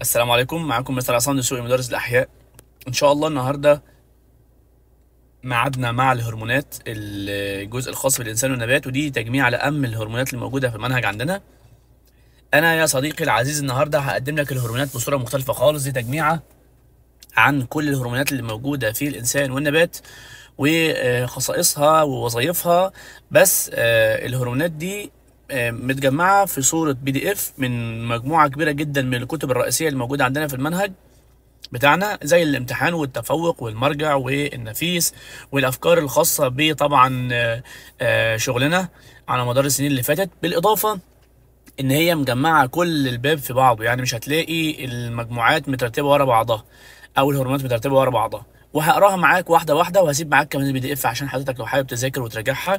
السلام عليكم معاكم مستر عصام دسوقي مدرس الاحياء ان شاء الله النهارده ميعادنا مع الهرمونات الجزء الخاص بالانسان والنبات ودي تجميع على اهم الهرمونات الموجوده في المنهج عندنا انا يا صديقي العزيز النهارده هقدم لك الهرمونات بصوره مختلفه خالص دي تجميعه عن كل الهرمونات اللي موجوده في الانسان والنبات وخصائصها ووظائفها بس آه، الهرمونات دي آه، متجمعه في صوره بي دي اف من مجموعه كبيره جدا من الكتب الرئيسيه الموجوده عندنا في المنهج بتاعنا زي الامتحان والتفوق والمرجع والنفيس والافكار الخاصه بطبعا آه، آه، شغلنا على مدار السنين اللي فاتت بالاضافه ان هي مجمعه كل الباب في بعضه يعني مش هتلاقي المجموعات مترتبه ورا بعضها او الهرمونات مترتبه ورا بعضها وهقراها معاك واحده واحده وهسيب معاك كمان البي دي اف عشان حضرتك لو حابب تذاكر وتراجعها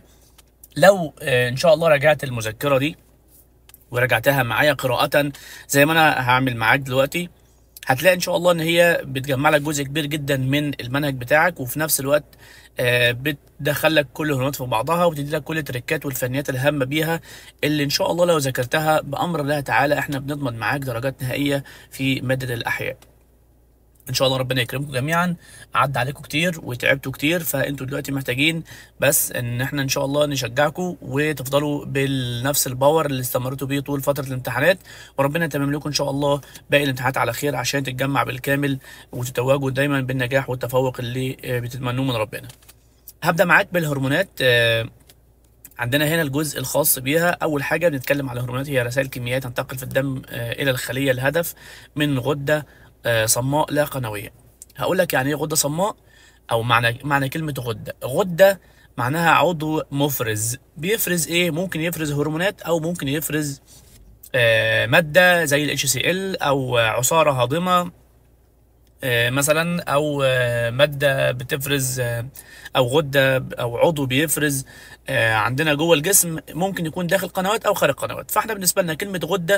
لو آه، ان شاء الله راجعت المذكره دي وراجعتها معايا قراءة زي ما انا هعمل معاك دلوقتي هتلاقي ان شاء الله ان هي بتجمع لك جزء كبير جدا من المنهج بتاعك وفي نفس الوقت آه، بتدخل لك كل الهرمونات في بعضها وتدي لك كل التريكات والفنيات الهامه بيها اللي ان شاء الله لو ذاكرتها بامر الله تعالى احنا بنضمن معاك درجات نهائيه في ماده الاحياء ان شاء الله ربنا يكرمكم جميعا عدى عليكم كتير وتعبتوا كتير فانتوا دلوقتي محتاجين بس ان احنا ان شاء الله نشجعكم وتفضلوا بنفس الباور اللي استمرتوا بيه طول فتره الامتحانات وربنا يتمم لكم ان شاء الله باقي الامتحانات على خير عشان تتجمع بالكامل وتتوجوا دايما بالنجاح والتفوق اللي آه، بتتمنوه من ربنا هبدا معاك بالهرمونات آه، عندنا هنا الجزء الخاص بيها اول حاجه بنتكلم على الهرمونات هي رسائل كيميائيه تنتقل في الدم آه، الى الخليه الهدف من غده آه، صماء لا قنويه هقول لك يعني ايه غده صماء او معنى معنى كلمه غده غده معناها عضو مفرز بيفرز ايه ممكن يفرز هرمونات او ممكن يفرز آه، ماده زي ال HCl او عصاره هاضمه آه، مثلا او آه، ماده بتفرز آه، او غده او عضو بيفرز آه، عندنا جوه الجسم ممكن يكون داخل قنوات او خارج قنوات فاحنا بالنسبه لنا كلمه غده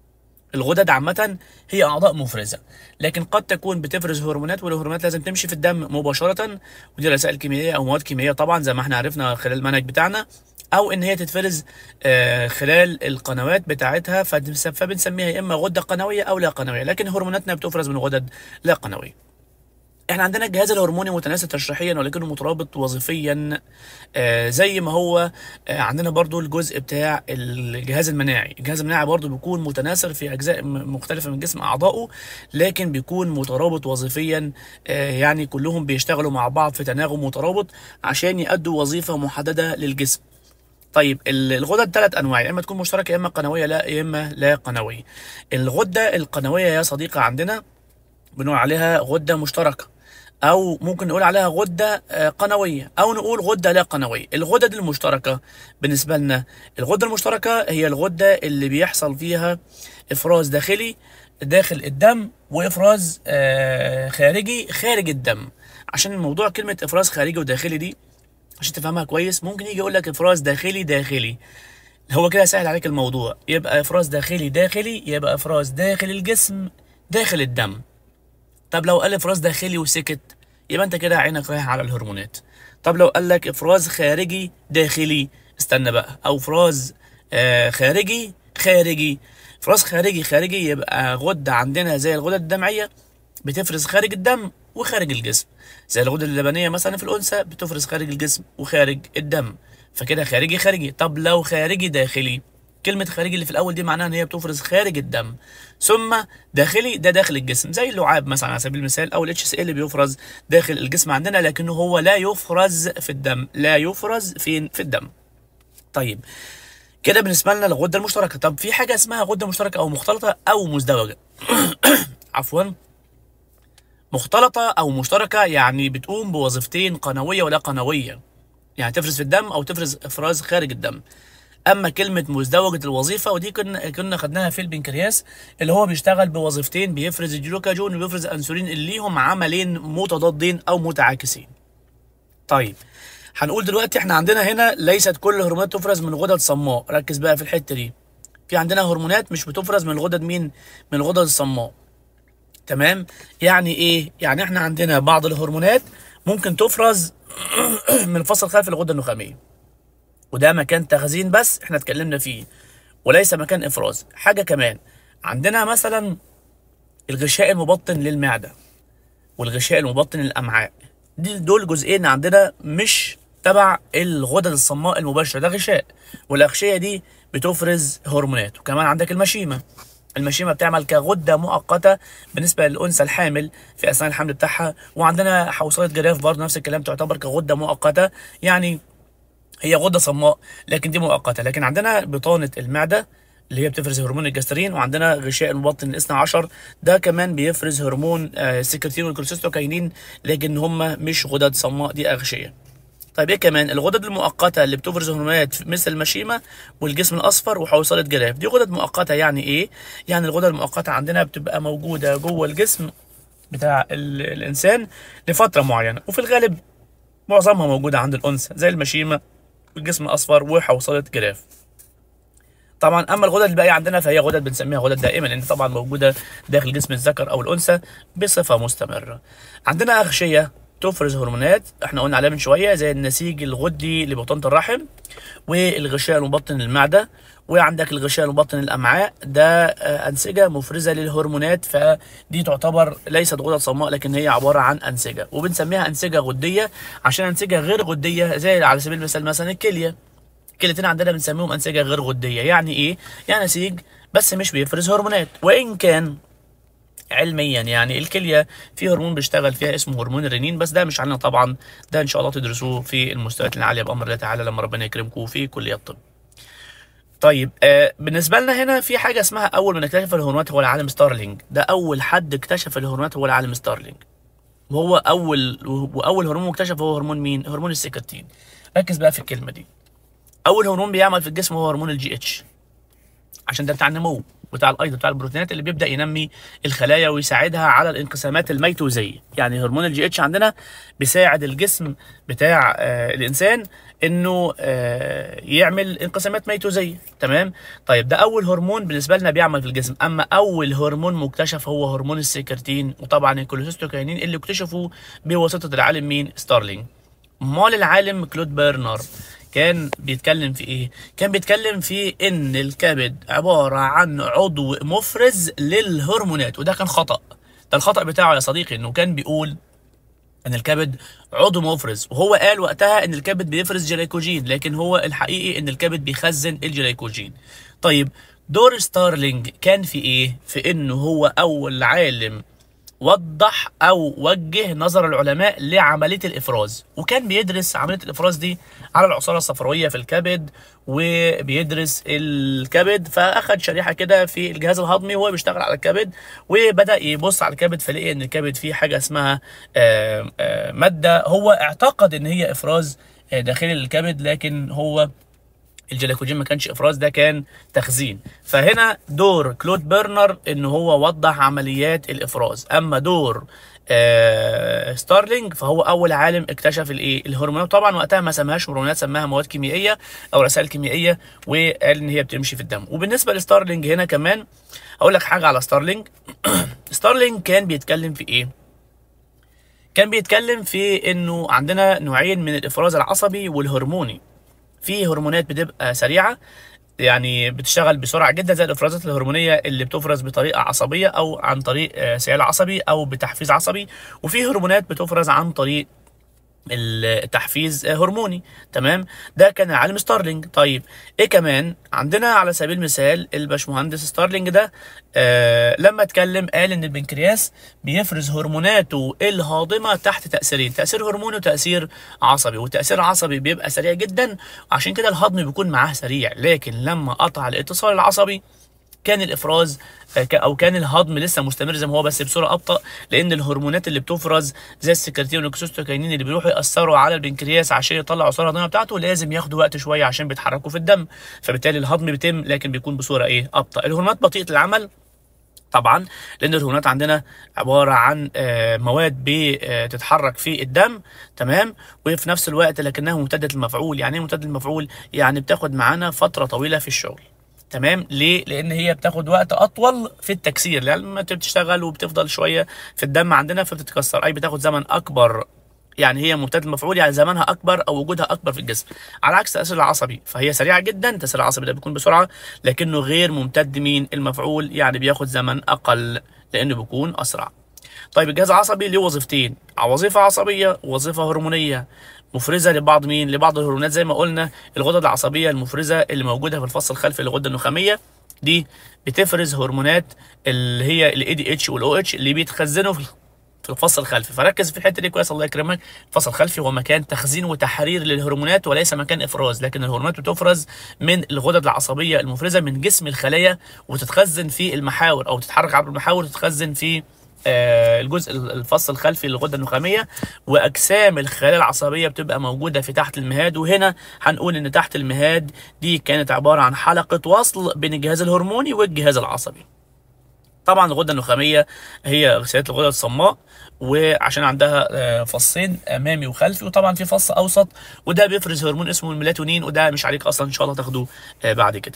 الغدد عامة هي أعضاء مفرزة لكن قد تكون بتفرز هرمونات والهرمونات لازم تمشي في الدم مباشرة ودي رسائل كيميائية أو مواد كيميائية طبعا زي ما احنا عرفنا خلال المنهج بتاعنا أو إن هي تتفرز آه، خلال القنوات بتاعتها فبنس- فبنسميها يا إما غدة قنوية أو لا قنوية لكن هرموناتنا بتفرز من غدد لا قنوية احنا عندنا الجهاز الهرموني متناسق تشريحيا ولكنه مترابط وظيفيا آه زي ما هو آه عندنا برضو الجزء بتاع الجهاز المناعي الجهاز المناعي برضو بيكون متناسق في اجزاء م- مختلفه من جسم اعضائه لكن بيكون مترابط وظيفيا آه يعني كلهم بيشتغلوا مع بعض في تناغم مترابط عشان يأدوا وظيفه محدده للجسم طيب ال- الغدد ثلاث انواع يا اما تكون مشتركه يا اما قنويه لا يا اما لا قنويه الغده القنويه يا صديقي عندنا بنقول عليها غدة مشتركة أو ممكن نقول عليها غدة آه، قنوية أو نقول غدة لا قنوية الغدد المشتركة بالنسبة لنا الغدة المشتركة هي الغدة اللي بيحصل فيها إفراز داخلي داخل الدم وإفراز آه، خارجي خارج الدم عشان الموضوع كلمة إفراز خارجي وداخلي دي عشان تفهمها كويس ممكن يجي يقول لك إفراز داخلي داخلي هو كده سهل عليك الموضوع يبقى إفراز داخلي داخلي يبقى إفراز داخل الجسم داخل الدم طب لو قال افراز داخلي وسكت يبقى انت كده عينك رايح على الهرمونات طب لو قال لك افراز خارجي داخلي استنى بقى او افراز آه خارجي خارجي افراز خارجي خارجي يبقى غده عندنا زي الغدد الدمعيه بتفرز خارج الدم وخارج الجسم زي الغدة اللبنية مثلا في الأنثى بتفرز خارج الجسم وخارج الدم فكده خارجي خارجي طب لو خارجي داخلي كلمة خارجي اللي في الأول دي معناها إن هي بتفرز خارج الدم ثم داخلي ده داخل الجسم زي اللعاب مثلا على سبيل المثال أو الاتش سي اللي بيفرز داخل الجسم عندنا لكنه هو لا يفرز في الدم لا يفرز فين في الدم طيب كده بالنسبة لنا الغدة المشتركة طب في حاجة اسمها غدة مشتركة أو مختلطة أو مزدوجة عفوا مختلطة أو مشتركة يعني بتقوم بوظيفتين قنوية ولا قنوية يعني تفرز في الدم أو تفرز إفراز خارج الدم أما كلمة مزدوجة الوظيفة ودي كنا كنا خدناها في البنكرياس اللي هو بيشتغل بوظيفتين بيفرز الجلوكاجون وبيفرز الأنسولين اللي ليهم عملين متضادين أو متعاكسين طيب هنقول دلوقتي احنا عندنا هنا ليست كل الهرمونات تفرز من غدد صماء ركز بقى في الحتة دي في عندنا هرمونات مش بتفرز من الغدد مين من الغدد الصماء تمام يعني ايه يعني احنا عندنا بعض الهرمونات ممكن تفرز من الفصل الخلفي للغده النخاميه وده مكان تخزين بس احنا اتكلمنا فيه وليس مكان افراز حاجه كمان عندنا مثلا الغشاء المبطن للمعده والغشاء المبطن للامعاء دي دول جزئين عندنا مش تبع الغدد الصماء المباشره ده غشاء والاغشيه دي بتفرز هرمونات وكمان عندك المشيمه المشيمه بتعمل كغده مؤقته بالنسبه للانثى الحامل في اثناء الحمل بتاعها وعندنا حوصله جراف برضه نفس الكلام تعتبر كغده مؤقته يعني هي غده صماء لكن دي مؤقته لكن عندنا بطانه المعده اللي هي بتفرز هرمون الجسترين وعندنا غشاء المبطن الاثنى عشر ده كمان بيفرز هرمون آه، السكرتين والكولسيستوكاينين لكن هم مش غدد صماء دي اغشيه طيب ايه كمان الغدد المؤقته اللي بتفرز هرمونات مثل المشيمه والجسم الاصفر وحوصله جراف دي غدد مؤقته يعني ايه يعني الغدد المؤقته عندنا بتبقى موجوده جوه الجسم بتاع ال- الانسان لفتره معينه وفي الغالب معظمها موجوده عند الانثى زي المشيمه والجسم الاصفر وحوصله جراف طبعا اما الغدد الباقيه عندنا فهي غدد بنسميها غدد دائمه لان طبعا موجوده داخل جسم الذكر او الانثى بصفه مستمره عندنا اغشيه تفرز هرمونات احنا قلنا عليها من شويه زي النسيج الغدي لبطانه الرحم والغشاء المبطن للمعده وعندك الغشاء المبطن للامعاء ده آه، انسجه مفرزه للهرمونات فدي تعتبر ليست غدد صماء لكن هي عباره عن انسجه وبنسميها انسجه غديه عشان انسجه غير غديه زي على سبيل المثال مثلا الكليه الكليتين عندنا بنسميهم انسجه غير غديه يعني ايه يعني نسيج بس مش بيفرز هرمونات وان كان علميا يعني الكليه في هرمون بيشتغل فيها اسمه هرمون الرنين بس ده مش علينا طبعا ده ان شاء الله تدرسوه في المستويات العاليه بامر الله تعالى لما ربنا يكرمكم في كليه الطب طيب آه بالنسبه لنا هنا في حاجه اسمها اول من اكتشف الهرمونات هو العالم ستارلينج ده اول حد اكتشف الهرمونات هو العالم ستارلينج وهو اول واول هرمون مكتشف هو هرمون مين هرمون السكرتين ركز بقى في الكلمه دي اول هرمون بيعمل في الجسم هو هرمون الجي اتش عشان ده بتاع النمو بتاع الايض بتاع البروتينات اللي بيبدا ينمي الخلايا ويساعدها على الانقسامات الميتوزيه يعني هرمون الجي اتش عندنا بيساعد الجسم بتاع آه الانسان انه آه يعمل انقسامات ميتوزيه تمام طيب ده اول هرمون بالنسبه لنا بيعمل في الجسم اما اول هرمون مكتشف هو هرمون السكرتين وطبعا الكوليسيستوكاينين اللي اكتشفوا بواسطه العالم مين ستارلينج امال العالم كلود بيرنر كان بيتكلم في ايه كان بيتكلم في ان الكبد عباره عن عضو مفرز للهرمونات وده كان خطا ده الخطا بتاعه يا صديقي انه كان بيقول ان الكبد عضو مفرز وهو قال وقتها ان الكبد بيفرز جلايكوجين لكن هو الحقيقي ان الكبد بيخزن الجلايكوجين طيب دور ستارلينج كان في ايه في انه هو اول عالم وضح او وجه نظر العلماء لعمليه الافراز وكان بيدرس عمليه الافراز دي على العصاره الصفراويه في الكبد وبيدرس الكبد فاخد شريحه كده في الجهاز الهضمي وهو بيشتغل على الكبد وبدا يبص على الكبد فلقي ان الكبد فيه حاجه اسمها آه، آه، ماده هو اعتقد ان هي افراز آه، داخلي للكبد لكن هو الجلايكوجين ما كانش افراز ده كان تخزين فهنا دور كلود بيرنر ان هو وضح عمليات الافراز اما دور آه ستارلينج فهو اول عالم اكتشف الايه الهرمونات طبعا وقتها ما سماهاش هرمونات سماها مواد كيميائيه او رسائل كيميائيه وقال ان هي بتمشي في الدم وبالنسبه لستارلينج هنا كمان اقول لك حاجه على ستارلينج ستارلينج كان بيتكلم في ايه كان بيتكلم في انه عندنا نوعين من الافراز العصبي والهرموني في هرمونات بتبقى سريعه يعني بتشتغل بسرعه جدا زي الافرازات الهرمونيه اللي بتفرز بطريقه عصبيه او عن طريق آه، سيال عصبي او بتحفيز عصبي وفي هرمونات بتفرز عن طريق التحفيز هرموني تمام ده كان العالم ستارلينج طيب ايه كمان عندنا على سبيل المثال الباشمهندس ستارلينج ده آه لما اتكلم قال ان البنكرياس بيفرز هرموناته الهاضمه تحت تاثيرين تاثير هرموني وتاثير عصبي والتاثير العصبي بيبقى سريع جدا عشان كده الهضم بيكون معاه سريع لكن لما قطع الاتصال العصبي كان الافراز آه، ك- او كان الهضم لسه مستمر زي ما هو بس بسرعه ابطا لان الهرمونات اللي بتفرز زي السكرتين والاكسوستوكاينين اللي بيروحوا ياثروا على البنكرياس عشان يطلعوا العصاره الهضميه بتاعته لازم ياخدوا وقت شويه عشان بيتحركوا في الدم فبالتالي الهضم بيتم لكن بيكون بصوره ايه ابطا الهرمونات بطيئه العمل طبعا لان الهرمونات عندنا عباره عن آه، مواد بتتحرك في الدم تمام وفي نفس الوقت لكنها ممتده المفعول يعني ايه ممتده المفعول يعني بتاخد معانا فتره طويله في الشغل تمام ليه لان هي بتاخد وقت اطول في التكسير لما انت بتشتغل وبتفضل شويه في الدم عندنا فبتتكسر اي بتاخد زمن اكبر يعني هي ممتد المفعول يعني زمانها اكبر او وجودها اكبر في الجسم على عكس التاثير العصبي فهي سريعه جدا التاثير العصبي ده بيكون بسرعه لكنه غير ممتد مين المفعول يعني بياخد زمن اقل لانه بيكون اسرع طيب الجهاز العصبي له وظيفتين وظيفه عصبيه ووظيفه هرمونيه مفرزه لبعض مين لبعض الهرمونات زي ما قلنا الغدد العصبيه المفرزه اللي موجوده في الفص الخلفي للغده النخاميه دي بتفرز هرمونات اللي هي الاي دي اتش والاو اتش اللي بيتخزنوا في في الفص الخلفي فركز في الحته دي كويس الله يكرمك الفص الخلفي هو مكان تخزين وتحرير للهرمونات وليس مكان افراز لكن الهرمونات بتفرز من الغدد العصبيه المفرزه من جسم الخلايا وتتخزن في المحاور او تتحرك عبر المحاور وتتخزن في آه، الجزء الفص الخلفي للغده النخاميه واجسام الخلايا العصبيه بتبقى موجوده في تحت المهاد وهنا هنقول ان تحت المهاد دي كانت عباره عن حلقه وصل بين الجهاز الهرموني والجهاز العصبي طبعا الغده النخاميه هي غسالات الغده الصماء وعشان عندها آه، فصين امامي وخلفي وطبعا في فص اوسط وده بيفرز هرمون اسمه الميلاتونين وده مش عليك اصلا ان شاء الله تاخدوه آه، بعد كده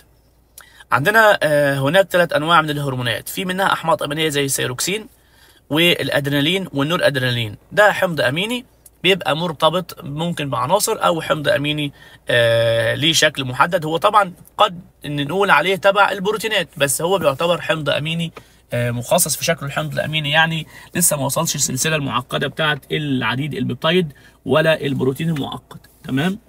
عندنا آه، هناك ثلاث انواع من الهرمونات في منها احماض امينيه زي السيروكسين والادرينالين والنور ادرينالين ده حمض اميني بيبقى مرتبط ممكن بعناصر او حمض اميني آه ليه شكل محدد هو طبعا قد ان نقول عليه تبع البروتينات بس هو بيعتبر حمض اميني آه مخصص في شكله الحمض الاميني يعني لسه ما وصلش السلسله المعقده بتاعه العديد البيبتايد ولا البروتين المعقد تمام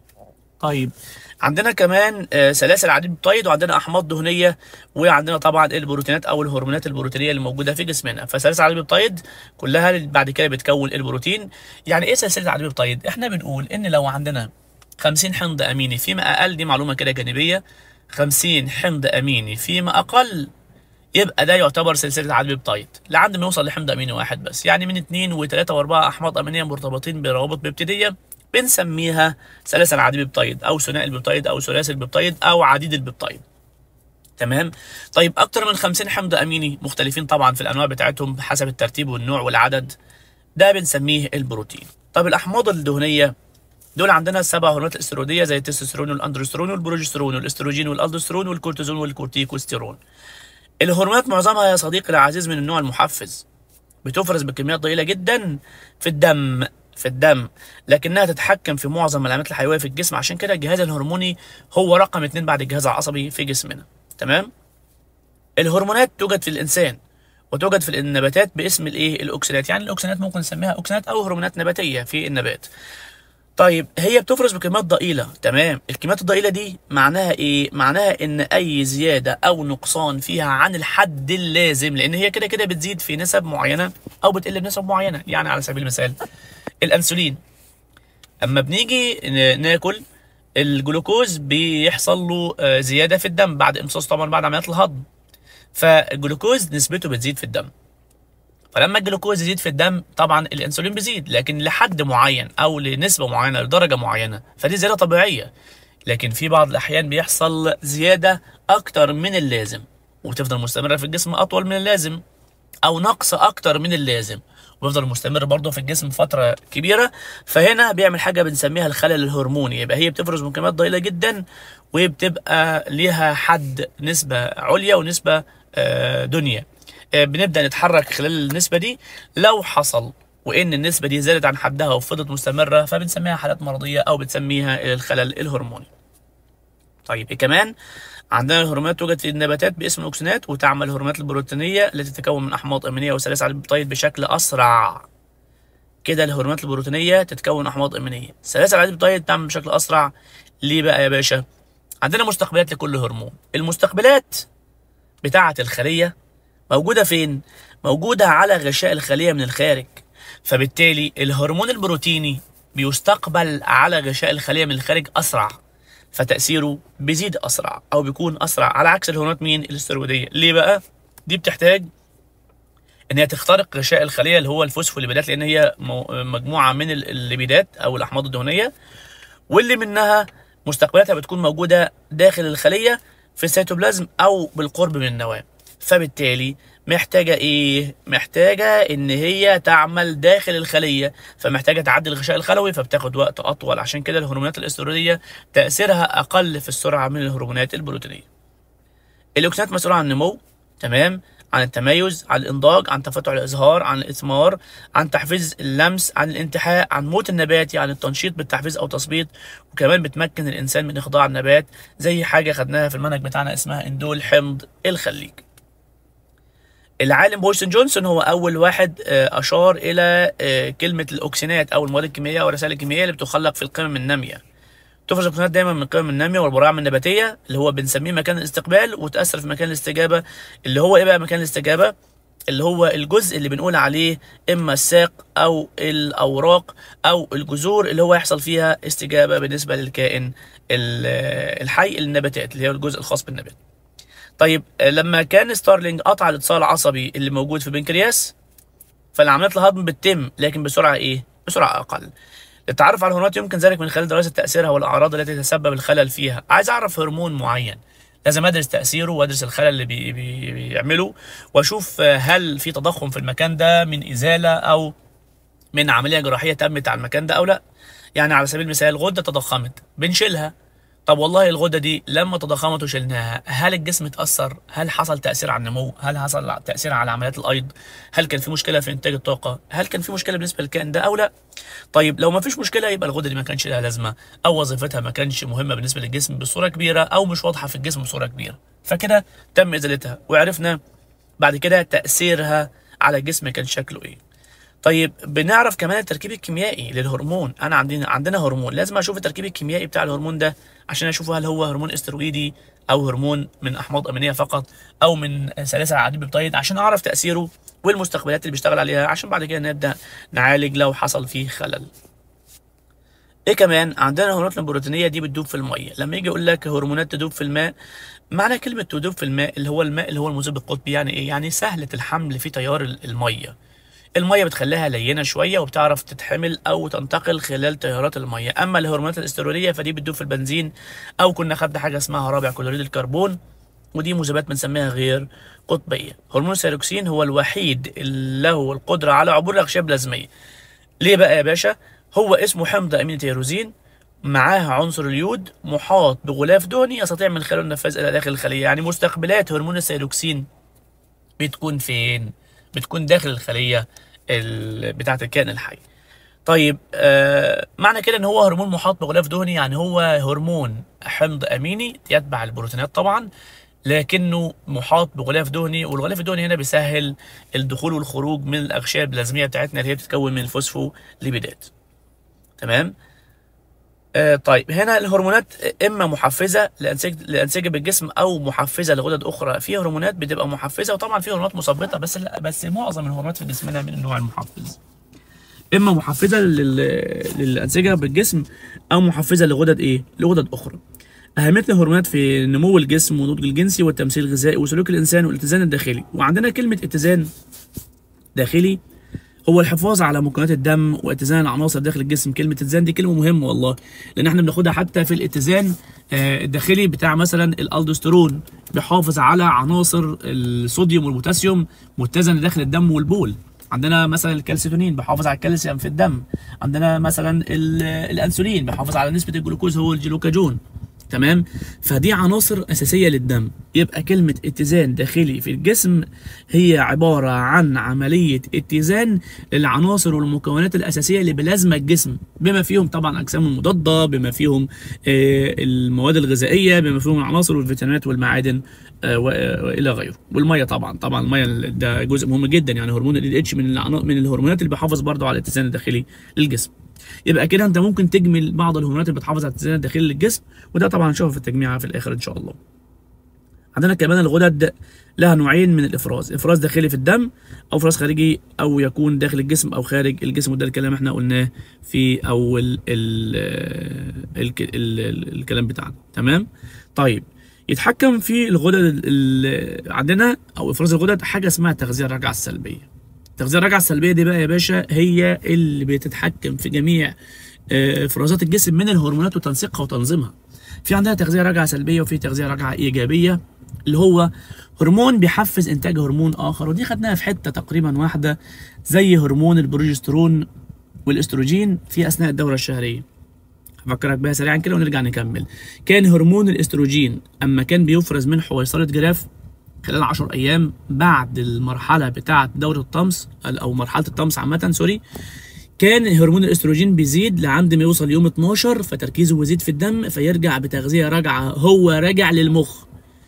طيب عندنا كمان آه، سلاسل عديد البيبتايد وعندنا احماض دهنيه وعندنا طبعا البروتينات او الهرمونات البروتينيه اللي موجوده في جسمنا فسلاسل عديد البيبتايد كلها اللي بعد كده بتكون البروتين يعني ايه سلسله عديد البيبتايد احنا بنقول ان لو عندنا 50 حمض اميني فيما اقل دي معلومه كده جانبيه 50 حمض اميني فيما اقل يبقى ده يعتبر سلسله عدد بيبتايد لعند ما يوصل لحمض اميني واحد بس يعني من اثنين وثلاثه واربعه احماض امينيه مرتبطين بروابط بيبتيديه بنسميها سلاسل عديد بيبتايد او ثنائي البيبتايد او ثلاثي البيبتايد او عديد البيبتايد تمام طيب اكتر من 50 حمض اميني مختلفين طبعا في الانواع بتاعتهم حسب الترتيب والنوع والعدد ده بنسميه البروتين طب الاحماض الدهنيه دول عندنا سبع هرمونات الاسترويديه زي التستوستيرون والاندروستيرون والبروجسترون والاستروجين والالدوستيرون والكورتيزون والكورتيكوستيرون الهرمونات معظمها يا صديقي العزيز من النوع المحفز بتفرز بكميات ضئيله جدا في الدم في الدم لكنها تتحكم في معظم العلامات الحيويه في الجسم عشان كده الجهاز الهرموني هو رقم اتنين بعد الجهاز العصبي في جسمنا تمام الهرمونات توجد في الانسان وتوجد في النباتات باسم الايه الاوكسينات يعني الاوكسينات ممكن نسميها اوكسينات او هرمونات نباتيه في النبات طيب هي بتفرز بكميات ضئيله تمام الكميات الضئيله دي معناها ايه معناها ان اي زياده او نقصان فيها عن الحد اللازم لان هي كده كده بتزيد في نسب معينه او بتقل بنسب معينه يعني على سبيل المثال الانسولين اما بنيجي ن- ناكل الجلوكوز بيحصل له آه، زياده في الدم بعد امتصاص طبعا بعد عمليات الهضم فالجلوكوز نسبته بتزيد في الدم فلما الجلوكوز يزيد في الدم طبعا الانسولين بيزيد لكن لحد معين او لنسبه معينه لدرجه معينه فدي زياده طبيعيه لكن في بعض الاحيان بيحصل زياده اكتر من اللازم وتفضل مستمره في الجسم اطول من اللازم او نقص اكتر من اللازم ويفضل مستمر برضه في الجسم فتره كبيره فهنا بيعمل حاجه بنسميها الخلل الهرموني يبقى هي بتفرز مكملات ضئيله جدا وبتبقى ليها حد نسبه عليا ونسبه آه، دنيا آه، بنبدا نتحرك خلال النسبه دي لو حصل وان النسبه دي زادت عن حدها وفضلت مستمره فبنسميها حالات مرضيه او بنسميها الخلل الهرموني طيب إيه كمان عندنا الهرمونات توجد في النباتات باسم الاكسونات وتعمل الهرمونات البروتينيه التي تتكون من احماض امينيه وسلاسل البيبتايد بشكل اسرع كده الهرمونات البروتينيه تتكون احماض امينيه سلاسل البيبتايد تعمل بشكل اسرع ليه بقى يا باشا عندنا مستقبلات لكل هرمون المستقبلات بتاعه الخليه موجوده فين موجوده على غشاء الخليه من الخارج فبالتالي الهرمون البروتيني بيستقبل على غشاء الخليه من الخارج اسرع فتاثيره بيزيد اسرع او بيكون اسرع على عكس الهرمونات مين الاسترويديه ليه بقى دي بتحتاج ان هي تخترق غشاء الخليه اللي هو الفوسفوليبيدات لان هي مو- مجموعه من ال- الليبيدات او الاحماض الدهنيه واللي منها مستقبلاتها بتكون موجوده داخل الخليه في السيتوبلازم او بالقرب من النواه فبالتالي محتاجه ايه محتاجه ان هي تعمل داخل الخليه فمحتاجه تعدي الغشاء الخلوي فبتاخد وقت اطول عشان كده الهرمونات الاسترويديه تاثيرها اقل في السرعه من الهرمونات البروتينيه الاوكسينات مسؤوله عن النمو تمام عن التميز عن الانضاج عن تفتح الازهار عن الاثمار عن تحفيز اللمس عن الانتحاء عن موت النباتي عن التنشيط بالتحفيز او تثبيط وكمان بتمكن الانسان من اخضاع النبات زي حاجه خدناها في المنهج بتاعنا اسمها اندول حمض الخليج العالم بولسون جونسون هو اول واحد آه، اشار الى آه، كلمه الاوكسينات او المواد الكيميائيه او الرسائل الكيميائيه اللي بتخلق في القمم الناميه تفرز الاوكسينات دايما من القمم الناميه والبراعم النباتيه اللي هو بنسميه مكان الاستقبال وتاثر في مكان الاستجابه اللي هو ايه بقى مكان الاستجابه اللي هو الجزء اللي بنقول عليه اما الساق او الاوراق او الجذور اللي هو يحصل فيها استجابه بالنسبه للكائن ال- الحي النباتات اللي هو الجزء الخاص بالنبات طيب آه، لما كان ستارلينج قطع الاتصال العصبي اللي موجود في البنكرياس فالعمليات الهضم بتتم لكن بسرعه ايه؟ بسرعه اقل. للتعرف على الهرمونات يمكن ذلك من خلال دراسه تاثيرها والاعراض التي تتسبب الخلل فيها. عايز اعرف هرمون معين لازم ادرس تاثيره وادرس الخلل اللي بي بي بيعمله واشوف آه، هل في تضخم في المكان ده من ازاله او من عمليه جراحيه تمت على المكان ده او لا. يعني على سبيل المثال غده تضخمت بنشيلها طب والله الغده دي لما تضخمت وشلناها هل الجسم اتاثر؟ هل حصل تاثير على النمو؟ هل حصل تاثير على عمليات الايض؟ هل كان في مشكله في انتاج الطاقه؟ هل كان في مشكله بالنسبه للكائن ده او لا؟ طيب لو ما فيش مشكله يبقى الغده دي ما كانش لها لازمه او وظيفتها ما كانش مهمه بالنسبه للجسم بصوره كبيره او مش واضحه في الجسم بصوره كبيره فكده تم ازالتها وعرفنا بعد كده تاثيرها على الجسم كان شكله ايه طيب بنعرف كمان التركيب الكيميائي للهرمون انا عندنا عندنا هرمون لازم اشوف التركيب الكيميائي بتاع الهرمون ده عشان اشوف هل هو هرمون استرويدي او هرمون من احماض امينيه فقط او من سلاسل عديد بيبتايد عشان اعرف تاثيره والمستقبلات اللي بيشتغل عليها عشان بعد كده نبدا نعالج لو حصل فيه خلل ايه كمان عندنا الهرمونات البروتينيه دي بتدوب في الميه لما يجي يقول لك هرمونات تدوب في الماء معنى كلمه تدوب في الماء اللي هو الماء اللي هو المذيب القطبي يعني ايه يعني سهله الحمل في تيار الميه الميه بتخليها لينه شويه وبتعرف تتحمل او تنتقل خلال تيارات الميه اما الهرمونات الاستروليه فدي بتدوب في البنزين او كنا خدنا حاجه اسمها رابع كلوريد الكربون ودي مذيبات بنسميها غير قطبيه هرمون الثيروكسين هو الوحيد اللي له القدره على عبور الاغشيه البلازميه ليه بقى يا باشا هو اسمه حمض امين تيروزين معاه عنصر اليود محاط بغلاف دهني يستطيع من خلاله النفاذ الى داخل الخليه يعني مستقبلات هرمون الثيروكسين بتكون فين بتكون داخل الخليه ال- بتاعه الكائن الحي طيب آه معنى كده ان هو هرمون محاط بغلاف دهني يعني هو هرمون حمض اميني يتبع البروتينات طبعا لكنه محاط بغلاف دهني والغلاف الدهني هنا بيسهل الدخول والخروج من الاغشيه البلازميه بتاعتنا اللي هي بتتكون من الفوسفوليبيدات تمام آه طيب هنا الهرمونات اما محفزه لانسجه لانسجه بالجسم او محفزه لغدد اخرى في هرمونات بتبقى محفزه وطبعا في هرمونات مثبطه بس لا بس معظم الهرمونات في جسمنا من النوع المحفز اما محفزه لل- للانسجه بالجسم او محفزه لغدد ايه لغدد اخرى اهميه الهرمونات في نمو الجسم والنضج الجنسي والتمثيل الغذائي وسلوك الانسان والاتزان الداخلي وعندنا كلمه اتزان داخلي هو الحفاظ على مكونات الدم واتزان العناصر داخل الجسم كلمه اتزان دي كلمه مهمه والله لان احنا بناخدها حتى في الاتزان آه، الداخلي بتاع مثلا الالدوستيرون بيحافظ على عناصر الصوديوم والبوتاسيوم متزنه داخل الدم والبول عندنا مثلا الكالسيتونين بيحافظ على الكالسيوم في الدم عندنا مثلا ال- الانسولين بيحافظ على نسبه الجلوكوز هو الجلوكاجون تمام فدي عناصر اساسيه للدم يبقى كلمه اتزان داخلي في الجسم هي عباره عن عمليه اتزان للعناصر والمكونات الاساسيه اللي بلازمه الجسم بما فيهم طبعا اجسام المضاده بما فيهم آه، المواد الغذائيه بما فيهم العناصر والفيتامينات والمعادن آه، و- آه، والى غيره والميه طبعا طبعا الميه ده جزء مهم جدا يعني هرمون ال اتش من العنا- من الهرمونات اللي بيحافظ برضه على الاتزان الداخلي للجسم يبقى كده انت ممكن تجمل بعض الهرمونات اللي بتحافظ على الاتزان الداخلي للجسم وده طبعا هنشوفه في التجميع في الاخر ان شاء الله عندنا كمان الغدد لها نوعين من الافراز افراز داخلي في الدم او افراز خارجي او يكون داخل الجسم او خارج الجسم وده الكلام احنا قلناه في اول ال ال ال ال الكلام بتاعنا تمام طيب يتحكم في الغدد ال- ال- عندنا او افراز الغدد حاجه اسمها تغذيه الرجعه السلبيه التغذيه الرجعه السلبيه دي بقى يا باشا هي اللي بتتحكم في جميع آه، افرازات الجسم من الهرمونات وتنسيقها وتنظيمها في عندنا تغذيه رجعه سلبيه وفي تغذيه رجعه ايجابيه اللي هو هرمون بيحفز انتاج هرمون اخر ودي خدناها في حته تقريبا واحده زي هرمون البروجسترون والاستروجين في اثناء الدوره الشهريه هفكرك بيها سريعا كده ونرجع نكمل كان هرمون الاستروجين اما كان بيفرز من حويصله جراف خلال 10 ايام بعد المرحله بتاعه دوره الطمس او مرحله الطمس عامه سوري كان هرمون الاستروجين بيزيد لعند ما يوصل يوم 12 فتركيزه يزيد في الدم فيرجع بتغذيه راجعه هو راجع للمخ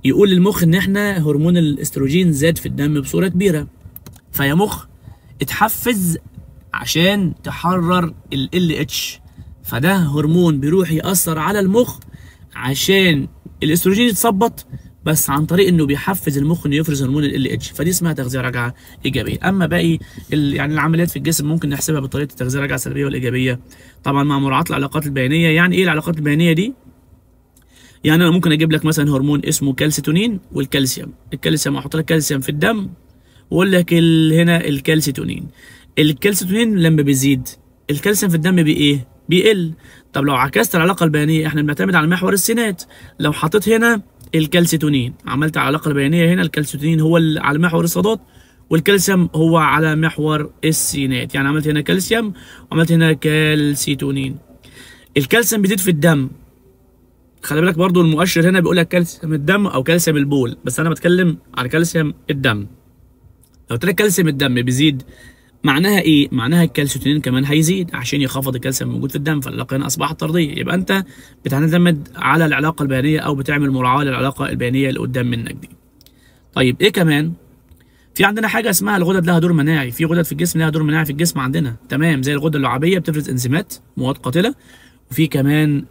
يقول للمخ ان احنا هرمون الاستروجين زاد في الدم بصوره كبيره فيا مخ اتحفز عشان تحرر ال اتش فده هرمون بيروح يأثر على المخ عشان الاستروجين يتظبط بس عن طريق انه بيحفز المخ انه يفرز هرمون ال اتش فدي اسمها تغذيه راجعه ايجابيه اما باقي ال- يعني العمليات في الجسم ممكن نحسبها بطريقه التغذيه الراجعه السلبيه والايجابيه طبعا مع مراعاه العلاقات البيانيه يعني ايه العلاقات البيانيه دي يعني انا ممكن اجيب لك مثلا هرمون اسمه كالسيتونين والكالسيوم الكالسيوم احط لك كالسيوم في الدم واقول لك ال- هنا الكالسيتونين الكالسيتونين لما بيزيد الكالسيوم في الدم بايه بيقل طب لو عكست العلاقه البيانيه احنا بنعتمد على محور السينات لو حطيت هنا الكالسيتونين عملت العلاقه البيانيه هنا الكالسيتونين هو ال- على محور الصادات والكالسيوم هو على محور السينات يعني عملت هنا كالسيوم وعملت هنا كالسيتونين الكالسيوم بيزيد في الدم خلي بالك برضو المؤشر هنا بيقول لك كالسيوم الدم او كالسيوم البول بس انا بتكلم على كالسيوم الدم لو قلت لك كالسيوم الدم بيزيد معناها ايه؟ معناها الكالسيتونين كمان هيزيد عشان يخفض الكالسيوم الموجود في الدم فالعلاقه هنا اصبحت طرديه يبقى انت بتعتمد على العلاقه البيانيه او بتعمل مراعاه للعلاقه البيانيه اللي قدام منك دي. طيب ايه كمان؟ في عندنا حاجه اسمها الغدد لها دور مناعي، في غدد في الجسم لها دور مناعي في الجسم عندنا، تمام زي الغده اللعابيه بتفرز انزيمات مواد قاتله وفي كمان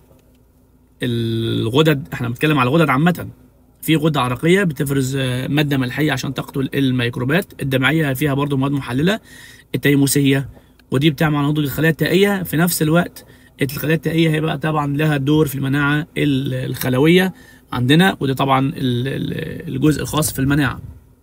الغدد احنا بنتكلم على الغدد عامه في غده عرقيه بتفرز آه، ماده ملحيه عشان تقتل الميكروبات الدمعيه فيها برضو مواد محلله التيموسيه ودي بتعمل على نضوج الخلايا التائيه في نفس الوقت الخلايا التائيه هي بقى طبعا لها دور في المناعه ال- الخلويه عندنا وده طبعا ال- ال- الجزء الخاص في المناعه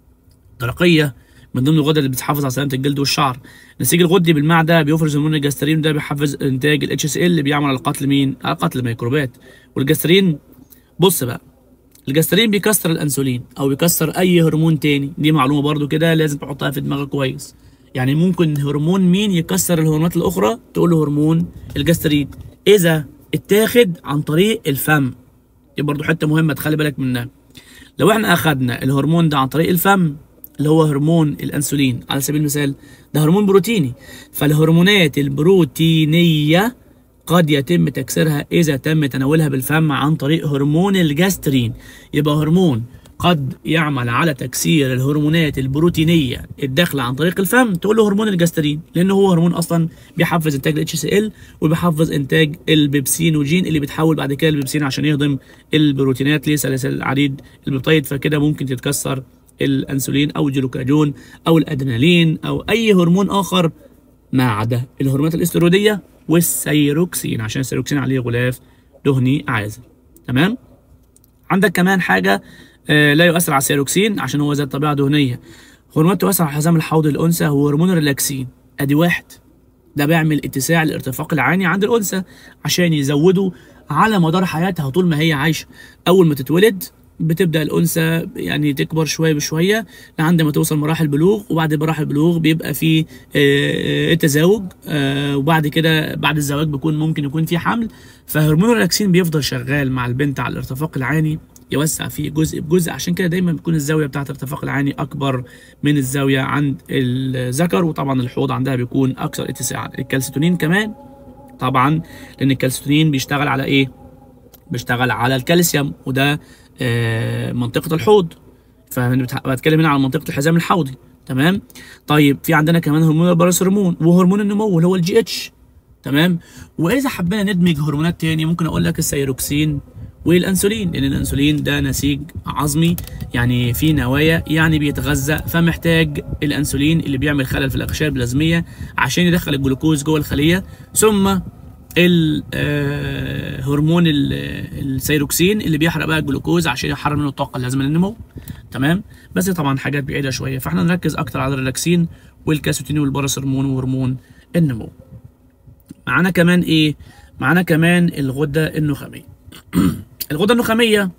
الدرقيه من ضمن الغدد اللي بتحافظ على سلامه الجلد والشعر النسيج الغدي بالمعده بيفرز هرمون الجسترين وده بيحفز انتاج الاتش اس ال اللي بيعمل على قتل مين على قتل الميكروبات والجسترين بص بقى الجسترين بيكسر الانسولين او بيكسر اي هرمون تاني دي معلومه برضو كده لازم تحطها في دماغك كويس يعني ممكن هرمون مين يكسر الهرمونات الاخرى تقول له هرمون الجسترين اذا اتاخد عن طريق الفم دي برضو حته مهمه تخلي بالك منها لو احنا اخدنا الهرمون ده عن طريق الفم اللي هو هرمون الانسولين على سبيل المثال ده هرمون بروتيني فالهرمونات البروتينيه قد يتم تكسيرها اذا تم تناولها بالفم عن طريق هرمون الجاسترين يبقى هرمون قد يعمل على تكسير الهرمونات البروتينيه الداخله عن طريق الفم تقول له هرمون الجاسترين لانه هو هرمون اصلا بيحفز انتاج الاتش سي ال وبيحفز انتاج البيبسينوجين اللي بيتحول بعد كده البيبسين عشان يهضم البروتينات لسلاسل العديد البيبتيد فكده ممكن تتكسر الانسولين او الجلوكاجون او الادرينالين او اي هرمون اخر ما عدا الهرمونات الاستيرويديه والسيروكسين عشان السيروكسين عليه غلاف دهني عازل تمام عندك كمان حاجه آه لا يؤثر على السيروكسين عشان هو ذات طبيعه دهنيه هرمونات تؤثر على الحزام الحوضي للانثى هو هرمون الريلاكسين ادي واحد ده بيعمل اتساع الارتفاق العاني عند الانثى عشان يزوده على مدار حياتها طول ما هي عايشه اول ما تتولد بتبدا الانثى يعني تكبر شويه بشويه لحد ما توصل مراحل بلوغ وبعد مراحل البلوغ بيبقى في آه، التزاوج آه، وبعد كده بعد الزواج بيكون ممكن يكون في حمل فهرمون الريلاكسين بيفضل شغال مع البنت على الارتفاق العاني يوسع فيه جزء بجزء عشان كده دايما بتكون الزاويه بتاعه الارتفاق العاني اكبر من الزاويه عند الذكر وطبعا الحوض عندها بيكون اكثر اتساعا الكالسيتونين كمان طبعا لان الكالسيتونين بيشتغل على ايه بيشتغل على الكالسيوم وده آه، منطقه الحوض فبتكلم هنا على منطقه الحزام الحوضي تمام طيب في عندنا كمان هرمون البراس هرمون وهرمون النمو اللي هو الجي اتش تمام واذا حبينا ندمج هرمونات تاني ممكن اقول لك السيروكسين والانسولين لان الانسولين ده نسيج عظمي يعني في نوايا يعني بيتغذى فمحتاج الانسولين اللي بيعمل خلل في الاغشيه البلازميه عشان يدخل الجلوكوز جوه الخليه ثم ال- آه، هرمون ال- السيروكسين اللي بيحرق بقى الجلوكوز عشان يحرر منه الطاقه اللازمه للنمو تمام بس دي طبعا حاجات بعيده شويه فاحنا نركز اكتر على الريلاكسين والكاسوتين والباراس هرمون وهرمون النمو معانا كمان ايه معانا كمان الغده النخاميه الغده النخاميه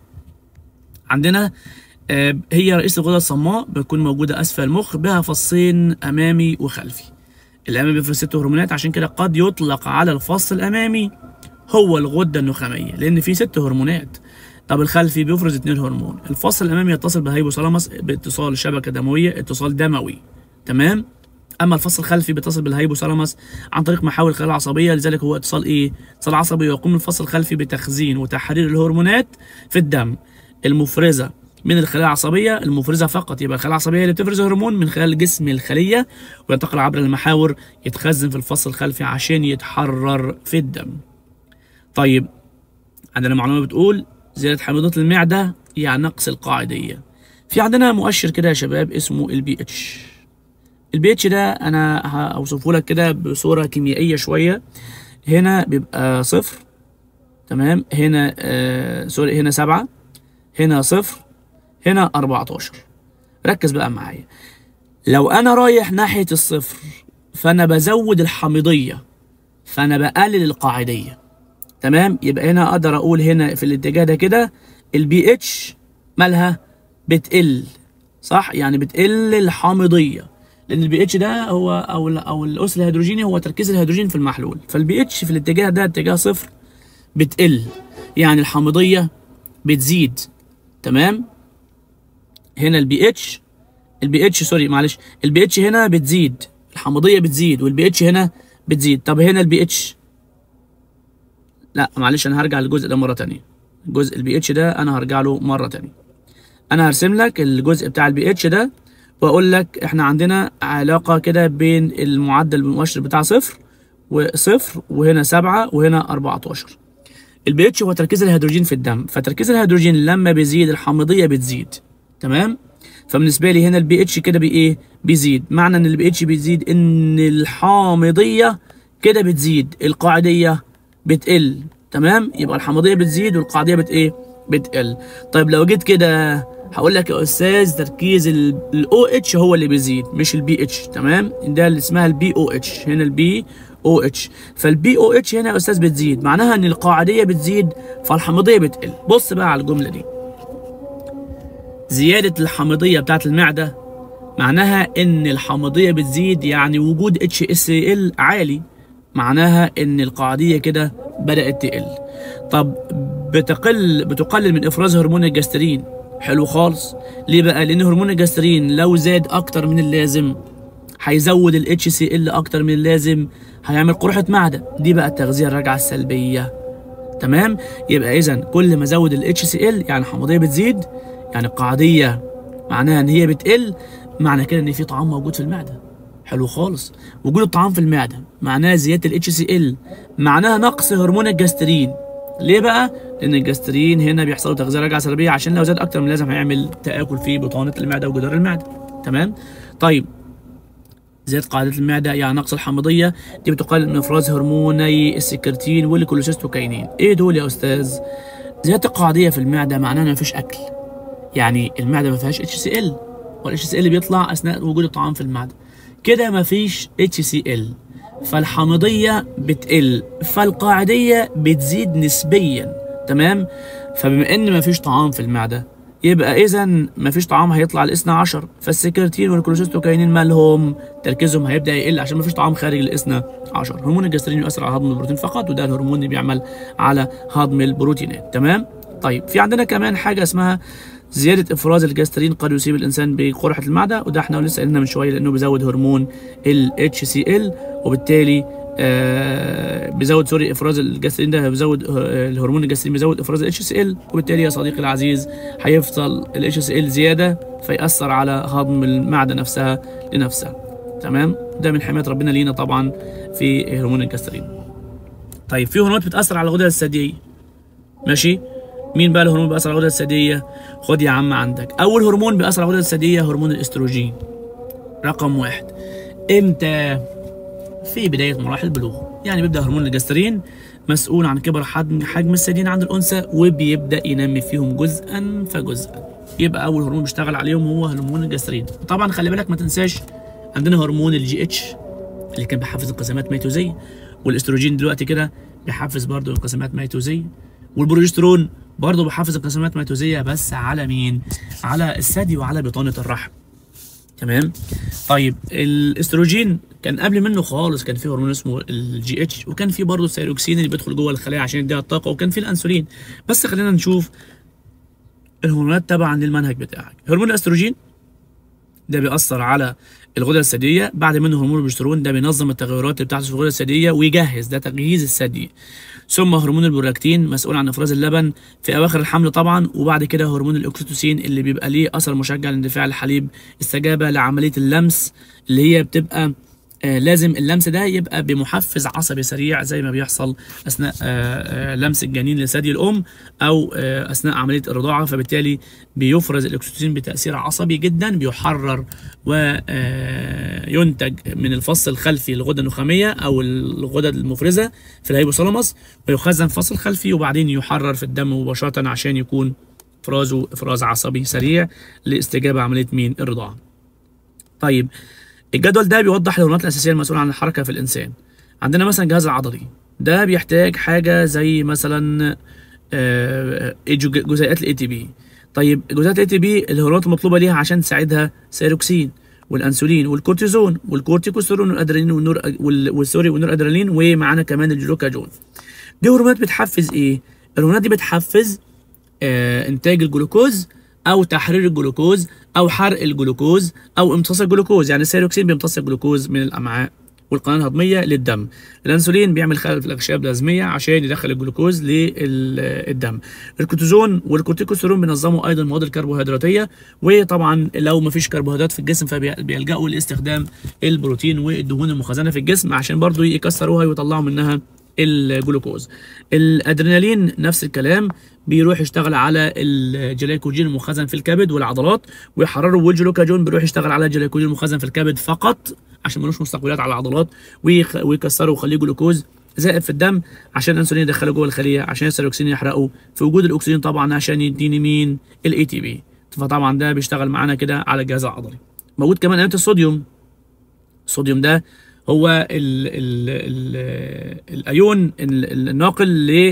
عندنا آه، هي رئيس الغده الصماء بتكون موجوده اسفل المخ بها فصين امامي وخلفي الامامي بيفرز ست هرمونات عشان كده قد يطلق على الفص الامامي هو الغده النخاميه لان فيه ست هرمونات طب الخلفي بيفرز اتنين هرمون الفص الامامي يتصل بالهيبوثالاموس باتصال شبكه دمويه اتصال دموي تمام اما الفص الخلفي بيتصل بالهيبوثالاموس عن طريق محاور الخلايا العصبيه لذلك هو اتصال ايه اتصال عصبي ويقوم الفص الخلفي بتخزين وتحرير الهرمونات في الدم المفرزه من الخلايا العصبيه المفرزه فقط يبقى الخلايا العصبيه اللي بتفرز هرمون من خلال جسم الخليه وينتقل عبر المحاور يتخزن في الفص الخلفي عشان يتحرر في الدم طيب عندنا معلومه بتقول زياده حمضيه المعده يعني نقص القاعديه في عندنا مؤشر كده يا شباب اسمه البي اتش البي اتش ده انا هوصفه لك كده بصوره كيميائيه شويه هنا بيبقى صفر تمام هنا آه سوري هنا سبعة هنا صفر هنا 14 ركز بقى معايا لو انا رايح ناحيه الصفر فانا بزود الحمضيه فانا بقلل القاعديه تمام يبقى هنا اقدر اقول هنا في الاتجاه ده كده البي اتش مالها بتقل صح يعني بتقل الحامضيه لان البي اتش ده هو او ال او الاس الهيدروجيني هو تركيز الهيدروجين في المحلول فالبي اتش في الاتجاه ده اتجاه صفر بتقل يعني الحامضيه بتزيد تمام هنا البي اتش البي اتش سوري معلش البي اتش هنا بتزيد الحمضيه بتزيد والبي اتش هنا بتزيد طب هنا البي اتش لا معلش انا هرجع للجزء ده مره تانية جزء البي اتش ده انا هرجع له مره تانية انا هرسم لك الجزء بتاع البي اتش ده واقول لك احنا عندنا علاقه كده بين المعدل المؤشر بتاع صفر وصفر وهنا سبعة وهنا 14 البي اتش هو تركيز الهيدروجين في الدم فتركيز الهيدروجين لما بيزيد الحمضيه بتزيد تمام فبالنسبه لي هنا البي اتش كده بايه بيزيد معنى ان البي اتش بيزيد ان الحامضيه كده بتزيد القاعديه بتقل تمام يبقى الحمضيه بتزيد والقاعديه بت ايه بتقل طيب لو جيت كده هقول لك يا استاذ تركيز الاو اتش هو اللي بيزيد مش البي اتش تمام ده اللي اسمها البي او اتش هنا البي او اتش فالبي او اتش هنا يا استاذ بتزيد معناها ان القاعديه بتزيد فالحمضيه بتقل بص بقى على الجمله دي زياده الحمضيه بتاعت المعده معناها ان الحمضيه بتزيد يعني وجود اتش اس ال عالي معناها ان القاعديه كده بدات تقل طب بتقل بتقلل من افراز هرمون الجسترين حلو خالص ليه بقى لان هرمون الجسترين لو زاد اكتر من اللازم هيزود الاتش سي ال اكتر من اللازم هيعمل قرحه معده دي بقى التغذيه الراجعه السلبيه تمام يبقى اذا كل ما ازود الاتش سي ال يعني الحمضيه بتزيد يعني القاعديه معناها ان هي بتقل معنى كده ان في طعام موجود في المعده حلو خالص وجود الطعام في المعده معناها زياده الاتش سي ال معناها نقص هرمون الجسترين ليه بقى؟ لأن الجسترين هنا بيحصل له تغذية راجعة سلبية عشان لو زاد أكتر من اللازم هيعمل تآكل في بطانة المعدة وجدار المعدة تمام؟ طيب زيادة قاعدة المعدة يعني نقص الحمضية دي بتقلل من إفراز هرموني السكرتين والكولوسيستوكاينين إيه دول يا أستاذ؟ زيادة القاعدية في المعدة معناها إن مفيش أكل يعني المعدة ما فيهاش اتش سي ال والاتش سي ال بيطلع أثناء وجود الطعام في المعدة كده مفيش اتش سي ال فالحمضية بتقل فالقاعدية بتزيد نسبيا تمام فبما ان مفيش طعام في المعدة يبقى اذا مفيش طعام هيطلع الاثنى عشر فالسكرتين والكولوسيستوكاينين مالهم تركيزهم هيبدا يقل عشان مفيش طعام خارج الاثنى عشر هرمون الجسترين يؤثر على هضم البروتين فقط وده الهرمون اللي بيعمل على هضم البروتينات تمام طيب في عندنا كمان حاجه اسمها زيادة إفراز الجسترين قد يصيب الإنسان بقرحة المعدة وده احنا لسه قلنا من شوية لأنه بيزود هرمون ال HCl وبالتالي آه بيزود سوري إفراز الجسترين ده بيزود آه الهرمون الجسترين بيزود إفراز ال HCl وبالتالي يا صديقي العزيز هيفضل ال HCl زيادة فيأثر على هضم المعدة نفسها لنفسها تمام ده من حماية ربنا لينا طبعا في هرمون الجسترين طيب في هرمونات بتأثر على الغدة الثديية ماشي مين بقى الهرمون بيأثر على الغدة الثديية؟ خد يا عم عندك، أول هرمون بيأثر على الغدة الثديية هرمون الاستروجين. رقم واحد. إمتى؟ في بداية مراحل البلوغ، يعني بيبدأ هرمون الجسترين مسؤول عن كبر حجم حجم الثديين عند الأنثى وبيبدأ ينمي فيهم جزءا فجزءا. يبقى أول هرمون بيشتغل عليهم هو هرمون الجسترين. طبعا خلي بالك ما تنساش عندنا هرمون الجي اتش اللي كان بيحفز انقسامات ميتوزية والاستروجين دلوقتي كده بيحفز برضه انقسامات ميتوزية والبروجسترون برضه بيحفز انقسامات ميتوزيه بس على مين؟ على الثدي وعلى بطانه الرحم. تمام؟ طيب الاستروجين كان قبل منه خالص كان في هرمون اسمه الجي اتش وكان في برضه الثيروكسين اللي بيدخل جوه الخلايا عشان يديها الطاقه وكان في الانسولين بس خلينا نشوف الهرمونات تبعا للمنهج بتاعك. هرمون الاستروجين ده بيأثر على الغدة الثديية بعد منه هرمون البروجسترون ده بينظم التغيرات اللي بتحدث في الغدة الثديية ويجهز ده تجهيز الثدي ثم هرمون البرولاكتين مسؤول عن افراز اللبن في اواخر الحمل طبعا وبعد كده هرمون الاكسيتوسين اللي بيبقى ليه اثر مشجع لاندفاع الحليب استجابه لعمليه اللمس اللي هي بتبقى آه لازم اللمس ده يبقى بمحفز عصبي سريع زي ما بيحصل اثناء آه آه لمس الجنين لثدي الام او آه اثناء عمليه الرضاعه فبالتالي بيفرز الاكسيتوسين بتاثير عصبي جدا بيحرر وينتج من الفص الخلفي للغده النخاميه او الغدد المفرزه في الهيبوثالاموس ويخزن في الفص الخلفي وبعدين يحرر في الدم مباشره عشان يكون افرازه افراز عصبي سريع لاستجابه عمليه مين الرضاعه. طيب الجدول ده بيوضح الهرمونات الاساسيه المسؤوله عن الحركه في الانسان عندنا مثلا الجهاز العضلي ده بيحتاج حاجه زي مثلا جزيئات الاي تي بي طيب جزيئات الاي تي بي الهرمونات المطلوبه ليها عشان تساعدها سيروكسين والانسولين والكورتيزون والكورتيكوستيرون والادرينالين والنور والسوري والنور ادرينالين ومعانا كمان الجلوكاجون دي هرمونات بتحفز ايه الهرمونات دي بتحفز آه انتاج الجلوكوز او تحرير الجلوكوز او حرق الجلوكوز او امتصاص الجلوكوز يعني السيروكسين بيمتص الجلوكوز من الامعاء والقناه الهضميه للدم الانسولين بيعمل خلل في الاغشيه البلازميه عشان يدخل الجلوكوز للدم الكورتيزون والكورتيكوستيرون بينظموا ايضا المواد الكربوهيدراتيه وطبعا لو ما فيش كربوهيدرات في الجسم فبيلجأوا لاستخدام البروتين والدهون المخزنه في الجسم عشان برضو يكسروها ويطلعوا منها الجلوكوز الادرينالين نفس الكلام بيروح يشتغل على الجلايكوجين المخزن في الكبد والعضلات ويحرره والجلوكاجون بيروح يشتغل على الجلايكوجين المخزن في الكبد فقط عشان ملوش مستقبلات على العضلات ويكسره ويخليه جلوكوز زائد في الدم عشان الانسولين يدخله جوه الخليه عشان السيروكسين يحرقه في وجود الاكسجين طبعا عشان يديني مين الاي تي بي فطبعا ده بيشتغل معانا كده على الجهاز العضلي موجود كمان ايونات الصوديوم الصوديوم ده هو ال ال ال الايون الناقل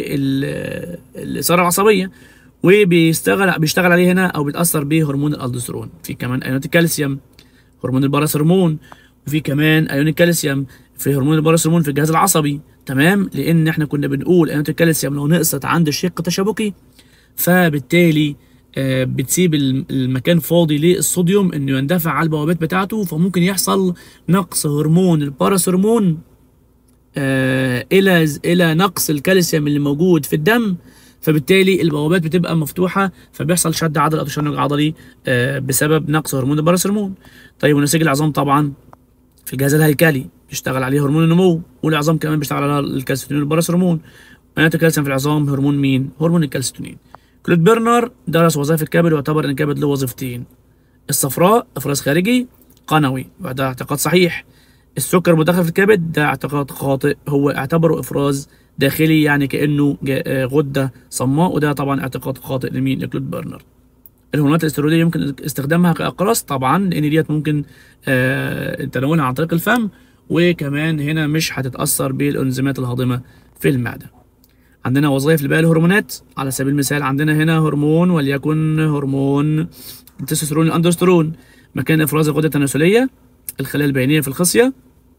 للاثاره العصبيه وبيشتغل بيشتغل عليه هنا او بيتاثر بهرمون الالدوستيرون في كمان ايونات الكالسيوم هرمون الباراسرمون وفي كمان ايون الكالسيوم في هرمون الباراسرمون في الجهاز العصبي تمام لان احنا كنا بنقول ايونات الكالسيوم لو نقصت عند الشق التشابكي فبالتالي آه بتسيب المكان فاضي للصوديوم انه يندفع على البوابات بتاعته فممكن يحصل نقص هرمون الباراسرمون آه الى الى نقص الكالسيوم اللي موجود في الدم فبالتالي البوابات بتبقى مفتوحه فبيحصل شد عضلي او تشنج عضلي آه بسبب نقص هرمون الباراسرمون طيب ونسيج العظام طبعا في الجهاز الهيكلي بيشتغل عليه هرمون النمو والعظام كمان بيشتغل على الكالسيتونين والباراسرمون ايونات الكالسيوم في العظام هرمون مين هرمون الكالسيتونين كلود بيرنر درس وظائف الكبد واعتبر ان الكبد له وظيفتين الصفراء افراز خارجي قنوي وده اعتقاد صحيح السكر مدخل في الكبد ده اعتقاد خاطئ هو اعتبره افراز داخلي يعني كانه غده صماء وده طبعا اعتقاد خاطئ لمين لكلود بيرنر الهرمونات الاستيرويديه يمكن استخدامها كاقراص طبعا لان ديت ممكن آه تناولها عن طريق الفم وكمان هنا مش هتتاثر بالانزيمات الهاضمه في المعده عندنا وظائف لباقي الهرمونات على سبيل المثال عندنا هنا هرمون وليكن هرمون التستوستيرون الاندروستيرون مكان افراز الغده التناسليه الخلايا البينيه في الخصيه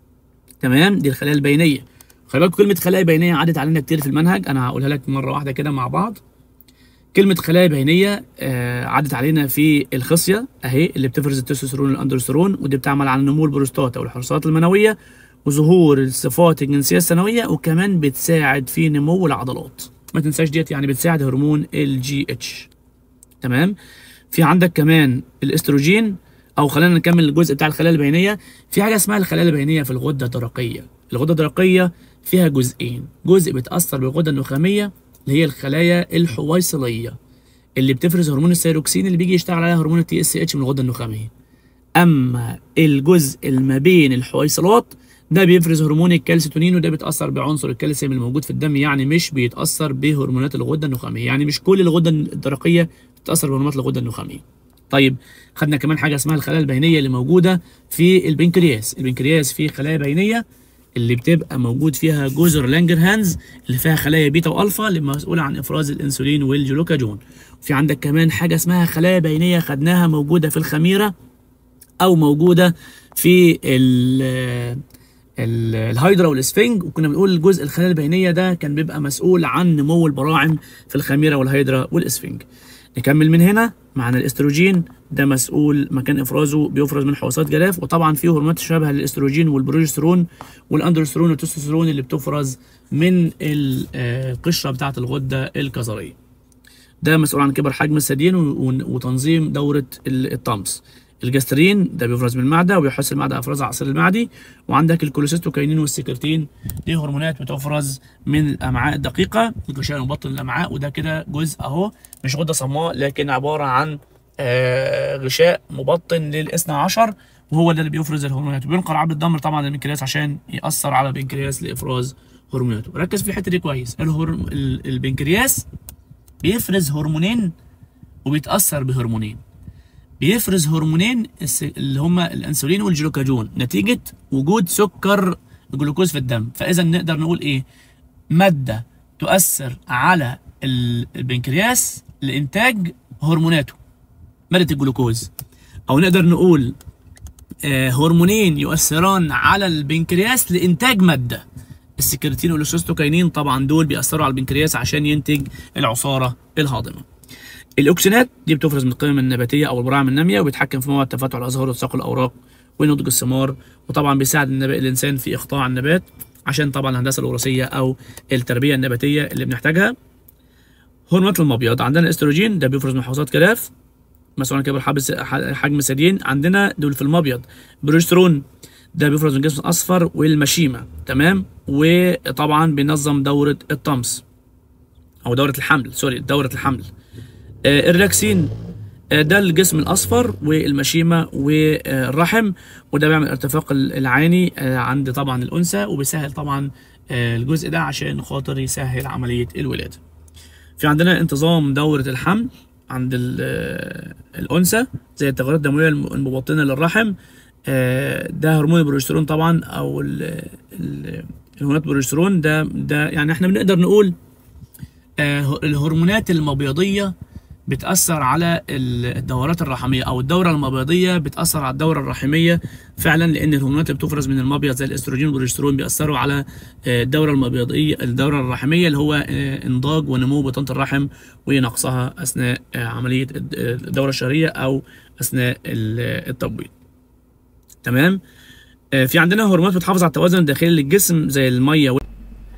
تمام دي الخلايا البينيه خلي بالكم كلمه خلايا بينيه عدت علينا كتير في المنهج انا هقولها لك مره واحده كده مع بعض كلمة خلايا بينية آه عدت علينا في الخصية أهي اللي بتفرز التستوستيرون والأندروستيرون ودي بتعمل على نمو البروستاتا والحرصات المنوية وظهور الصفات الجنسية الثانوية وكمان بتساعد في نمو العضلات ما تنساش ديت يعني بتساعد هرمون الجي اتش تمام في عندك كمان الاستروجين او خلينا نكمل الجزء بتاع الخلايا البينيه في حاجه اسمها الخلايا البينيه في الغده الدرقيه الغده الدرقيه فيها جزئين جزء بيتاثر بالغده النخاميه اللي هي الخلايا الحويصليه اللي بتفرز هرمون السيروكسين اللي بيجي يشتغل عليها هرمون التي اس اتش من الغده النخاميه اما الجزء اللي ما بين الحويصلات ده بيفرز هرمون الكالسيتونين وده بيتاثر بعنصر الكالسيوم الموجود في الدم يعني مش بيتاثر بهرمونات الغده النخاميه يعني مش كل الغده الدرقيه بتتاثر بهرمونات الغده النخاميه طيب خدنا كمان حاجه اسمها الخلايا البينيه اللي موجوده في البنكرياس البنكرياس فيه خلايا بينيه اللي بتبقى موجود فيها جزر لانجرهانز اللي فيها خلايا بيتا والفا اللي مسؤوله عن افراز الانسولين والجلوكاجون في عندك كمان حاجه اسمها خلايا بينيه خدناها موجوده في الخميره او موجوده في ال الهايدرا والاسفنج وكنا بنقول الجزء الخلايا البينيه ده كان بيبقى مسؤول عن نمو البراعم في الخميره والهيدرا والاسفنج نكمل من هنا معنا الاستروجين ده مسؤول مكان افرازه بيفرز من حويصلات جلاف وطبعا فيه هرمونات شبه الاستروجين والبروجسترون والاندروسترون والتستوستيرون اللي بتفرز من ال- آه، القشره بتاعه الغده الكظريه ده مسؤول عن كبر حجم الثديين و- و- وتنظيم دوره ال- الطمس الجسترين ده بيفرز من المعده وبيحس المعده افراز العصير المعدي وعندك الكوليسيستوكاينين والسكرتين دي هرمونات بتفرز من الامعاء الدقيقه الغشاء المبطن للامعاء وده كده جزء اهو مش غده صماء لكن عباره عن آه، غشاء مبطن للاثنى عشر وهو ده اللي بيفرز الهرمونات وبينقل عبر الدم طبعا للبنكرياس عشان ياثر على البنكرياس لافراز هرموناته ركز في الحته دي كويس الهرم... ال- البنكرياس بيفرز هرمونين وبيتاثر بهرمونين بيفرز هرمونين الس- اللي هما الانسولين والجلوكاجون نتيجه وجود سكر جلوكوز في الدم فاذا نقدر نقول ايه ماده تؤثر على ال- البنكرياس لانتاج هرموناته ماده الجلوكوز او نقدر نقول آه، هرمونين يؤثران على البنكرياس لانتاج ماده السكرتين والاكسوستوكاينين طبعا دول بيأثروا على البنكرياس عشان ينتج العصاره الهاضمه الاوكسينات دي بتفرز من القمم النباتيه او البراعم الناميه وبيتحكم في مواد تفتح الازهار وتساقط الاوراق ونضج الثمار وطبعا بيساعد النبات الانسان في اقطاع النبات عشان طبعا الهندسه الوراثيه او التربيه النباتيه اللي بنحتاجها هرمونات المبيض عندنا الاستروجين ده بيفرز من حويصلات كلاف مسؤول عن كبر حبس حجم الثديين عندنا دول في المبيض بروجسترون ده بيفرز من الجسم الاصفر والمشيمه تمام وطبعا بينظم دوره الطمس او دوره الحمل سوري دوره الحمل آه، الريلاكسين آه، ده الجسم الاصفر والمشيمه والرحم وده بيعمل ارتفاق العاني آه، عند طبعا الانثى وبيسهل طبعا آه، الجزء ده عشان خاطر يسهل عمليه الولاده في عندنا انتظام دوره الحمل عند ال- آه، الانثى زي التغيرات الدمويه الم- المبطنه للرحم آه، ده هرمون البروجسترون طبعا او ال- ال- الهرمونات البروجسترون ده ده يعني احنا بنقدر نقول آه، الهرمونات المبيضيه بتأثر على ال- الدورات الرحمية أو الدورة المبيضية بتأثر على الدورة الرحمية فعلا لأن الهرمونات اللي بتفرز من المبيض زي الأستروجين والبروجسترون بيأثروا على آه، الدورة المبيضية الدورة الرحمية اللي هو آه، إنضاج ونمو بطانة الرحم ونقصها أثناء آه، عملية الد- الدورة الشهرية أو أثناء ال- التبويض تمام آه، في عندنا هرمونات بتحافظ على التوازن الداخلي للجسم زي المية وال-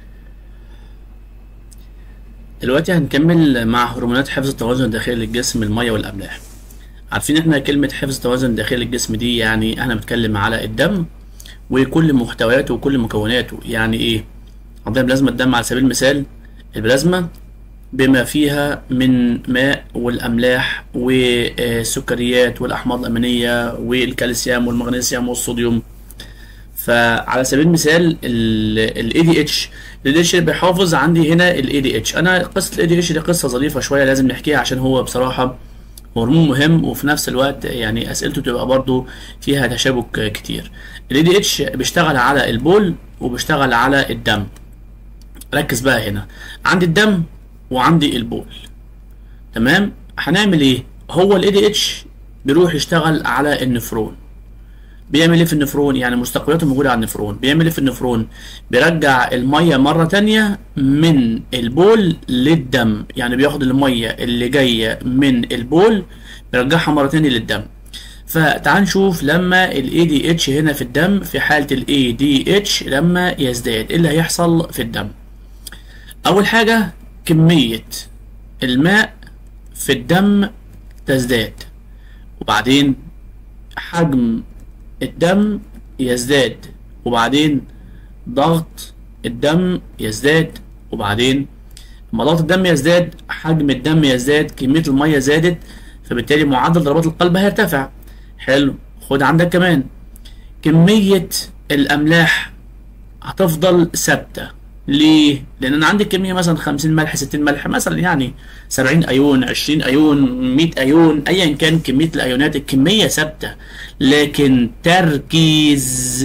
دلوقتي هنكمل مع هرمونات حفظ التوازن الداخلي للجسم المية والأملاح عارفين احنا كلمة حفظ التوازن الداخلي للجسم دي يعني احنا بنتكلم على الدم وكل محتوياته وكل مكوناته يعني ايه عندنا بلازما الدم على سبيل المثال البلازما بما فيها من ماء والأملاح والسكريات والأحماض الأمينية والكالسيوم والمغنيسيوم والصوديوم فعلى سبيل المثال ال ADH ال ADH بيحافظ عندي هنا ال ADH انا قصه ال ADH دي قصه ظريفه شويه لازم نحكيها عشان هو بصراحه هرمون مهم وفي نفس الوقت يعني اسئلته تبقى برضو فيها تشابك كتير ال ADH بيشتغل على البول وبيشتغل على الدم ركز بقى هنا عندي الدم وعندي البول تمام هنعمل ايه هو ال ADH بيروح يشتغل على النفرون بيعمل ايه في النفرون يعني مستقبلاته موجوده على النفرون بيعمل ايه في النفرون بيرجع الميه مره تانية من البول للدم يعني بياخد الميه اللي جايه من البول بيرجعها مره تانية للدم فتعال نشوف لما ال ADH هنا في الدم في حالة ال ADH لما يزداد ايه اللي هيحصل في الدم اول حاجة كمية الماء في الدم تزداد وبعدين حجم الدم يزداد وبعدين ضغط الدم يزداد وبعدين لما ضغط الدم يزداد حجم الدم يزداد كمية المية زادت فبالتالي معدل ضربات القلب هيرتفع حلو خد عندك كمان كمية الأملاح هتفضل ثابتة ليه؟ لأن أنا عندي كمية مثلا 50 ملح 60 ملح مثلا يعني 70 أيون 20 أيون 100 أيون أيا كان كمية الأيونات الكمية ثابتة لكن تركيز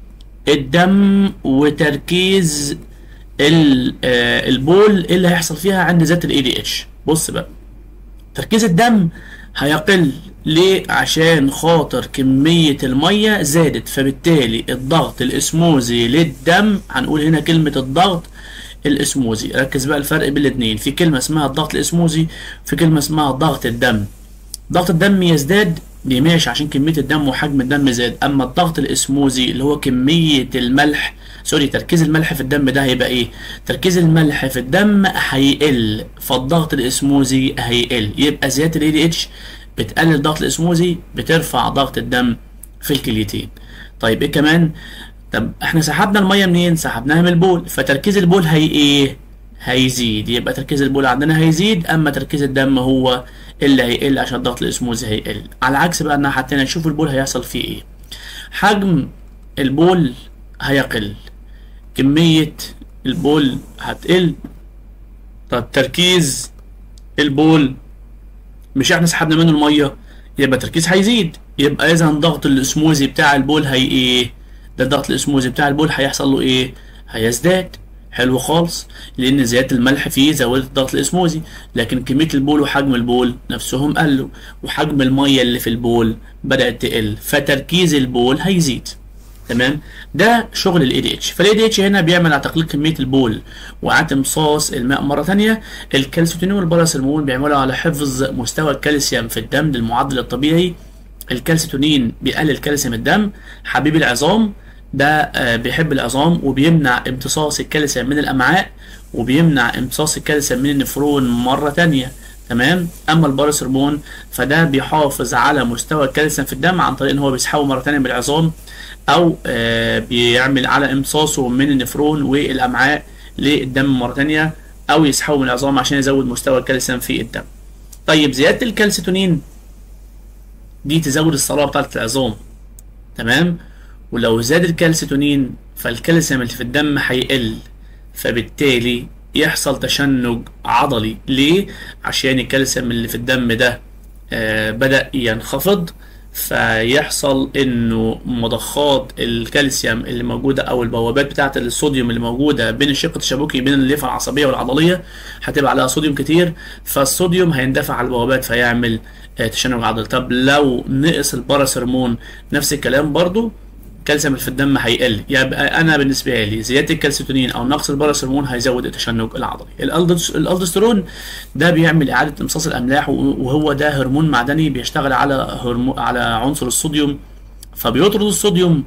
الدم وتركيز ال- آه، البول إيه اللي هيحصل فيها عند ذات ال ADH بص بقى تركيز الدم هيقل ليه عشان خاطر كمية المية زادت فبالتالي الضغط الاسموزي للدم هنقول هنا كلمة الضغط الاسموزي ركز بقى الفرق بين الاتنين في كلمة اسمها الضغط الاسموزي في كلمة اسمها ضغط الدم ضغط الدم يزداد دي ماشي عشان كمية الدم وحجم الدم زاد أما الضغط الإسموزي اللي هو كمية الملح سوري تركيز الملح في الدم ده هيبقى إيه؟ تركيز الملح في الدم هيقل فالضغط الإسموزي هيقل يبقى زيادة ال ADH بتقلل ضغط الإسموزي بترفع ضغط الدم في الكليتين طيب إيه كمان؟ طب احنا سحبنا المية منين؟ سحبناها من البول فتركيز البول هي إيه؟ هيزيد يبقى تركيز البول عندنا هيزيد اما تركيز الدم هو اللي هيقل عشان الضغط الاسموزي هيقل على العكس بقى الناحيه التانيه نشوف البول هيحصل فيه ايه حجم البول هيقل كميه البول هتقل طب تركيز البول مش احنا سحبنا منه الميه يبقى التركيز هيزيد يبقى اذا الضغط الاسموزي بتاع البول هي ايه ده الضغط الاسموزي بتاع البول هيحصل له ايه هيزداد حلو خالص لان زياده الملح فيه زودت الضغط الاسموزي لكن كميه البول وحجم البول نفسهم قلوا وحجم الميه اللي في البول بدات تقل فتركيز البول هيزيد تمام ده شغل الاي دي اتش فالاي دي اتش هنا بيعمل على تقليل كميه البول واعاده امتصاص الماء مره ثانيه الكالسيتونين والباراسيرمون بيعملوا على حفظ مستوى الكالسيوم في الدم للمعدل الطبيعي الكالسيتونين بيقلل كالسيوم الدم حبيب العظام ده بيحب العظام وبيمنع امتصاص الكالسيوم من الامعاء وبيمنع امتصاص الكالسيوم من النفرون مره تانية تمام اما الباراسيرمون فده بيحافظ على مستوى الكالسيوم في الدم عن طريق ان هو بيسحبه مره تانية من العظام او بيعمل على امتصاصه من النفرون والامعاء للدم مره تانية او يسحبه من العظام عشان يزود مستوى الكالسيوم في الدم طيب زياده الكالسيتونين دي تزود الصلابه بتاعت العظام تمام ولو زاد الكالسيتونين فالكالسيوم اللي في الدم هيقل فبالتالي يحصل تشنج عضلي ليه عشان الكالسيوم اللي في الدم ده آه بدأ ينخفض فيحصل انه مضخات الكالسيوم اللي موجوده او البوابات بتاعه الصوديوم اللي موجوده بين الشق التشابكي بين الليفه العصبيه والعضليه هتبقى عليها صوديوم كتير فالصوديوم هيندفع على البوابات فيعمل آه تشنج عضلي طب لو نقص الباراسيرمون نفس الكلام برضو الكالسيوم اللي في الدم هيقل يبقى انا بالنسبه لي زياده الكالسيتونين او نقص الباراسيرمون هيزود التشنج العضلي الالدوسترون ده بيعمل اعاده امتصاص الاملاح وهو ده هرمون معدني بيشتغل على هرمو على عنصر الصوديوم فبيطرد الصوديوم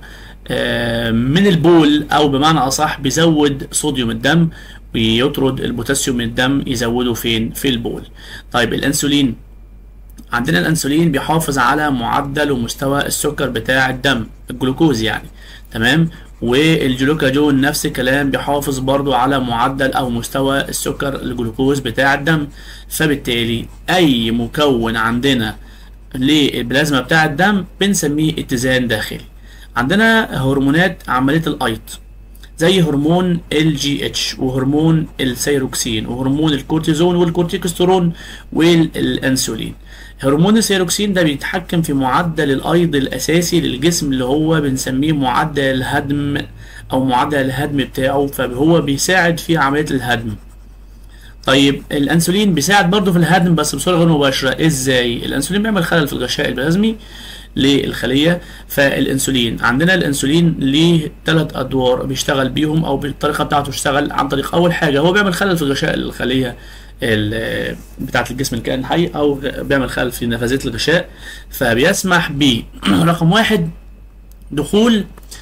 من البول او بمعنى اصح بيزود صوديوم الدم ويطرد البوتاسيوم من الدم يزوده فين في البول طيب الانسولين عندنا الانسولين بيحافظ على معدل ومستوى السكر بتاع الدم الجلوكوز يعني تمام والجلوكاجون نفس الكلام بيحافظ برضو على معدل او مستوى السكر الجلوكوز بتاع الدم فبالتالي اي مكون عندنا للبلازما بتاع الدم بنسميه اتزان داخلي عندنا هرمونات عمليه الايض زي هرمون ال جي اتش وهرمون السيروكسين وهرمون الكورتيزون والكورتيكوستيرون والانسولين هرمون السيروكسين ده بيتحكم في معدل الايض الاساسي للجسم اللي هو بنسميه معدل الهدم او معدل الهدم بتاعه فهو بيساعد في عمليه الهدم طيب الانسولين بيساعد برضه في الهدم بس بصوره غير مباشره ازاي الانسولين بيعمل خلل في الغشاء البلازمي للخليه فالانسولين عندنا الانسولين ليه ثلاث ادوار بيشتغل بيهم او بالطريقه بتاعته بيشتغل عن طريق اول حاجه هو بيعمل خلل في غشاء الخليه بتاعه الجسم الكائن الحي او بيعمل خلل في نفاذيه الغشاء فبيسمح ب رقم واحد دخول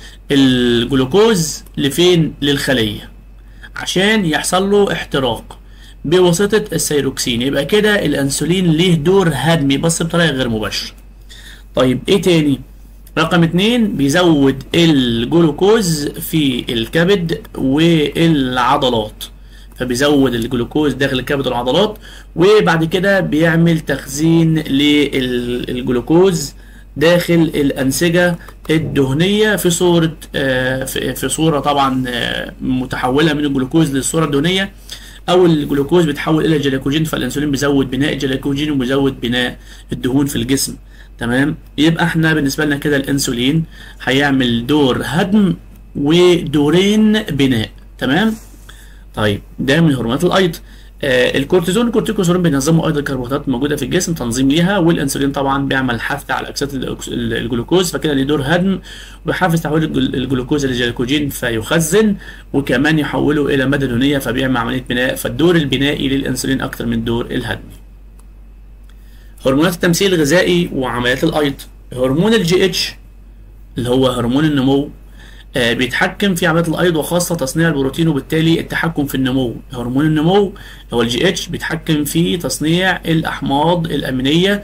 الجلوكوز لفين للخليه عشان يحصل له احتراق بواسطه السيروكسين يبقى كده الانسولين ليه دور هدمي بس بطريقه غير مباشره طيب ايه تاني رقم اتنين بيزود الجلوكوز في الكبد والعضلات فبيزود الجلوكوز داخل الكبد والعضلات وبعد كده بيعمل تخزين للجلوكوز داخل الأنسجة الدهنية في صورة في صورة طبعا متحولة من الجلوكوز للصورة الدهنية أو الجلوكوز بيتحول إلى جليكوجين فالأنسولين بيزود بناء الجليكوجين وبيزود بناء الدهون في الجسم تمام يبقى احنا بالنسبة لنا كده الأنسولين هيعمل دور هدم ودورين بناء تمام طيب ده من هرمونات الايض آه الكورتيزون والكورتيكوستيرون بينظموا ايضا الكربوهيدرات الموجوده في الجسم تنظيم ليها والانسولين طبعا بيعمل حث على اكسده الجلوكوز فكده ليه دور هدم ويحفز تحويل الجلوكوز لجليكوجين فيخزن وكمان يحوله الى ماده دهنيه فبيعمل عمليه بناء فالدور البنائي للانسولين اكتر من الدور الهدمي هرمونات التمثيل الغذائي وعمليات الايض هرمون الجي اتش اللي هو هرمون النمو آه، بيتحكم في عمليات الايض وخاصه تصنيع البروتين وبالتالي التحكم في النمو هرمون النمو هو الجي اتش بيتحكم في تصنيع الاحماض الامينيه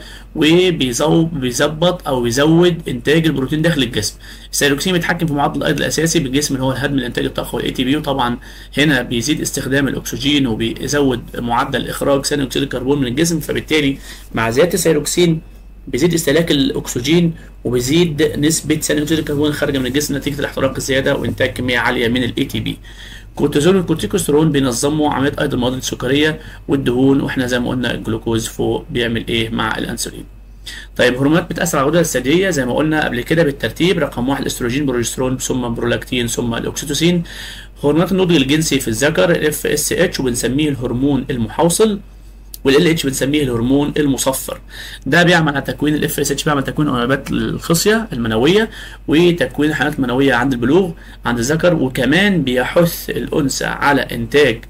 وبيظبط او بيزود انتاج البروتين داخل الجسم السيروكسين بيتحكم في معدل الايض الاساسي بالجسم اللي هو الهدم الانتاج الطاقه والاي تي بي وطبعا هنا بيزيد استخدام الاكسجين وبيزود معدل اخراج ثاني اكسيد الكربون من الجسم فبالتالي مع زياده السيروكسين بيزيد استهلاك الاكسجين وبيزيد نسبه ثاني اكسيد الكربون الخارجه من الجسم نتيجه الاحتراق الزياده وانتاج كميه عاليه من الاي تي بي كورتيزون والكورتيكوستيرون بينظموا عمليه ايضا المواد السكريه والدهون واحنا زي ما قلنا الجلوكوز فوق بيعمل ايه مع الانسولين طيب هرمونات بتاثر على الغده الثدييه زي ما قلنا قبل كده بالترتيب رقم واحد الاستروجين بروجسترون ثم برولاكتين ثم الاكسيتوسين هرمونات النضج الجنسي في الذكر الاف اس اتش وبنسميه الهرمون المحوصل والال اتش بنسميه الهرمون المصفر ده بيعمل على تكوين الاف اس اتش بيعمل تكوين انابيبات الخصيه المنويه وتكوين الحيوانات المنويه عند البلوغ عند الذكر وكمان بيحث الانثى على انتاج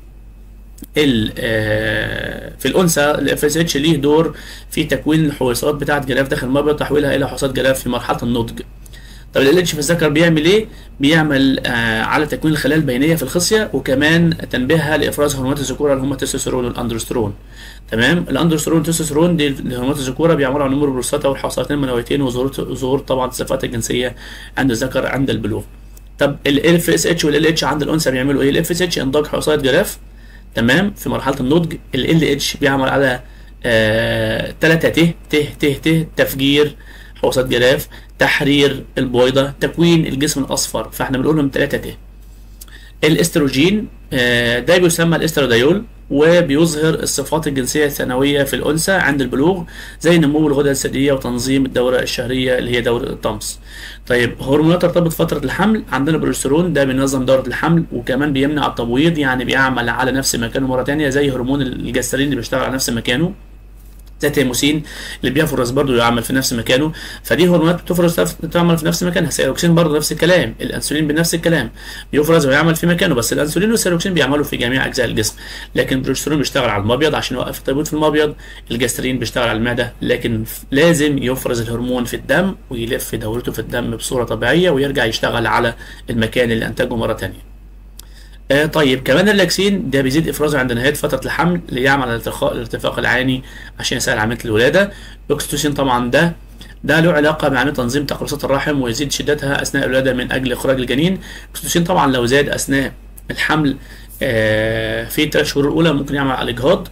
ال في الانثى الاف اس اتش ليه دور في تكوين الحويصلات بتاعه جلاف داخل المبيض تحويلها الى حويصلات جلاف في مرحله النضج طب ال اتش في الذكر بيعمل ايه؟ بيعمل آه على تكوين الخلايا البينيه في الخصيه وكمان تنبيهها لافراز هرمونات الذكوره اللي هم التستوستيرون والاندروسترون تمام الاندروسترون والتستوستيرون دي هرمونات الذكوره بيعملوا على نمو البروستاتا والحوصلتين المنويتين وظهور ظهور طبعا الصفات الجنسيه عند الذكر عند البلوغ طب الاف اس اتش والال اتش عند الانثى بيعملوا ايه؟ الاف اس اتش انضاج حوصلات جلاف تمام في مرحله النضج ال اتش بيعمل على آه 3 ت ت ت ت تفجير حوصات جلاف تحرير البويضه تكوين الجسم الاصفر فاحنا بنقول لهم 3 ت الاستروجين آه ده بيسمى الاستراديول وبيظهر الصفات الجنسيه الثانويه في الانثى عند البلوغ زي نمو الغدد الثدييه وتنظيم الدوره الشهريه اللي هي دوره الطمس. طيب هرمونات ترتبط فتره الحمل عندنا البروجسترون ده بينظم دوره الحمل وكمان بيمنع التبويض يعني بيعمل على نفس مكانه مره ثانيه زي هرمون الجسترين اللي بيشتغل على نفس مكانه زي التيموسين اللي بيفرز برضه يعمل في نفس مكانه فدي هرمونات بتفرز تعمل في نفس مكانها السيروكسين برضه نفس الكلام الانسولين بنفس الكلام بيفرز ويعمل في مكانه بس الانسولين والسيروكسين بيعملوا في جميع اجزاء الجسم لكن البروجسترون بيشتغل على المبيض عشان يوقف التبويض في المبيض الجسترين بيشتغل على المعده لكن لازم يفرز الهرمون في الدم ويلف دورته في الدم بصوره طبيعيه ويرجع يشتغل على المكان اللي انتجه مره ثانيه آه طيب كمان اللاكسين ده بيزيد افرازه عند نهايه فتره الحمل ليعمل على الارتخاء الارتفاق العاني عشان يسهل عمليه الولاده الاكسيتوسين طبعا ده ده له علاقه بعمليه تنظيم تقلصات الرحم ويزيد شدتها اثناء الولاده من اجل اخراج الجنين الاكسيتوسين طبعا لو زاد اثناء الحمل آه في الثلاث شهور الاولى ممكن يعمل على الاجهاض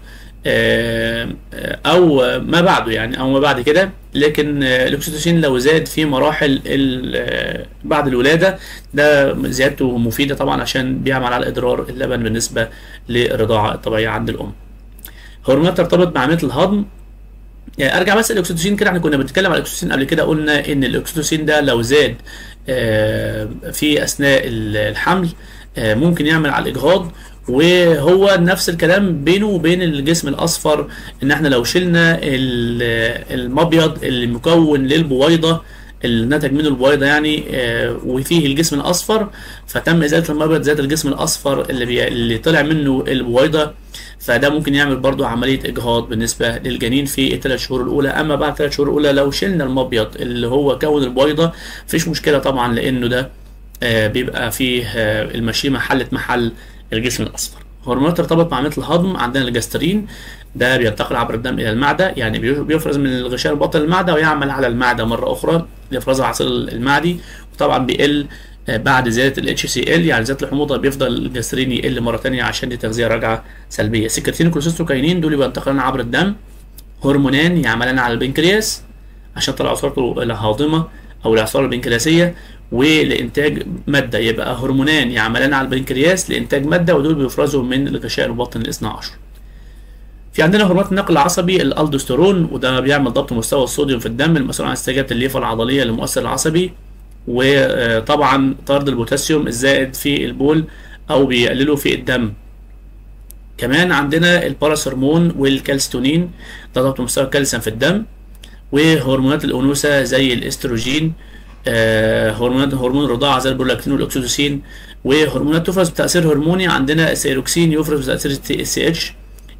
او ما بعده يعني او ما بعد كده لكن الاكسيتوسين لو زاد في مراحل بعد الولاده ده زيادته مفيده طبعا عشان بيعمل على اضرار اللبن بالنسبه للرضاعه الطبيعيه عند الام هرمونات ترتبط بعمليه الهضم يعني ارجع بس الاكسيتوسين كده احنا كنا بنتكلم على الاكسيتوسين قبل كده قلنا ان الاكسيتوسين ده لو زاد في اثناء الحمل ممكن يعمل على الاجهاض وهو نفس الكلام بينه وبين الجسم الاصفر ان احنا لو شلنا المبيض اللي مكون للبويضه اللي نتج منه البويضه يعني وفيه الجسم الاصفر فتم ازاله المبيض زاد الجسم الاصفر اللي بي... اللي طلع منه البويضه فده ممكن يعمل برضو عمليه اجهاض بالنسبه للجنين في الثلاث شهور الاولى اما بعد الثلاث شهور الاولى لو شلنا المبيض اللي هو كون البويضه مفيش مشكله طبعا لانه ده بيبقى فيه المشيمه حلت محل الجسم الاصفر هرمونات ترتبط مع عمليه الهضم عندنا الجسترين ده بينتقل عبر الدم الى المعده يعني بيفرز من الغشاء الباطن المعده ويعمل على المعده مره اخرى لافراز العصير المعدي وطبعا بيقل بعد زياده ال HCl يعني زياده الحموضه بيفضل الجسترين يقل مره ثانيه عشان دي تغذيه راجعه سلبيه سكرتين الكوليستروكاينين دول بينتقلون عبر الدم هرمونان يعملان على البنكرياس عشان طلع عصارته الهاضمه او العصاره البنكرياسيه ولانتاج ماده يبقى هرمونان يعملان على البنكرياس لانتاج ماده ودول بيفرزوا من الغشاء الباطن الاثنى عشر في عندنا هرمونات النقل العصبي الالدوستيرون وده بيعمل ضبط مستوى الصوديوم في الدم المسؤول عن استجابه الليفه العضليه للمؤثر العصبي وطبعا طرد البوتاسيوم الزائد في البول او بيقلله في الدم كمان عندنا الباراس هرمون والكالستونين ده ضبط مستوى الكالسيوم في الدم وهرمونات الانوثه زي الاستروجين آه هرمونات هرمون الرضاعه زي البرولاكتين والاكسيتوسين وهرمونات تفرز بتاثير هرموني عندنا السيروكسين يفرز بتاثير السي اتش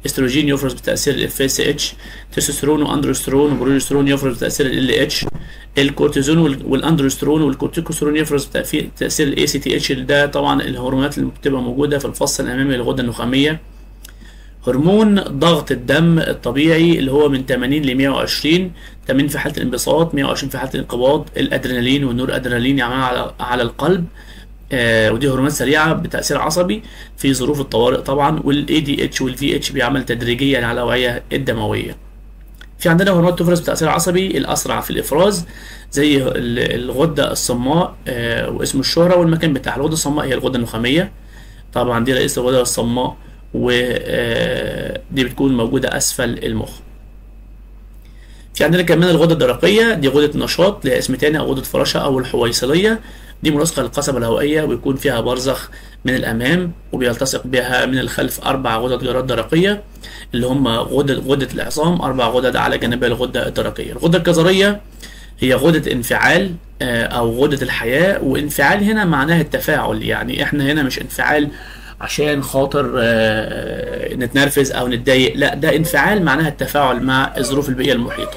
استروجين يفرز بتاثير الاف اس اتش تستوستيرون واندروستيرون وبروجسترون يفرز بتاثير ال اتش الكورتيزون والاندروستيرون والكورتيكوستيرون يفرز بتاثير الاي سي تي اتش ده طبعا الهرمونات اللي بتبقى موجوده في الفص الامامي للغده النخاميه هرمون ضغط الدم الطبيعي اللي هو من 80 ل 120 80 في حاله الانبساط 120 في حاله الانقباض الادرينالين والنور ادرينالين يعمل على على القلب آه ودي هرمونات سريعه بتاثير عصبي في ظروف الطوارئ طبعا والاي دي اتش والفي اتش بيعمل تدريجيا على الاوعيه الدمويه في عندنا هرمونات تفرز بتاثير عصبي الاسرع في الافراز زي الغده الصماء آه واسم الشهره والمكان بتاعها الغده الصماء هي الغده النخاميه طبعا دي رئيس الغده الصماء ودي بتكون موجودة أسفل المخ في عندنا كمان الغدة الدرقية دي غدة نشاط لها اسم تاني أو غدة فراشة أو الحويصلية دي ملاصقة للقصبة الهوائية ويكون فيها برزخ من الأمام وبيلتصق بها من الخلف أربع غدد جراد درقية اللي هم غدة غدة العظام أربع غدد على جانبي الغدة الدرقية الغدة الكظرية هي غدة انفعال أو غدة الحياة وانفعال هنا معناها التفاعل يعني احنا هنا مش انفعال عشان خاطر آه نتنرفز او نتضايق لا ده انفعال معناها التفاعل مع الظروف البيئيه المحيطه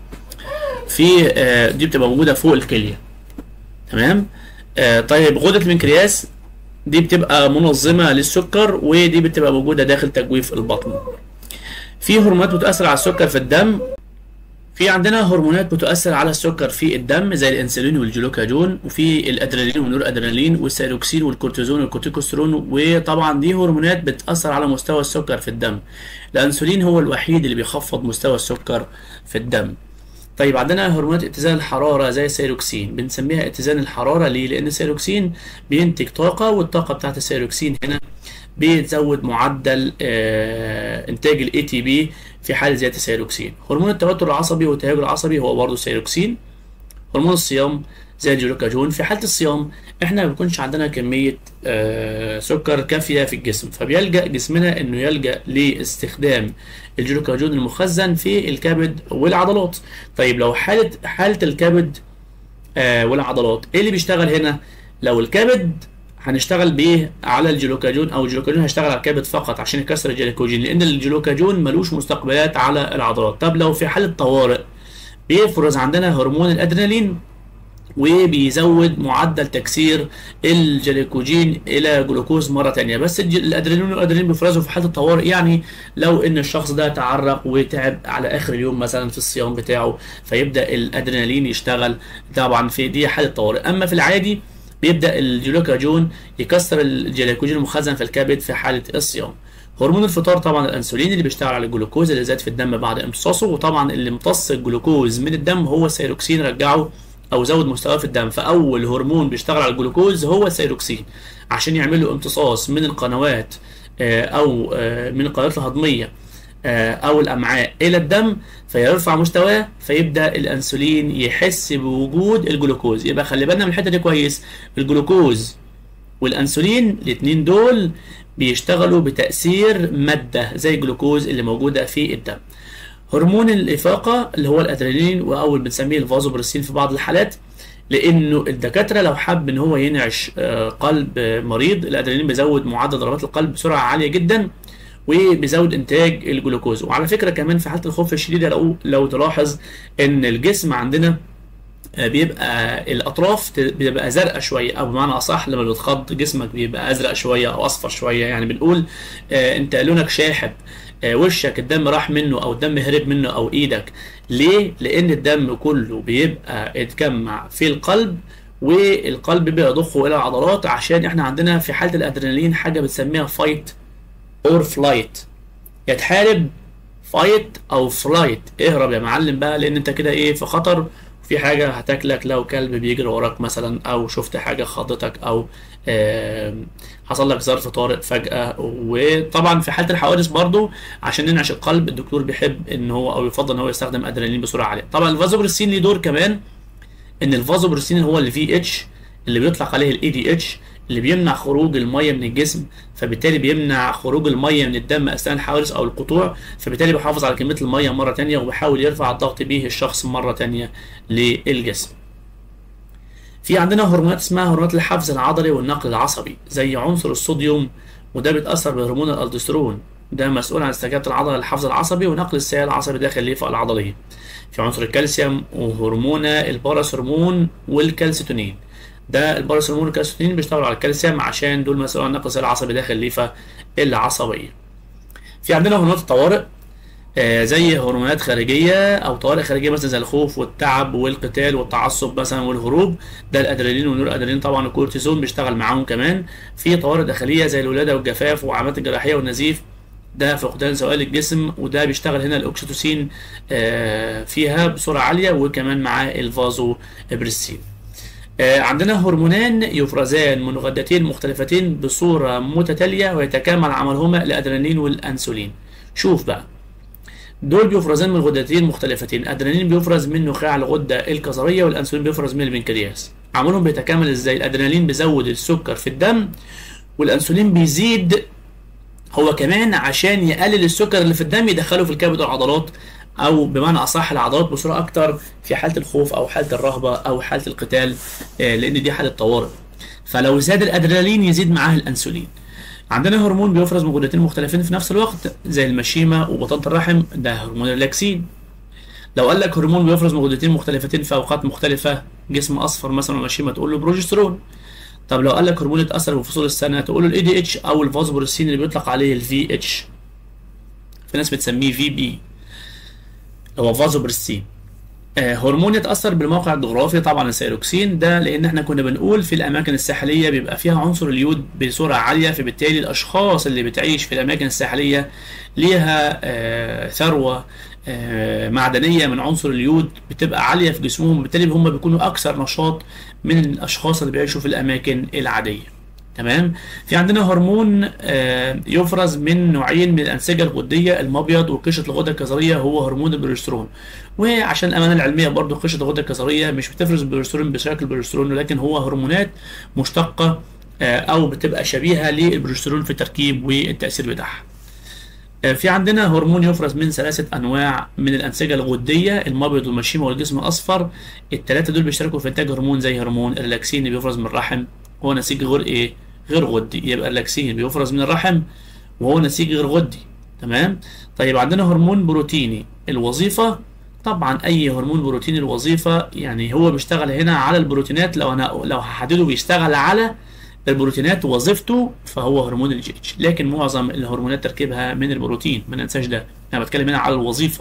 في آه دي بتبقى موجوده فوق الكليه تمام آه طيب غده المنكرياس دي بتبقى منظمه للسكر ودي بتبقى موجوده داخل تجويف البطن في هرمونات بتاثر على السكر في الدم في عندنا هرمونات بتؤثر على السكر في الدم زي الانسولين والجلوكاجون وفي الادرينالين والنور ادرينالين والسيروكسين والكورتيزون والكورتيكوسترون وطبعا دي هرمونات بتاثر على مستوى السكر في الدم الانسولين هو الوحيد اللي بيخفض مستوى السكر في الدم طيب عندنا هرمونات اتزان الحراره زي السيروكسين بنسميها اتزان الحراره ليه لان السيروكسين بينتج طاقه والطاقه بتاعت السيروكسين هنا بتزود معدل آه انتاج الاي تي بي في حاله زياده السيروكسين هرمون التوتر العصبي والتهيج العصبي هو برضه السيروكسين هرمون الصيام زي الجلوكاجون في حاله الصيام احنا ما بيكونش عندنا كميه آه سكر كافيه في الجسم فبيلجا جسمنا انه يلجا لاستخدام الجلوكاجون المخزن في الكبد والعضلات طيب لو حاله حاله الكبد آه والعضلات ايه اللي بيشتغل هنا لو الكبد هنشتغل بايه على الجلوكاجون او الجلوكاجون هيشتغل على الكبد فقط عشان يكسر الجلوكوجين لان الجلوكاجون ملوش مستقبلات على العضلات طب لو في حاله طوارئ بيفرز عندنا هرمون الادرينالين وبيزود معدل تكسير الجلوكوجين الى جلوكوز مره تانية بس الادرينالين والادرينالين بيفرزوا في حاله الطوارئ يعني لو ان الشخص ده تعرق وتعب على اخر اليوم مثلا في الصيام بتاعه فيبدا الادرينالين يشتغل طبعا في دي حاله طوارئ اما في العادي بيبدا الجلوكاجون يكسر الجلوكوجين المخزن في الكبد في حاله الصيام هرمون الفطار طبعا الانسولين اللي بيشتغل على الجلوكوز اللي زاد في الدم بعد امتصاصه وطبعا اللي امتص الجلوكوز من الدم هو السيروكسين رجعه او زود مستواه في الدم فاول هرمون بيشتغل على الجلوكوز هو السيروكسين عشان يعمل له امتصاص من القنوات او من القنوات الهضميه او الامعاء الى الدم فيرفع مستواه فيبدا الانسولين يحس بوجود الجلوكوز يبقى خلي بالنا من الحته دي كويس الجلوكوز والانسولين الاثنين دول بيشتغلوا بتاثير ماده زي الجلوكوز اللي موجوده في الدم هرمون الافاقه اللي هو الادرينالين واول بنسميه الفازوبرسين في بعض الحالات لانه الدكاتره لو حب ان هو ينعش قلب مريض الادرينالين بيزود معدل ضربات القلب بسرعه عاليه جدا وبيزود انتاج الجلوكوز وعلى فكره كمان في حاله الخوف الشديد لو لو تلاحظ ان الجسم عندنا بيبقى الاطراف بتبقى زرقاء شويه او بمعنى اصح لما بتخض جسمك بيبقى ازرق شويه او اصفر شويه يعني بنقول آه انت لونك شاحب آه وشك الدم راح منه او الدم هرب منه او ايدك ليه لان الدم كله بيبقى اتجمع في القلب والقلب بيضخه الى العضلات عشان احنا عندنا في حاله الادرينالين حاجه بنسميها فايت اور فلايت يا تحارب فايت او فلايت اهرب يا معلم بقى لان انت كده ايه في خطر في حاجة هتاكلك لو كلب بيجري وراك مثلا أو شفت حاجة خضتك أو حصل لك ظرف طارئ فجأة وطبعا في حالة الحوادث برضو عشان ننعش القلب الدكتور بيحب إن هو أو يفضل إن هو يستخدم أدرينالين بسرعة عالية طبعا الفازوبرسين ليه دور كمان إن الفازوبرسين هو اللي فيه اتش اللي بيطلق عليه الاي دي اتش اللي بيمنع خروج الميه من الجسم فبالتالي بيمنع خروج الميه من الدم اثناء الحوادث او القطوع فبالتالي بيحافظ على كميه الميه مره تانية وبيحاول يرفع الضغط به الشخص مره تانية للجسم في عندنا هرمونات اسمها هرمونات الحفز العضلي والنقل العصبي زي عنصر الصوديوم وده بيتاثر بهرمون الالدوسترون ده مسؤول عن استجابة العضلة للحفظ العصبي ونقل السائل العصبي داخل الليفة العضلية في عنصر الكالسيوم وهرمون الباراس هرمون والكالسيتونين ده الباراس هرمون والكالسيتونين بيشتغلوا على الكالسيوم عشان دول مسؤول عن نقل السائل العصبي داخل الليفة العصبية في عندنا هرمونات الطوارئ آه، زي هرمونات خارجيه او طوارئ خارجيه مثلا زي الخوف والتعب والقتال والتعصب مثلا والهروب ده الادرينالين والنور ادرينالين طبعا الكورتيزون بيشتغل معاهم كمان في طوارئ داخليه زي الولاده والجفاف وعمليات الجراحيه والنزيف ده فقدان سوائل الجسم وده بيشتغل هنا الاكسيتوسين آه، فيها بسرعه عاليه وكمان معاه الفازو بريسين آه، عندنا هرمونان يفرزان من غدتين مختلفتين بصوره متتاليه ويتكامل عملهما الادرينالين والانسولين شوف بقى دول بيفرزان من غدتين مختلفتين الادرينالين بيفرز من نخاع الغده الكظريه والانسولين بيفرز من البنكرياس عملهم بيتكامل ازاي الادرينالين بيزود السكر في الدم والانسولين بيزيد هو كمان عشان يقلل السكر اللي في الدم يدخله في الكبد والعضلات او بمعنى اصح العضلات بصوره اكتر في حاله الخوف او حاله الرهبه او حاله القتال آه، لان دي حاله طوارئ فلو زاد الادرينالين يزيد معاه الانسولين عندنا هرمون بيفرز من غدتين مختلفين في نفس الوقت زي المشيمه وبطانه الرحم ده هرمون اللاكسين لو قال لك هرمون بيفرز من غدتين مختلفتين في اوقات مختلفه جسم اصفر مثلا ومشيمه تقول له بروجسترون طب لو قال لك هرمون اتاثر في فصول السنه تقول له الاي دي اتش او الفازوبرسين اللي بيطلق عليه الفي اتش في ناس بتسميه في بي هو فازوبرسين آه، هرمون يتاثر بالموقع الجغرافي طبعا السيروكسين ده لان احنا كنا بنقول في الاماكن الساحليه بيبقى فيها عنصر اليود بصوره عاليه فبالتالي الاشخاص اللي بتعيش في الاماكن الساحليه ليها آه، ثروه آه، معدنيه من عنصر اليود بتبقى عاليه في جسمهم بالتالي هم بيكونوا اكثر نشاط من الاشخاص اللي بيعيشوا في الاماكن العاديه تمام في عندنا هرمون آه، يفرز من نوعين من الانسجه الغديه المبيض وقشره الغده الكظريه هو هرمون البروجسترون وعشان الامانه العلميه برضو قشره الغده الكظريه مش بتفرز البروجسترون بشكل البروجسترون ولكن هو هرمونات مشتقه آه، او بتبقى شبيهه للبروجسترون في التركيب والتاثير بتاعها آه، في عندنا هرمون يفرز من ثلاثة أنواع من الأنسجة الغدية المبيض والمشيمة والجسم الأصفر الثلاثة دول بيشتركوا في إنتاج هرمون زي هرمون الريلاكسين اللي بيفرز من الرحم هو نسيج غير إيه؟ غير غدي يبقى اللاكسين بيفرز من الرحم وهو نسيج غير غدي تمام طيب عندنا هرمون بروتيني الوظيفة طبعا اي هرمون بروتيني الوظيفة يعني هو بيشتغل هنا على البروتينات لو انا لو هحدده بيشتغل على البروتينات وظيفته فهو هرمون الجي اتش لكن معظم الهرمونات تركيبها من البروتين ما ننساش ده انا بتكلم هنا على الوظيفه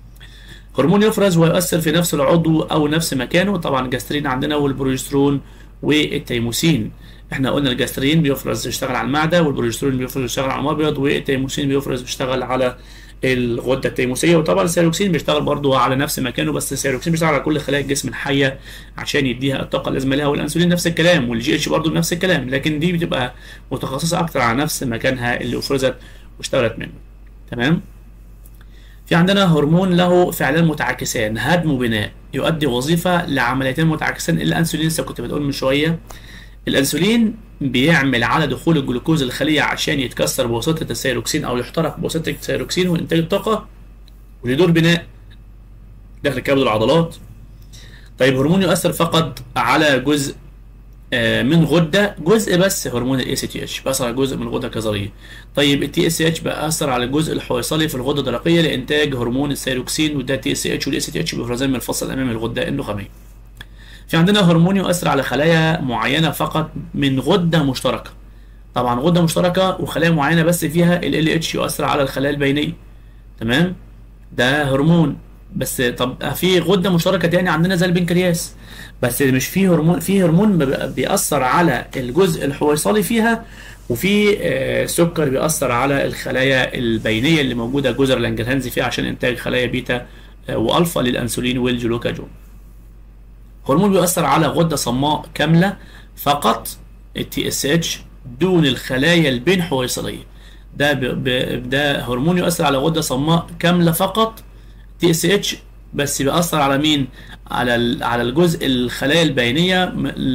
هرمون يفرز ويؤثر في نفس العضو او نفس مكانه طبعا الجاسترين عندنا والبروجسترون والتيموسين احنا قلنا الجاسترين بيفرز يشتغل على المعده والبروجسترون بيفرز يشتغل على المبيض والتيموسين بيفرز يشتغل على الغده التيموسيه وطبعا السيروكسين بيشتغل برضه على نفس مكانه بس السيروكسين بيشتغل على كل خلايا الجسم الحيه عشان يديها الطاقه اللازمه لها والانسولين نفس الكلام والجي اتش برضه نفس الكلام لكن دي بتبقى متخصصه اكتر على نفس مكانها اللي افرزت واشتغلت منه تمام في عندنا هرمون له فعلان متعاكسان هدم وبناء يؤدي وظيفه لعمليتين متعاكسان الانسولين لسه كنت بتقول من شويه الانسولين بيعمل على دخول الجلوكوز الخليه عشان يتكسر بواسطه السيروكسين او يحترق بواسطه السيروكسين وانتاج الطاقه ولدور بناء داخل الكبد والعضلات طيب هرمون يؤثر فقط على جزء آه، من غده جزء بس هرمون الاي سي تي اتش بيأثر على جزء من الغده الكظريه طيب التي اس اتش بيأثر على الجزء الحويصلي في الغده الدرقيه لانتاج هرمون السيروكسين وده تي اس اتش والاي سي تي اتش بيفرزان من الفصل الامامي للغده النخاميه في عندنا هرمون يؤثر على خلايا معينة فقط من غدة مشتركة طبعا غدة مشتركة وخلايا معينة بس فيها ال اتش يؤثر على الخلايا البينية تمام ده هرمون بس طب في غدة مشتركة تاني عندنا زي البنكرياس بس مش في هرمون في هرمون بيأثر على الجزء الحويصلي فيها وفي آه، سكر بيأثر على الخلايا البينية اللي موجودة جزر لانجرهانز فيها عشان إنتاج خلايا بيتا آه، وألفا للأنسولين والجلوكاجون هرمون بيؤثر على غدة صماء كاملة فقط التي اس اتش دون الخلايا البين حويصلية ده ب... ب... ده هرمون يؤثر على غدة صماء كاملة فقط تي اس اتش بس بيأثر على مين؟ على ال... على الجزء الخلايا البينية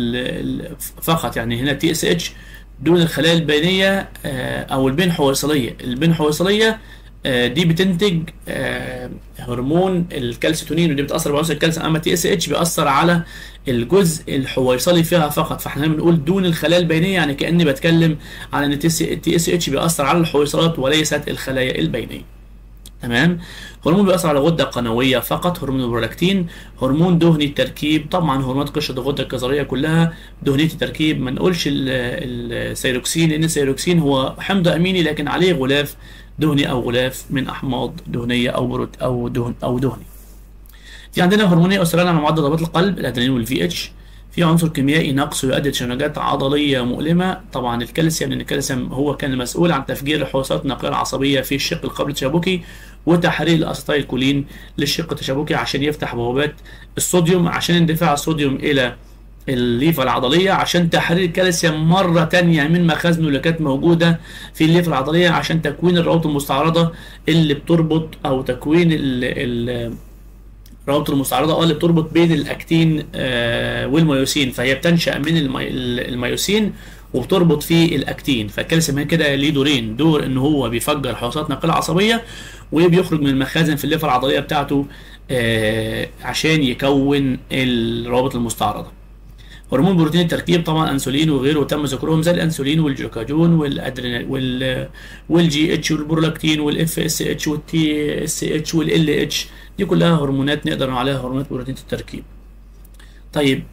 فقط يعني هنا تي اس اتش دون الخلايا البينية آه، او البين حويصلية البين حويصلية آه، دي بتنتج آه، هرمون الكالسيتونين ودي بتاثر بعنصر الكالسيوم اما تي اس اتش بيأثر على الجزء الحويصلي فيها فقط فاحنا هنا بنقول دون الخلايا البينيه يعني كاني بتكلم على ان تي اس اتش بيأثر على الحويصلات وليست الخلايا البينيه تمام هرمون بيأثر على الغده القنويه فقط هرمون البرولاكتين هرمون دهني التركيب طبعا هرمونات قشره الغده الكظريه كلها دهنيه التركيب ما نقولش ال- السيروكسين لان السيروكسين هو حمض اميني لكن عليه غلاف دهني او غلاف من احماض دهنيه او بروت او دهن او دهني في عندنا هرمونيه أسرية على معدل ضربات القلب الادرينالين والفي اتش في عنصر كيميائي نقصه يؤدي لتشنجات عضليه مؤلمه طبعا الكالسيوم لان الكالسيوم هو كان المسؤول عن تفجير الحويصلات النقيه العصبيه في الشق القبل التشابكي وتحرير الاسيتايل كولين للشق التشابكي عشان يفتح بوابات الصوديوم عشان اندفاع الصوديوم الى الليفة العضلية عشان تحرير الكالسيوم مرة تانية من مخازنه اللي كانت موجودة في الليفة العضلية عشان تكوين الروابط المستعرضة اللي بتربط أو تكوين ال ال الروابط المستعرضة اه اللي بتربط بين الأكتين آه والميوسين فهي بتنشأ من المي الميوسين وبتربط في الأكتين فالكالسيوم هنا كده ليه دورين دور إن هو بيفجر حويصلات ناقلة عصبية وبيخرج من المخازن في الليفة العضلية بتاعته آه عشان يكون الروابط المستعرضة هرمون بروتين التركيب طبعا انسولين وغيره تم ذكرهم زي الانسولين والجلوكاجون والادرينال وال والجي اتش والبرولاكتين والاف اس اتش والتي اس اتش والال اتش دي كلها هرمونات نقدر نقول عليها هرمونات بروتين التركيب طيب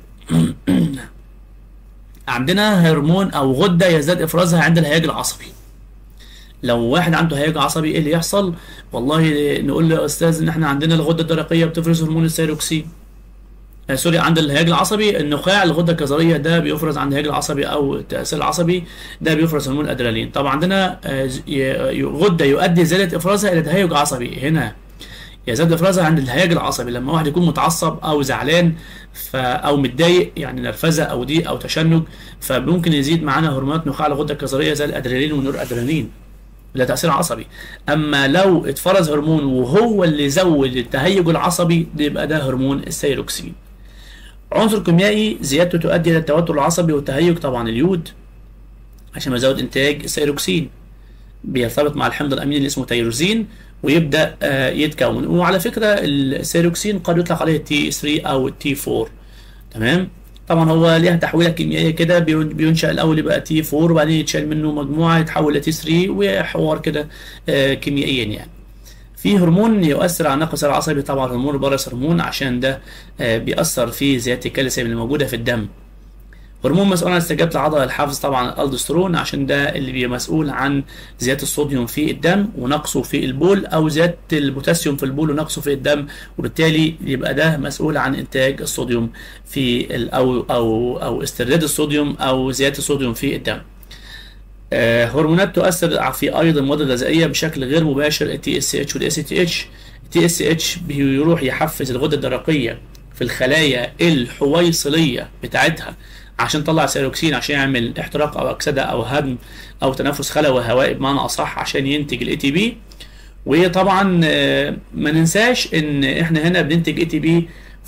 عندنا هرمون او غده يزداد افرازها عند الهياج العصبي لو واحد عنده هياج عصبي ايه اللي يحصل والله نقول له يا استاذ ان احنا عندنا الغده الدرقيه بتفرز هرمون الثيروكسين آه، سوري عند الهياج العصبي النخاع الغده الكظريه ده بيفرز عند الهياج العصبي او التاثير العصبي ده بيفرز هرمون الادرينالين طبعا عندنا آه، ز- ي- ي- غده يؤدي زياده افرازها الى تهيج عصبي هنا يزداد افرازها عند الهياج العصبي لما واحد يكون متعصب او زعلان ف او متضايق يعني نرفزه او ضيق او تشنج فممكن يزيد معانا هرمونات نخاع الغده الكظريه زي الادرينالين والنور ادرينالين لا تأثير عصبي أما لو اتفرز هرمون وهو اللي زود التهيج العصبي ده يبقى ده هرمون الثيروكسين عنصر كيميائي زيادته تؤدي إلى التوتر العصبي والتهيج طبعا اليود عشان يزود إنتاج الثيروكسين بيرتبط مع الحمض الأميني اللي اسمه تيروزين ويبدأ آه، يتكون وعلى فكرة الثيروكسين قد يطلق عليه تي 3 أو تي 4 تمام طبعا هو ليها تحويله كيميائيه كده بين- بينشا الاول يبقى تي 4 وبعدين يتشال منه مجموعه يتحول لتي 3 وحوار كده آه، كيميائيا يعني في هرمون يؤثر على النقص العصبي طبعا هرمون البرص هرمون عشان ده آه، بيأثر في زياده الكالسيوم اللي موجوده في الدم هرمون مسؤول عن استجابة العضلة للحفز طبعا الالدوسترون عشان ده اللي بيبقى مسؤول عن زيادة الصوديوم في الدم ونقصه في البول أو زيادة البوتاسيوم في البول ونقصه في الدم وبالتالي يبقى ده مسؤول عن إنتاج الصوديوم في ال- أو أو أو استرداد الصوديوم أو زيادة الصوديوم في الدم. آه، هرمونات تؤثر في ايضا المواد الغذائيه بشكل غير مباشر التي اس اتش والاس تي اتش التي اس اتش بيروح يحفز الغده الدرقيه في الخلايا الحويصليه بتاعتها عشان تطلع سيروكسين عشان يعمل احتراق او اكسده او هدم او تنفس خلوي هوائي بمعنى اصح عشان ينتج الاي تي بي وطبعا آه، ما ننساش ان احنا هنا بننتج اي تي بي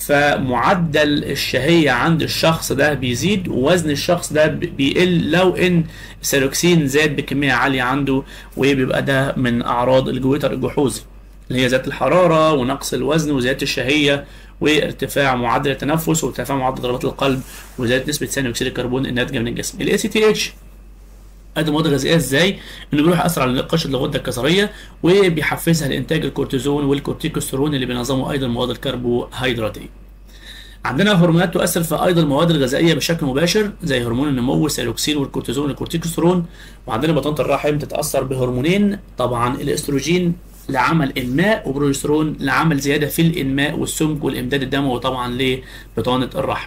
فمعدل الشهية عند الشخص ده بيزيد ووزن الشخص ده بي- بيقل لو ان السيروكسين زاد بكمية عالية عنده وبيبقى ده من اعراض الجويتر الجحوظي اللي هي زيادة الحرارة ونقص الوزن وزيادة الشهية وارتفاع معدل التنفس وارتفاع معدل ضربات القلب وزيادة نسبة ثاني اكسيد الكربون الناتجة من الجسم. الاي سي تي اتش ادي مواد غذائيه ازاي انه بيروح ياثر على قشره الغده الكظريه وبيحفزها لانتاج الكورتيزون والكورتيكوستيرون اللي بينظموا ايضا المواد الكربوهيدراتيه عندنا هرمونات تؤثر في ايضا المواد الغذائيه بشكل مباشر زي هرمون النمو والسيروكسين والكورتيزون والكورتيكوستيرون وعندنا بطانه الرحم تتاثر بهرمونين طبعا الاستروجين لعمل انماء وبروجسترون لعمل زياده في الانماء والسمك والامداد الدموي طبعا لبطانه الرحم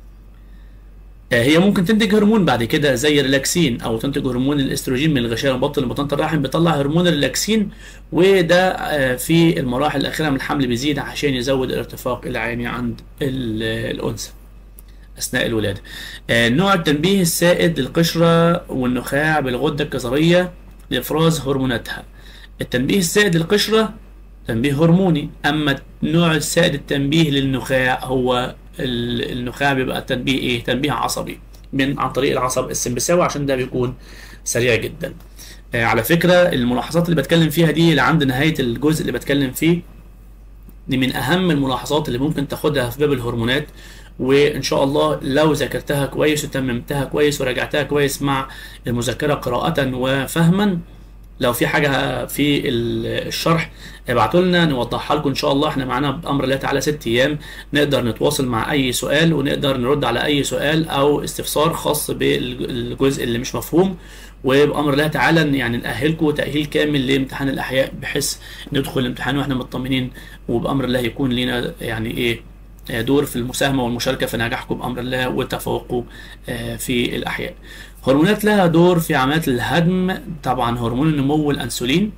آه، هي ممكن تنتج هرمون بعد كده زي الريلاكسين او تنتج هرمون الاستروجين من الغشاء المبطن لبطانه الرحم بيطلع هرمون الريلاكسين وده آه، في المراحل الاخيره من الحمل بيزيد عشان يزود الارتفاق العيني عند ال- الانثى اثناء الولاده. آه، نوع التنبيه السائد للقشره والنخاع بالغده الكظريه لافراز هرموناتها. التنبيه السائد للقشره تنبيه هرموني اما نوع السائد التنبيه للنخاع هو ال- النخاع بيبقى تنبيه ايه تنبيه عصبي من عن طريق العصب السمبثاوي عشان ده بيكون سريع جدا آه، على فكرة الملاحظات اللي بتكلم فيها دي لعند نهاية الجزء اللي بتكلم فيه دي من أهم الملاحظات اللي ممكن تاخدها في باب الهرمونات وإن شاء الله لو ذاكرتها كويس وتممتها كويس وراجعتها كويس مع المذاكرة قراءة وفهما لو في حاجة في ال- الشرح ابعتوا لنا نوضحها لكم ان شاء الله احنا معانا بامر الله تعالى ست ايام نقدر نتواصل مع اي سؤال ونقدر نرد على اي سؤال او استفسار خاص بالجزء اللي مش مفهوم وبامر الله تعالى يعني نأهلكم تأهيل كامل لامتحان الاحياء بحيث ندخل الامتحان واحنا مطمنين وبامر الله يكون لنا يعني ايه دور في المساهمة والمشاركة في نجاحكم بأمر الله وتفوقوا آه، في الأحياء هرمونات لها دور في عمليات الهضم طبعا هرمون النمو والأنسولين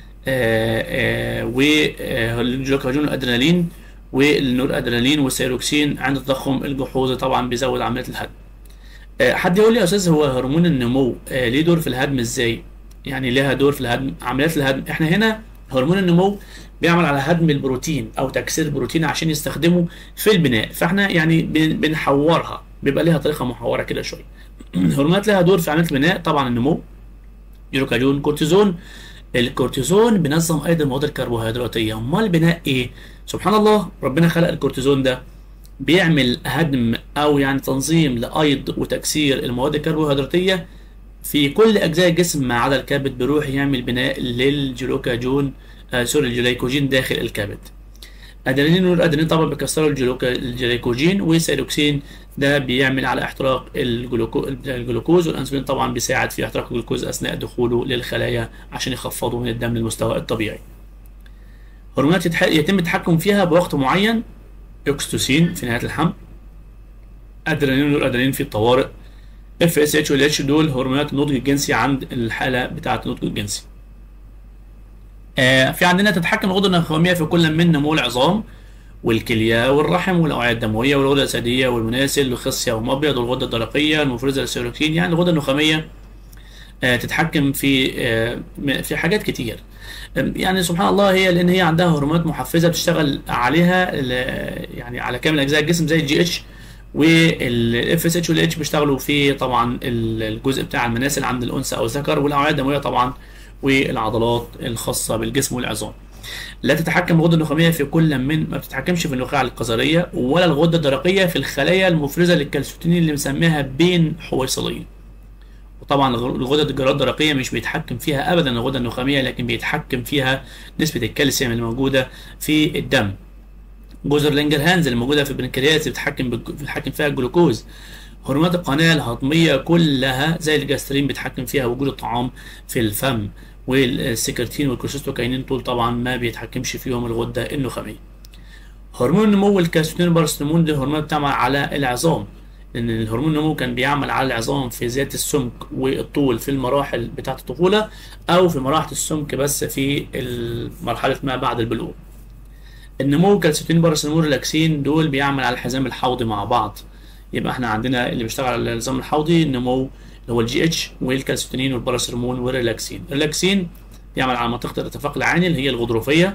والجلوكاجون والأدرينالين والنور أدرينالين والسيروكسين عند التضخم الجحوظي طبعا بيزود عملية الهضم آه، حد يقول لي يا أستاذ هو هرمون النمو آه، ليه دور في الهضم إزاي؟ يعني لها دور في الهضم عمليات الهضم احنا هنا هرمون النمو بيعمل على هضم البروتين او تكسير البروتين عشان يستخدمه في البناء فاحنا يعني بن- بنحورها بيبقى ليها طريقه محوره كده شويه الهرمونات لها دور في عمليه البناء طبعا النمو جلوكاجون كورتيزون الكورتيزون بينظم ايضا المواد الكربوهيدراتيه امال البناء ايه سبحان الله ربنا خلق الكورتيزون ده بيعمل هدم او يعني تنظيم لايض وتكسير المواد الكربوهيدراتيه في كل اجزاء الجسم ما عدا الكبد بيروح يعمل بناء للجلوكاجون آه سوري الجليكوجين داخل الكبد ادرينالين والادرينالين طبعا بيكسروا الجلوكا الجليكوجين والسيروكسين ده بيعمل على احتراق الجلوكو الجلوكوز والانسولين طبعا بيساعد في احتراق الجلوكوز اثناء دخوله للخلايا عشان يخفضوا من الدم للمستوى الطبيعي هرمونات يتح- يتم التحكم فيها بوقت معين اكستوسين في نهايه الحمل ادرينالين والادرينالين في الطوارئ اف اس اتش والاتش دول هرمونات النضج الجنسي عند الحاله بتاعه النضج الجنسي آه في عندنا تتحكم الغدة النخامية في كل من نمو العظام والكلية والرحم والأوعية الدموية والغدة الأسدية والمناسل والخصية والمبيض والغدة الدرقية المفرزة للسيروتين يعني الغدة النخامية آه تتحكم في آه م- في حاجات كتير آم، يعني سبحان الله هي لأن هي عندها هرمونات محفزة بتشتغل عليها ال- يعني على كامل أجزاء الجسم زي الجي اتش والاف اس اتش والاتش بيشتغلوا في طبعا ال- الجزء بتاع المناسل عند الانثى او الذكر والاوعيه الدمويه طبعا والعضلات الخاصه بالجسم والعظام. لا تتحكم الغده النخاميه في كل من ما بتتحكمش في النخاع القذريه ولا الغده الدرقيه في الخلايا المفرزه للكالسيتونين اللي بنسميها بين حويصليه. وطبعا الغ- الغدد الجراد الدرقيه مش بيتحكم فيها ابدا الغده النخاميه لكن بيتحكم فيها نسبه الكالسيوم اللي موجوده في الدم. جزر لانجرهانز اللي موجوده في البنكرياس بتتحكم بالج- بتتحكم فيها الجلوكوز هرمونات القناه الهضميه كلها زي الجاسترين بيتحكم فيها وجود الطعام في الفم والسكرتين والكوليستوكاينين دول طبعا ما بيتحكمش فيهم الغده النخاميه هرمون النمو والكالسيتون والبارستمون دي هرمونات بتعمل على العظام لان الهرمون النمو كان بيعمل على العظام في زياده السمك والطول في المراحل بتاعه الطفوله او في مراحل السمك بس في مرحله ما بعد البلوغ النمو كالسيتين باراسيتامول ريلاكسين دول بيعمل على الحزام الحوضي مع بعض يبقى احنا عندنا اللي بيشتغل على النظام الحوضي النمو اللي هو الجي اتش والكالسيتونين والباراسيتامول والريلاكسين الريلاكسين بيعمل على منطقه الارتفاق العاني اللي هي الغضروفيه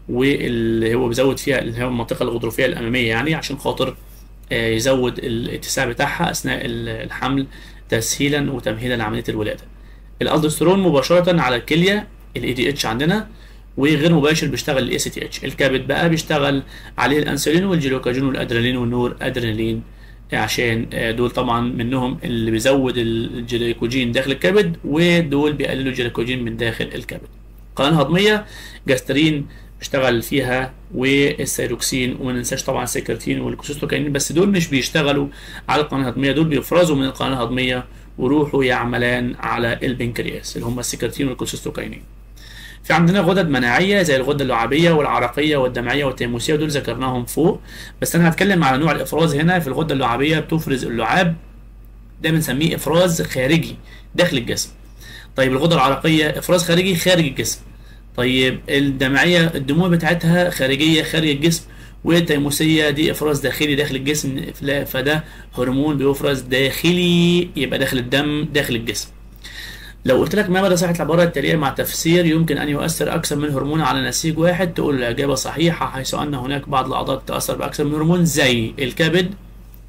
واللي هو بيزود فيها اللي هو المنطقه الغضروفيه الاماميه يعني عشان خاطر آه، يزود الاتساع بتاعها اثناء الحمل تسهيلا وتمهيدا لعمليه الولاده الالدوستيرون مباشره على الكليه الاي دي اتش عندنا وغير مباشر بيشتغل الاي سي تي اتش الكبد بقى بيشتغل عليه الانسولين والجلوكاجون والادرينالين والنور ادرينالين عشان آه، دول طبعا منهم اللي بيزود الجليكوجين داخل الكبد ودول بيقللوا الجليكوجين من داخل الكبد القناه الهضميه جاسترين بيشتغل فيها والسيروكسين وما ننساش طبعا السكرتين والكوسيستوكاينين بس دول مش بيشتغلوا على القناه الهضميه دول بيفرزوا من القناه الهضميه ويروحوا يعملان على البنكرياس اللي هم السكرتين والكوسيستوكاينين في عندنا غدد مناعيه زي الغده اللعابيه والعرقيه والدمعيه والتيموسيه ودول ذكرناهم فوق بس انا هتكلم على نوع الافراز هنا في الغده اللعابيه بتفرز اللعاب ده بنسميه افراز خارجي داخل الجسم طيب الغده العرقيه افراز خارجي خارج الجسم طيب الدمعيه الدموع بتاعتها خارجيه خارج الجسم والتيموسيه دي افراز داخلي داخل الجسم فلا- فده هرمون بيفرز داخلي يبقى داخل الدم داخل الجسم لو قلت لك ما مدى صحة العبارة التالية مع تفسير يمكن أن يؤثر أكثر من هرمون على نسيج واحد تقول الإجابة صحيحة حيث أن هناك بعض الأعضاء تتأثر بأكثر من هرمون زي الكبد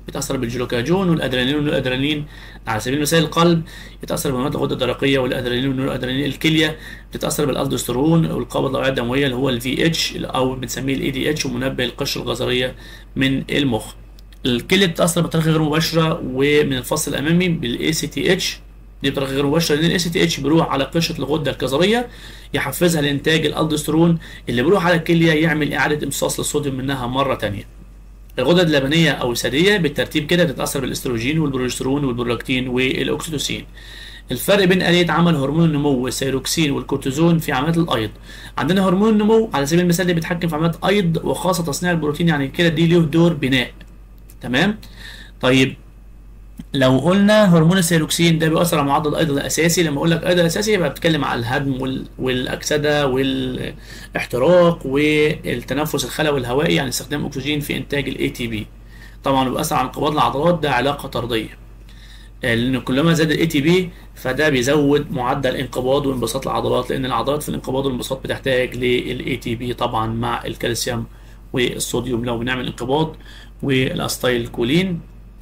بيتاثر بالجلوكاجون والادرينالين والنورادرينالين على سبيل المثال القلب يتاثر بهرمونات الغده الدرقيه والادرينالين والنورادرينالين الكليه بتتاثر بالالدوستيرون والقابض الاوعيه الدمويه اللي هو الفي اتش او بنسميه الاي دي اتش ومنبه القشره الغزريه من المخ الكليه بتتاثر بطريقه غير مباشره ومن الفص الامامي بالاي سي تي اتش دي بطريقه غير مباشره لان الاي سي تي اتش بيروح على قشره الغده الكظريه يحفزها لانتاج الالدوستيرون اللي بيروح على الكليه يعمل اعاده امتصاص للصوديوم منها مره ثانيه الغدد اللبنيه او الثديه بالترتيب كده بتتاثر بالاستروجين والبروجسترون والبرولاكتين والاكسيتوسين الفرق بين آلية عمل هرمون النمو والسيروكسين والكورتيزون في عمليات الأيض عندنا هرمون النمو على سبيل المثال ده بيتحكم في عمليات أيض وخاصة تصنيع البروتين يعني كده دي له دور بناء تمام طيب لو قلنا هرمون السيروكسين ده بيأثر على معدل الأيض الأساسي لما أقول لك أيض الأساسي يبقى بتكلم على الهدم وال... والأكسدة والاحتراق والتنفس الخلوي الهوائي يعني استخدام الأكسجين في إنتاج ال ATP طبعا بيأثر على انقباض العضلات ده علاقة طردية لأن كلما زاد ال ATP فده بيزود معدل انقباض وانبساط العضلات لأن العضلات في الانقباض والانبساط بتحتاج لل ATP طبعا مع الكالسيوم والصوديوم لو بنعمل انقباض والاستايل كولين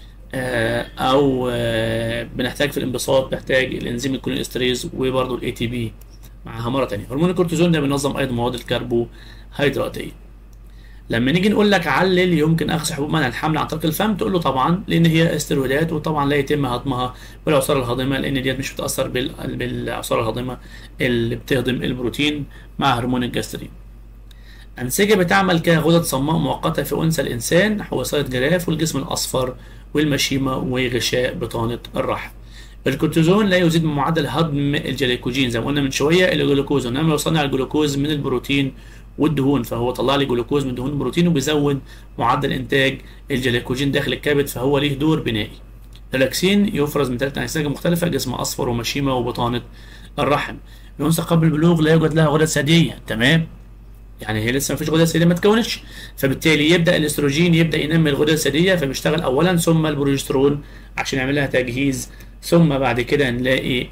او بنحتاج في الانبساط بنحتاج الانزيم الكولين استريز وبرضه الاي تي بي معاها مره ثانيه هرمون الكورتيزون ده بينظم ايضا مواد الكربوهيدراتيه لما نيجي نقول لك علل يمكن اخذ حبوب منع الحمل عن طريق الفم تقول له طبعا لان هي استرويدات وطبعا لا يتم هضمها بالعصاره الهاضمه لان ديت مش بتاثر بالعصاره الهاضمه اللي بتهضم البروتين مع هرمون الجسترين أنسجة بتعمل كغدد صماء مؤقتة في أنثى الإنسان حويصلة جراف والجسم الأصفر والمشيمة وغشاء بطانة الرحم. الكورتيزون لا يزيد من معدل هضم الجليكوجين زي ما قلنا من شوية الجلوكوز إنما يصنع الجلوكوز من البروتين والدهون فهو طلع لي جلوكوز من دهون البروتين وبيزود معدل إنتاج الجليكوجين داخل الكبد فهو ليه دور بنائي. اللاكسين يفرز من ثلاث أنسجة مختلفة جسم أصفر ومشيمة وبطانة الرحم. الأنثى قبل البلوغ لا يوجد لها غدد ثديية تمام يعني هي لسه ما فيش غدد ثدييه ما اتكونتش فبالتالي يبدا الاستروجين يبدا ينمي الغدد الثدييه فبيشتغل اولا ثم البروجسترون عشان يعمل لها تجهيز ثم بعد كده نلاقي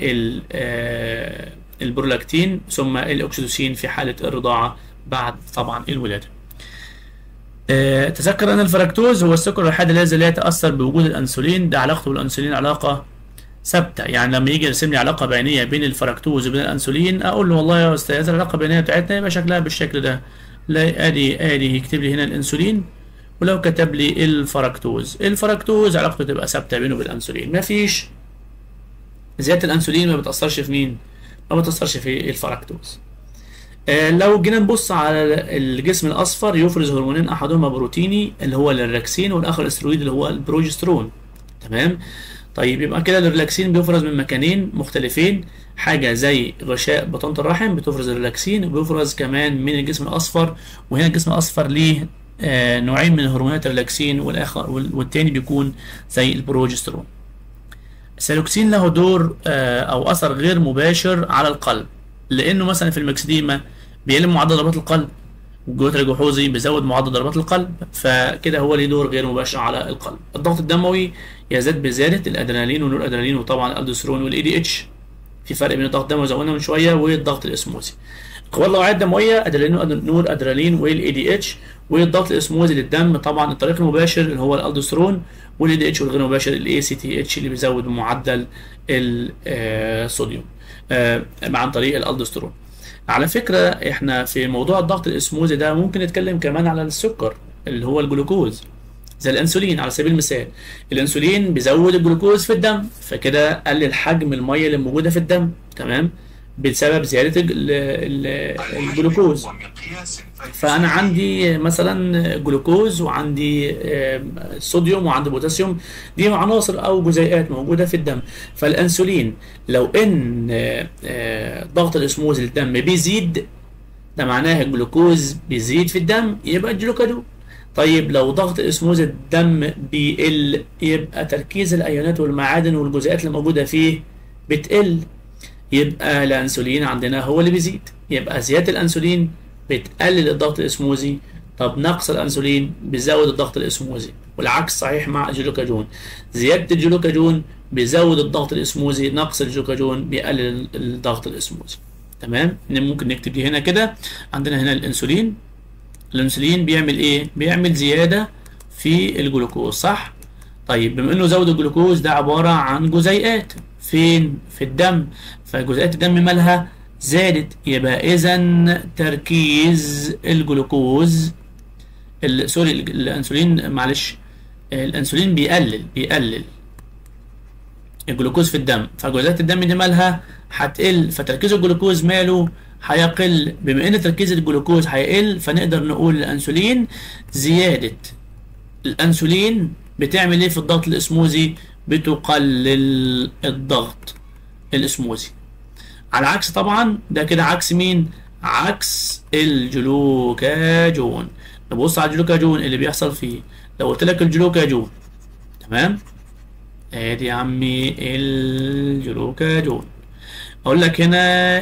البرولاكتين ثم الاكسيتوسين في حاله الرضاعه بعد طبعا الولاده. أه تذكر ان الفركتوز هو السكر الوحيد الذي لا يتاثر بوجود الانسولين ده علاقته بالانسولين علاقه ثابته يعني لما يجي يرسم لي علاقه بينيه بين الفركتوز وبين الانسولين اقول له والله يا استاذ العلاقه البينيه بتاعتنا يبقى شكلها بالشكل ده لا ادي ادي يكتب لي هنا الانسولين ولو كتب لي الفركتوز الفركتوز علاقته تبقى ثابته بينه وبين الانسولين مفيش زياده الانسولين ما بتاثرش في مين ما بتاثرش في الفركتوز آه لو جينا نبص على الجسم الاصفر يفرز هرمونين احدهما بروتيني اللي هو الريلاكسين والاخر استرويد اللي هو البروجسترون تمام طيب يبقى كده الريلاكسين بيفرز من مكانين مختلفين حاجه زي غشاء بطانه الرحم بتفرز الريلاكسين وبيفرز كمان من الجسم الاصفر وهنا الجسم الاصفر ليه آه نوعين من هرمونات الريلاكسين والاخر والتاني بيكون زي البروجسترون السيروكسين له دور آه او اثر غير مباشر على القلب لانه مثلا في المكسديما بيقلل معدل ضربات القلب والجلوتر الجحوظي بيزود معدل ضربات القلب فكده هو ليه دور غير مباشر على القلب الضغط الدموي يزداد بزياده الادرينالين والنور ادرينالين وطبعا الالدوستيرون والاي دي اتش في فرق بين الضغط الدموي زي ما قلنا من شويه والضغط الاسموزي القوى الاوعيه الدمويه ادرينالين نور ادرينالين والاي دي اتش والضغط الاسموزي للدم طبعا الطريق المباشر اللي هو الالدوستيرون والاي دي اتش والغير مباشر الاي سي تي اتش اللي بيزود معدل الصوديوم عن طريق الالدوستيرون على فكرة احنا في موضوع الضغط الاسموزي ده ممكن نتكلم كمان على السكر اللي هو الجلوكوز زي الانسولين على سبيل المثال الانسولين بيزود الجلوكوز في الدم فكده قلل حجم الميه اللي موجوده في الدم تمام بسبب زياده الجلوكوز فانا عندي مثلا جلوكوز وعندي صوديوم وعندي بوتاسيوم دي عناصر او جزيئات موجوده في الدم فالانسولين لو ان ضغط الاسموز للدم بيزيد ده معناه الجلوكوز بيزيد في الدم يبقى الجلوكادون طيب لو ضغط اسموز الدم بيقل يبقى تركيز الايونات والمعادن والجزيئات اللي موجوده فيه بتقل يبقى الانسولين عندنا هو اللي بيزيد يبقى زياده الانسولين بتقلل الضغط الاسموزي طب نقص الانسولين بيزود الضغط الاسموزي والعكس صحيح مع الجلوكاجون زياده الجلوكاجون بيزود الضغط الاسموزي نقص الجلوكاجون بيقلل الضغط الاسموزي تمام ممكن نكتب دي هنا كده عندنا هنا الانسولين الانسولين بيعمل ايه بيعمل زياده في الجلوكوز صح طيب بما انه زود الجلوكوز ده عباره عن جزيئات فين في الدم فجزيئات الدم مالها زادت يبقى اذا تركيز الجلوكوز ال- سوري ال- الانسولين معلش الانسولين بيقلل بيقلل الجلوكوز في الدم فجزيئات الدم دي مالها هتقل فتركيز الجلوكوز ماله هيقل بما ان تركيز الجلوكوز هيقل فنقدر نقول الانسولين زيادة الانسولين بتعمل ايه في الضغط الاسموزي بتقلل الضغط الاسموزي على عكس طبعا ده كده عكس مين عكس الجلوكاجون نبص على الجلوكاجون اللي بيحصل فيه لو قلت لك الجلوكاجون تمام ادي يا عمي الجلوكاجون اقول لك هنا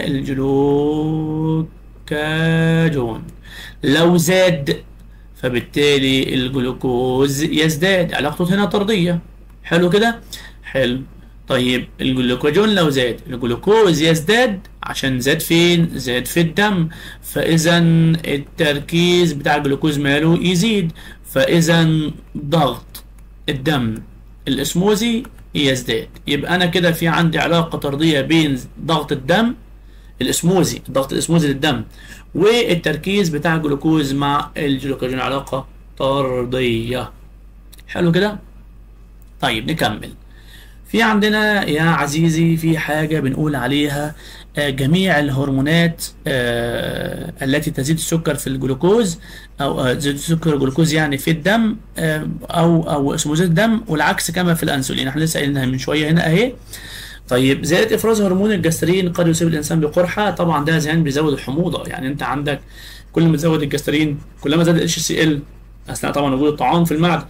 الجلوكاجون لو زاد فبالتالي الجلوكوز يزداد علاقته هنا طردية حلو كده حلو طيب الجلوكاجون لو زاد الجلوكوز يزداد عشان زاد فين زاد في الدم فاذا التركيز بتاع الجلوكوز ماله يزيد فاذا ضغط الدم الاسموزي يزداد يبقى انا كده في عندي علاقه طرديه بين ضغط الدم الاسموزي الضغط الاسموزي للدم والتركيز بتاع الجلوكوز مع الجلوكاجون علاقه طرديه حلو كده طيب نكمل في عندنا يا عزيزي في حاجة بنقول عليها آه، جميع الهرمونات آه، التي تزيد السكر في الجلوكوز أو آه، تزيد سكر الجلوكوز يعني في الدم آه، أو أو اسمه الدم والعكس كما في الأنسولين احنا لسه قايلينها من شوية هنا أهي طيب زيادة إفراز هرمون الجسترين قد يصيب الإنسان بقرحة طبعا ده زين بيزود الحموضة يعني أنت عندك كل ما تزود الجسترين كلما زاد ال HCl أثناء طبعا وجود الطعام في المعدة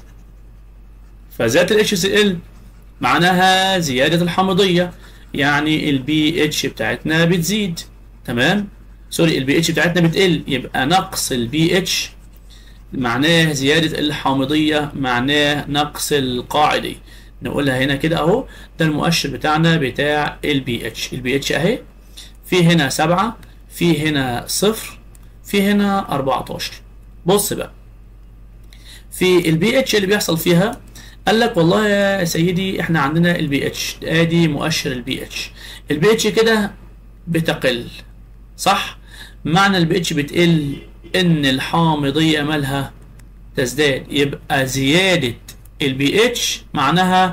فزيادة ال HCl معناها زيادة الحمضية يعني البي اتش بتاعتنا بتزيد تمام سوري البي اتش بتاعتنا بتقل يبقى نقص البي اتش معناه زيادة الحامضية معناه نقص القاعدي نقولها هنا كده اهو ده المؤشر بتاعنا بتاع البي اتش البي اتش اهي في هنا سبعة في هنا صفر في هنا 14 بص بقى في البي اتش اللي بيحصل فيها قال لك والله يا سيدي احنا عندنا البي اتش ادي مؤشر البي اتش البي اتش كده بتقل صح معنى البي اتش بتقل ان الحامضيه مالها تزداد يبقى زياده البي اتش معناها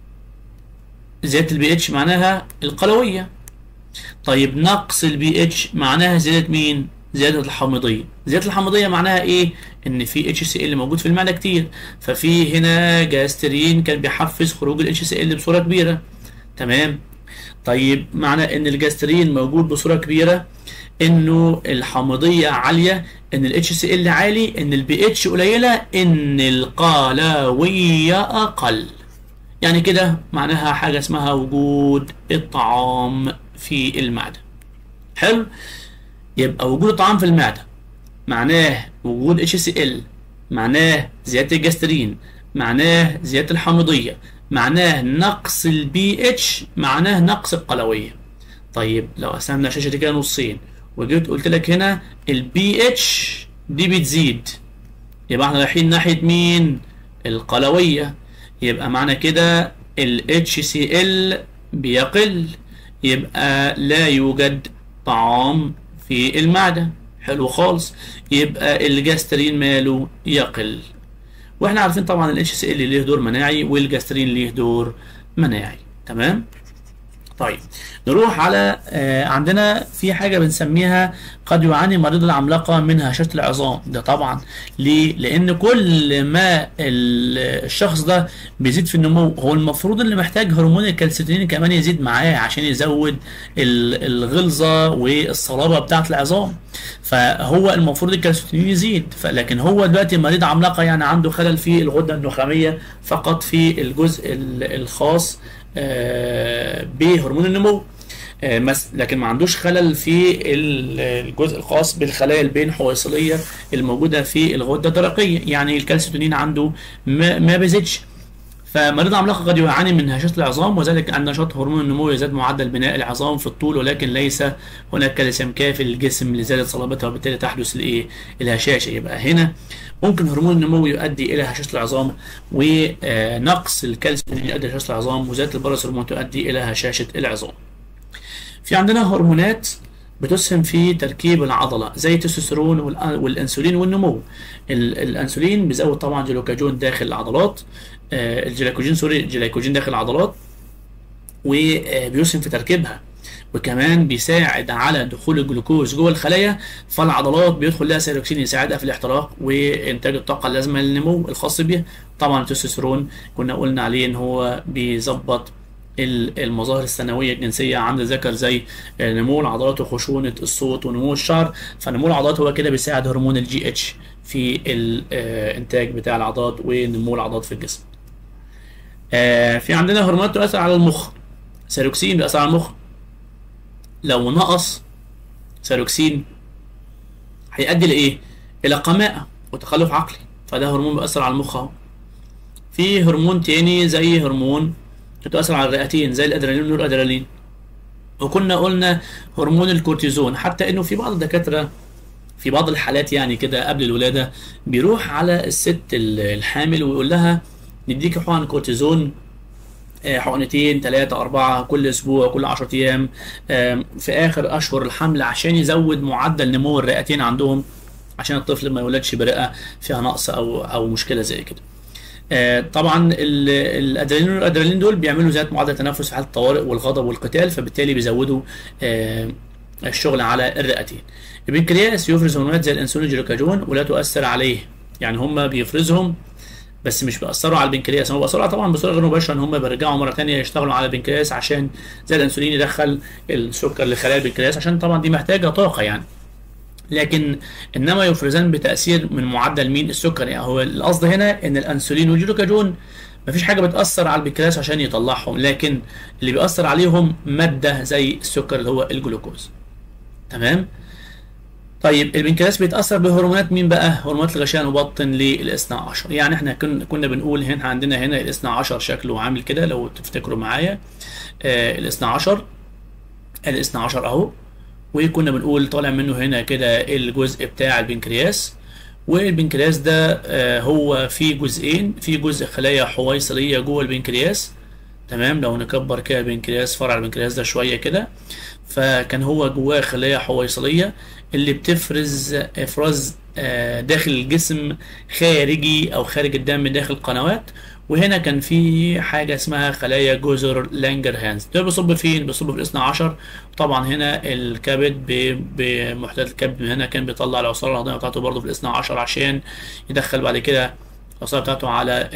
زياده البي اتش معناها القلويه طيب نقص البي اتش معناها زياده مين زياده الحامضيه زياده الحامضيه معناها ايه ان في اتش سي ال موجود في المعده كتير ففي هنا جاسترين كان بيحفز خروج الاتش سي ال بصوره كبيره تمام طيب معنى ان الجاسترين موجود بصوره كبيره انه الحامضيه عاليه ان الاتش سي ال عالي ان البي اتش قليله ان القلويه اقل يعني كده معناها حاجه اسمها وجود الطعام في المعده حلو يبقى وجود الطعام في المعده معناه وجود اتش سي ال معناه زياده الجسترين معناه زياده الحامضيه معناه نقص البي اتش معناه نقص القلويه طيب لو قسمنا الشاشه دي كده نصين وجيت قلت لك هنا البي اتش دي بتزيد يبقى احنا رايحين ناحيه مين القلويه يبقى معنى كده ال HCl بيقل يبقى لا يوجد طعام في المعدة حلو خالص يبقى الجاسترين ماله يقل واحنا عارفين طبعا ال HCl ليه دور مناعي والجاسترين ليه دور مناعي تمام طيب نروح على آه عندنا في حاجة بنسميها قد يعاني مريض العملاقة من هشاشة العظام ده طبعا ليه؟ لأن كل ما الشخص ده بيزيد في النمو هو المفروض اللي محتاج هرمون الكالسيتونين كمان يزيد معاه عشان يزود الغلظة والصلابة بتاعة العظام فهو المفروض الكالسيتونين يزيد لكن هو دلوقتي مريض عملاقة يعني عنده خلل في الغدة النخامية فقط في الجزء الخاص بهرمون النمو لكن ما عندوش خلل في الجزء الخاص بالخلايا البين حويصليه الموجوده في الغده الدرقيه يعني الكالسيتونين عنده ما, ما بيزيدش فمريض العملاق قد يعاني من هشاشة العظام وذلك أن نشاط هرمون النمو يزداد معدل بناء العظام في الطول ولكن ليس هناك كالسيوم كافي للجسم لزيادة صلابتها وبالتالي تحدث الإيه الهشاشة يبقى هنا ممكن هرمون النمو يؤدي إلى هشاشة العظام ونقص الكالسيوم يؤدي إلى هشاشة العظام وزيادة البرص هرمون تؤدي إلى هشاشة العظام. في عندنا هرمونات بتسهم في تركيب العضلة زي التستوستيرون والأ- والأنسولين والنمو ال- الأنسولين بيزود طبعا جلوكاجون داخل العضلات آه، الجلايكوجين سوري الجلايكوجين داخل العضلات وبيسهم في تركيبها وكمان بيساعد على دخول الجلوكوز جوه الخلايا فالعضلات بيدخل لها سيروكسين يساعدها في الاحتراق وانتاج الطاقه اللازمه للنمو الخاص بيها طبعا التستوستيرون كنا قلنا عليه ان هو بيظبط ال- المظاهر الثانويه الجنسيه عند الذكر زي نمو العضلات وخشونه الصوت ونمو الشعر فنمو العضلات هو كده بيساعد هرمون الجي اتش في الانتاج بتاع العضلات ونمو العضلات في الجسم آه، في عندنا هرمونات تؤثر على المخ سيروكسين بيأثر على المخ لو نقص سيروكسين هيؤدي لإيه؟ إلى قماءة وتخلف عقلي فده هرمون بيأثر على المخ أهو في هرمون تاني زي هرمون بتأثر على الرئتين زي الأدرينالين والنورادرينالين وكنا قلنا هرمون الكورتيزون حتى إنه في بعض الدكاترة في بعض الحالات يعني كده قبل الولادة بيروح على الست الحامل ويقول لها نديكي حقن كورتيزون آه، حقنتين ثلاثة أربعة كل أسبوع كل 10 أيام آم، في آخر أشهر الحمل عشان يزود معدل نمو الرئتين عندهم عشان الطفل ما يولدش برئة فيها نقص أو أو مشكلة زي كده. آه، طبعا ال- الادرينالين والادرينالين دول بيعملوا زياده معدل التنفس في حاله الطوارئ والغضب والقتال فبالتالي بيزودوا آه، الشغل على الرئتين. البنكرياس يفرز هرمونات زي الانسولين والجلوكاجون ولا تؤثر عليه يعني هم بيفرزهم بس مش بيأثروا على البنكرياس هم بيأثروا طبعا بصوره غير مباشره ان هم بيرجعوا مره ثانيه يشتغلوا على البنكرياس عشان زي الانسولين يدخل السكر لخلايا البنكرياس عشان طبعا دي محتاجه طاقه يعني لكن انما يفرزان بتاثير من معدل مين السكر يعني هو القصد هنا ان الانسولين والجلوكاجون مفيش حاجه بتاثر على البنكرياس عشان يطلعهم لكن اللي بيأثر عليهم ماده زي السكر اللي هو الجلوكوز تمام طيب البنكرياس بيتاثر بهرمونات مين بقى هرمونات الغشاء المبطن للاثنى عشر يعني احنا كنا كنا بنقول هنا عندنا هنا الاثنى عشر شكله عامل كده لو تفتكروا معايا آه الاثنى عشر الاثنى عشر اهو وكنا بنقول طالع منه هنا كده الجزء بتاع البنكرياس والبنكرياس ده آه هو فيه جزئين في جزء خلايا حويصليه جوه البنكرياس تمام لو نكبر كده البنكرياس فرع البنكرياس ده شويه كده فكان هو جواه خلايا حويصليه اللي بتفرز افراز آه، داخل الجسم خارجي او خارج الدم داخل قنوات وهنا كان في حاجه اسمها خلايا جزر لانجر هانز ده بيصب فين بيصب في الاثنى عشر طبعا هنا الكبد ب- بمحتوى الكبد من هنا كان بيطلع العصاره الهضميه بتاعته برضه في الاثنى عشر عشان يدخل بعد كده العصاره بتاعته على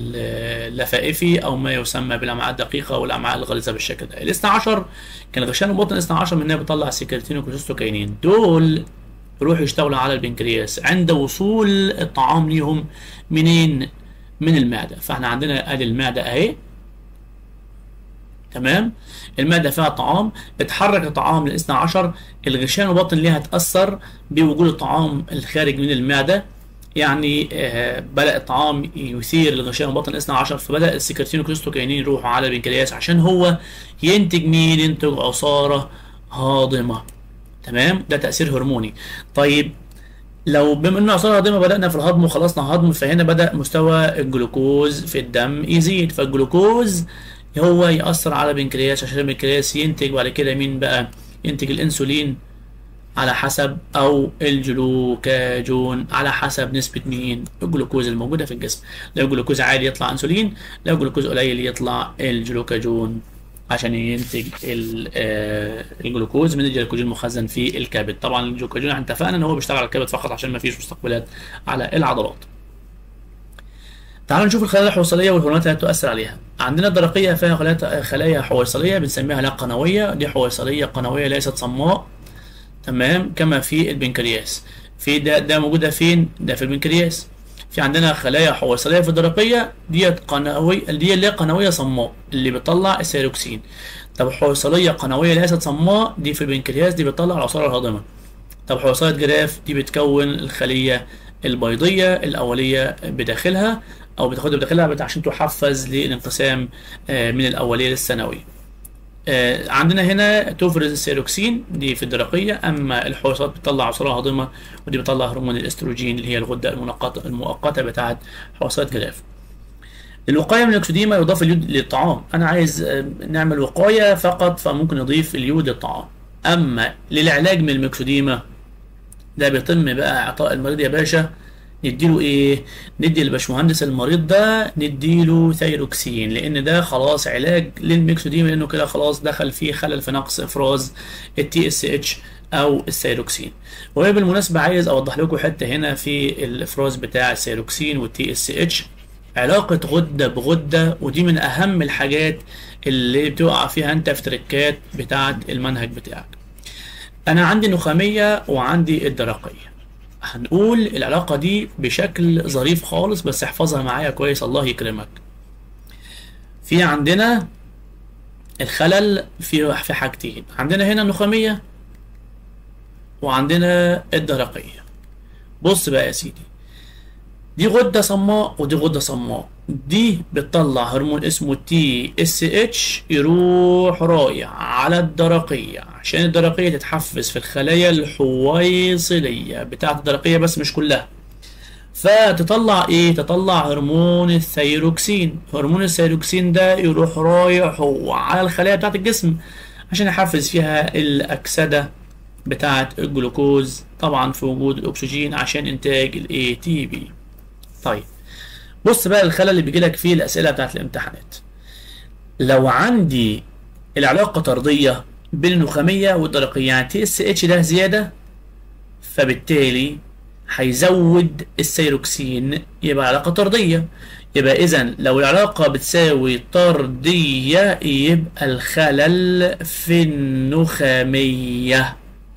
اللفائفي او ما يسمى بالامعاء الدقيقه والامعاء الغليظه بالشكل ده الاثنى عشر كان غشان البطن الاثنى عشر منها بيطلع سكرتين وكوليستوكاينين دول يروحوا يشتغلوا على البنكرياس عند وصول الطعام ليهم منين من المعده فاحنا عندنا ادي المعده اهي تمام المعده فيها طعام اتحرك الطعام للاثنى عشر الغشان البطن ليها تاثر بوجود الطعام الخارج من المعده يعني آه بدا الطعام يثير الغشاء البطن الاثنى عشر فبدا السكرتين والكوليستوكاينين يروحوا على البنكرياس عشان هو ينتج مين ينتج عصاره هاضمه تمام ده تاثير هرموني طيب لو بما ان عصاره هاضمه بدانا في الهضم وخلصنا هضم فهنا بدا مستوى الجلوكوز في الدم يزيد فالجلوكوز هو ياثر على البنكرياس عشان البنكرياس ينتج بعد كده مين بقى ينتج الانسولين على حسب او الجلوكاجون على حسب نسبة مين الجلوكوز الموجودة في الجسم لو الجلوكوز عالي يطلع انسولين لو الجلوكوز قليل يطلع الجلوكاجون عشان ينتج ال- آه، الجلوكوز من الجلوكوجين المخزن في الكبد طبعا الجلوكاجون احنا اتفقنا ان هو بيشتغل على الكبد فقط عشان ما فيش مستقبلات على العضلات تعالوا نشوف الخلايا الحويصليه والهرمونات اللي تؤثر عليها عندنا الدرقيه فيها خلايا خلايا حويصليه بنسميها لا قنويه دي حويصليه قنويه ليست صماء تمام كما في البنكرياس في ده ده موجوده فين ده في البنكرياس في عندنا خلايا حويصليه في الدرقيه ديت قنويه دي اللي هي قنويه صماء اللي بتطلع السيروكسين طب حويصليه قنويه ليست صماء دي في البنكرياس دي بتطلع العصاره الهاضمه طب حويصليه جراف دي بتكون الخليه البيضيه الاوليه بداخلها او بتاخدها بداخلها عشان تحفز للانقسام آه، من الاوليه للثانويه آه، عندنا هنا تفرز السيروكسين دي في الدرقية أما الحويصات بتطلع عصارة هاضمة ودي بتطلع هرمون الاستروجين اللي هي الغدة المؤقتة المؤقتة بتاعت حويصات جلاف الوقاية من الأكسديما يضاف اليود للطعام أنا عايز آه، نعمل وقاية فقط فممكن نضيف اليود للطعام أما للعلاج من الميكسوديما ده بيتم بقى إعطاء المريض يا باشا نديله ايه ندي للباشمهندس المريض ده نديله ثيروكسين لان ده خلاص علاج للميكسوديما لانه كده خلاص دخل فيه خلل في نقص افراز التي اس اتش او الثيروكسين وهي بالمناسبه عايز اوضح لكم حته هنا في الافراز بتاع الثيروكسين والتي اس اتش علاقة غدة بغدة ودي من أهم الحاجات اللي بتقع فيها أنت في تركات بتاعة المنهج بتاعك. أنا عندي نخامية وعندي الدرقية. هنقول العلاقة دي بشكل ظريف خالص بس احفظها معايا كويس الله يكرمك في عندنا الخلل في في حاجتين عندنا هنا النخامية وعندنا الدرقية بص بقى يا سيدي دي غدة صماء ودي غدة صماء دي بتطلع هرمون اسمه تي اس اتش يروح رايح على الدرقية عشان الدرقية تتحفز في الخلايا الحويصلية بتاعت الدرقية بس مش كلها فتطلع ايه تطلع هرمون الثيروكسين هرمون الثيروكسين ده يروح رايح هو على الخلايا بتاعت الجسم عشان يحفز فيها الأكسدة بتاعت الجلوكوز طبعا في وجود الأكسجين عشان إنتاج ال ATP طيب بص بقى الخلل اللي بيجي لك فيه الأسئلة بتاعت الامتحانات لو عندي العلاقة طردية بين النخامية والدرقية يعني تي اس اتش ده زيادة فبالتالي هيزود السيروكسين يبقى علاقة طردية يبقى إذا لو العلاقة بتساوي طردية يبقى الخلل في النخامية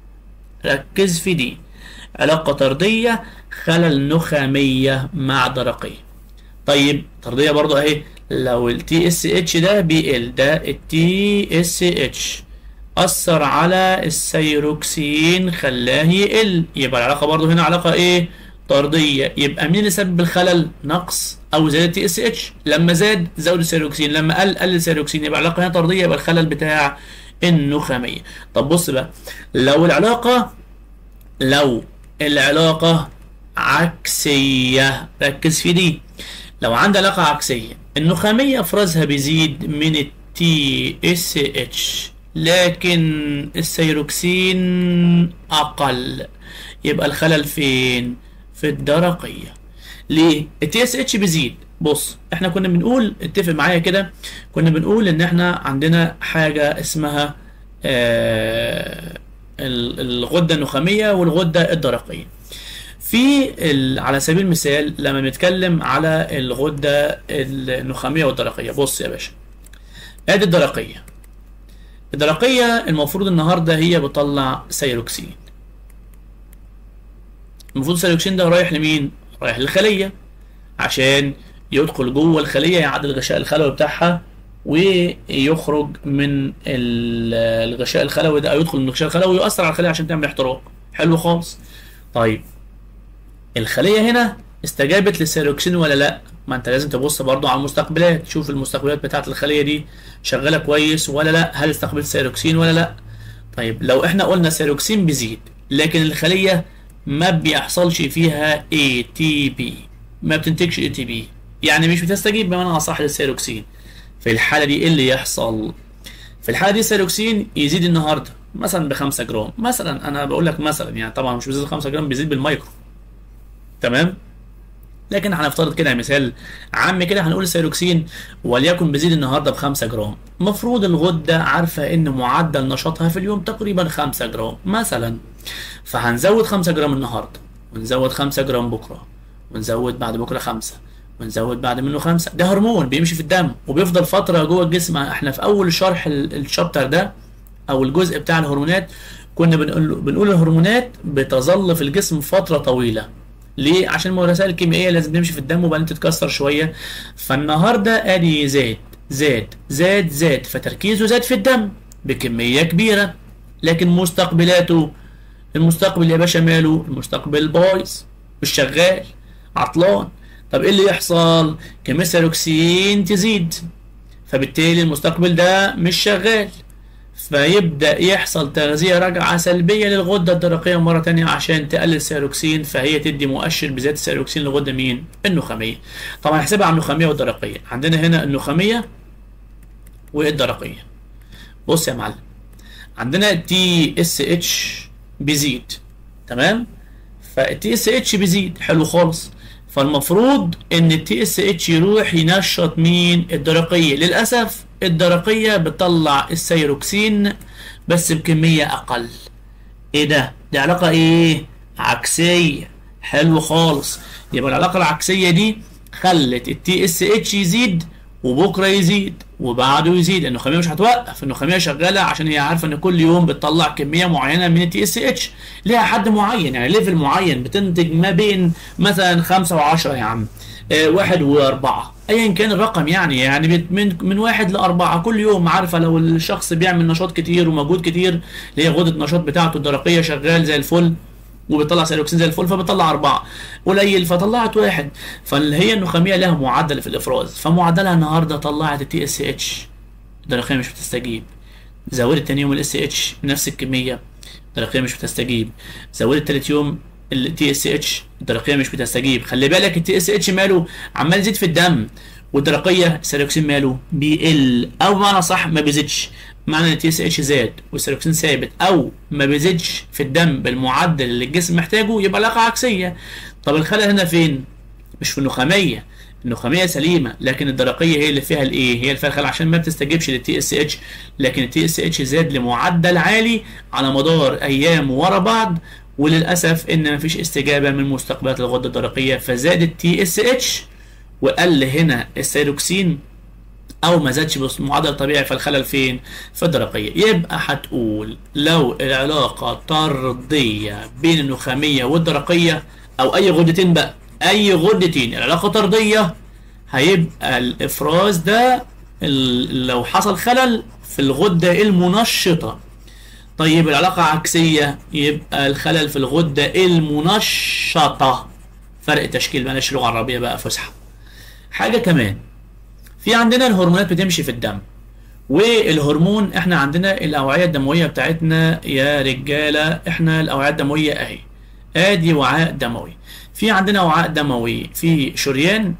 ركز في دي علاقة طردية خلل نخامية مع درقية طيب طردية برضو اهي لو التي اس اتش ده بيقل ده التي اس اتش أثر على السيروكسين خلاه يقل يبقى العلاقة برضو هنا علاقة ايه طردية يبقى مين اللي سبب الخلل نقص أو زيادة تي اس اتش لما زاد زود السيروكسين لما قل قل السيروكسين يبقى العلاقة هنا طردية يبقى الخلل بتاع النخامية طب بص بقى لو العلاقة لو العلاقة عكسية ركز في دي لو عندي علاقة عكسية النخامية افرازها بيزيد من التي اس اتش لكن السيروكسين اقل يبقى الخلل فين في الدرقية ليه التي اس اتش بيزيد بص احنا كنا بنقول اتفق معايا كده كنا بنقول ان احنا عندنا حاجة اسمها آه الغدة النخامية والغدة الدرقية في على سبيل المثال لما بنتكلم على الغدة النخامية والدرقية بص يا باشا ادي الدرقية الدرقية المفروض النهاردة هي بتطلع سيروكسين المفروض السيروكسين ده رايح لمين؟ رايح للخلية عشان يدخل جوه الخلية يعدل الغشاء الخلوي بتاعها ويخرج من الغشاء الخلوي ده او يدخل من الغشاء الخلوي ويؤثر على الخلية عشان تعمل احتراق حلو خالص طيب الخلية هنا استجابت للسيروكسين ولا لا ما انت لازم تبص برضو على المستقبلات تشوف المستقبلات بتاعت الخلية دي شغالة كويس ولا لا هل استقبلت سيروكسين ولا لا طيب لو احنا قلنا سيروكسين بيزيد لكن الخلية ما بيحصلش فيها ATP ما بتنتجش ATP يعني مش بتستجيب بمعنى اصح للسيروكسين في الحالة دي ايه اللي يحصل في الحالة دي السيروكسين يزيد النهاردة مثلا ب 5 جرام مثلا انا بقول لك مثلا يعني طبعا مش بيزيد 5 جرام بيزيد بالمايكرو تمام لكن هنفترض كده مثال عام كده هنقول السيروكسين وليكن بيزيد النهارده ب 5 جرام المفروض الغده عارفه ان معدل نشاطها في اليوم تقريبا 5 جرام مثلا فهنزود 5 جرام النهارده ونزود 5 جرام بكره ونزود بعد بكره 5 ونزود بعد منه خمسة ده هرمون بيمشي في الدم وبيفضل فترة جوه الجسم احنا في أول شرح الشابتر ده أو الجزء بتاع الهرمونات كنا بنقول بنقول الهرمونات بتظل في الجسم فترة طويلة ليه؟ عشان الرسائل الكيميائية لازم تمشي في الدم وبعدين تتكسر شوية فالنهاردة ادي زاد زاد زاد زاد فتركيزه زاد في الدم بكمية كبيرة لكن مستقبلاته المستقبل يا باشا ماله المستقبل بايظ مش شغال عطلان طب ايه اللي يحصل كميه الثيروكسين تزيد فبالتالي المستقبل ده مش شغال فيبدأ يحصل تغذية راجعة سلبية للغدة الدرقية مرة تانية عشان تقلل الثيروكسين فهي تدي مؤشر بزيادة الثيروكسين للغدة مين؟ النخامية. طبعا هنحسبها على النخامية والدرقية. عندنا هنا النخامية والدرقية. بص يا معلم. عندنا تي اس اتش بيزيد تمام؟ فالتي اس اتش بيزيد حلو خالص. فالمفروض ان التي اس اتش يروح ينشط مين؟ الدرقية. للأسف الدرقية بتطلع السيروكسين بس بكمية أقل إيه ده؟ دي علاقة إيه؟ عكسية حلو خالص يبقى العلاقة العكسية دي خلت التي اس اتش يزيد وبكرة يزيد وبعده يزيد النخامية مش هتوقف النخامية شغالة عشان هي عارفة ان كل يوم بتطلع كمية معينة من التي اس اتش ليها حد معين يعني ليفل معين بتنتج ما بين مثلا خمسة وعشرة يا عم آه واحد واربعة ايا كان الرقم يعني يعني من من واحد لاربعه كل يوم عارفه لو الشخص بيعمل نشاط كتير ومجهود كتير اللي هي غده النشاط بتاعته الدرقيه شغال زي الفل وبيطلع سيروكسين زي الفل فبيطلع اربعه قليل فطلعت واحد فاللي هي النخاميه لها معدل في الافراز فمعدلها النهارده طلعت التي اس اتش الدرقيه مش بتستجيب زودت تاني يوم الاس اتش بنفس الكميه الدرقيه مش بتستجيب زودت تالت يوم التي اس اتش الدرقيه مش بتستجيب خلي بالك التي اس اتش ماله عمال يزيد في الدم والدرقيه السيروكسين ماله بيقل او بمعنى صح ما بيزيدش معنى ان التي اس اتش زاد والسيروكسين ثابت او ما بيزيدش في الدم بالمعدل اللي الجسم محتاجه يبقى علاقه عكسيه طب الخلل هنا فين مش في النخاميه النخاميه سليمه لكن الدرقيه هي اللي فيها الايه هي اللي فيها الخلل عشان ما بتستجيبش للتي اس اتش لكن التي اس اتش زاد لمعدل عالي على مدار ايام ورا بعض وللاسف ان مفيش استجابه من مستقبلات الغده الدرقيه فزاد التي اس اتش وقل هنا السيروكسين او ما زادش بالمعدل الطبيعي فالخلل فين في الدرقيه يبقى هتقول لو العلاقه طرديه بين النخاميه والدرقيه او اي غدتين بقى اي غدتين العلاقه طرديه هيبقى الافراز ده لو حصل خلل في الغده المنشطه طيب العلاقة عكسية يبقى الخلل في الغدة المنشطة فرق تشكيل بلاش لغة عربية بقى فسحة حاجة كمان في عندنا الهرمونات بتمشي في الدم والهرمون احنا عندنا الأوعية الدموية بتاعتنا يا رجالة احنا الأوعية الدموية اهي ادي وعاء دموي في عندنا وعاء دموي في شريان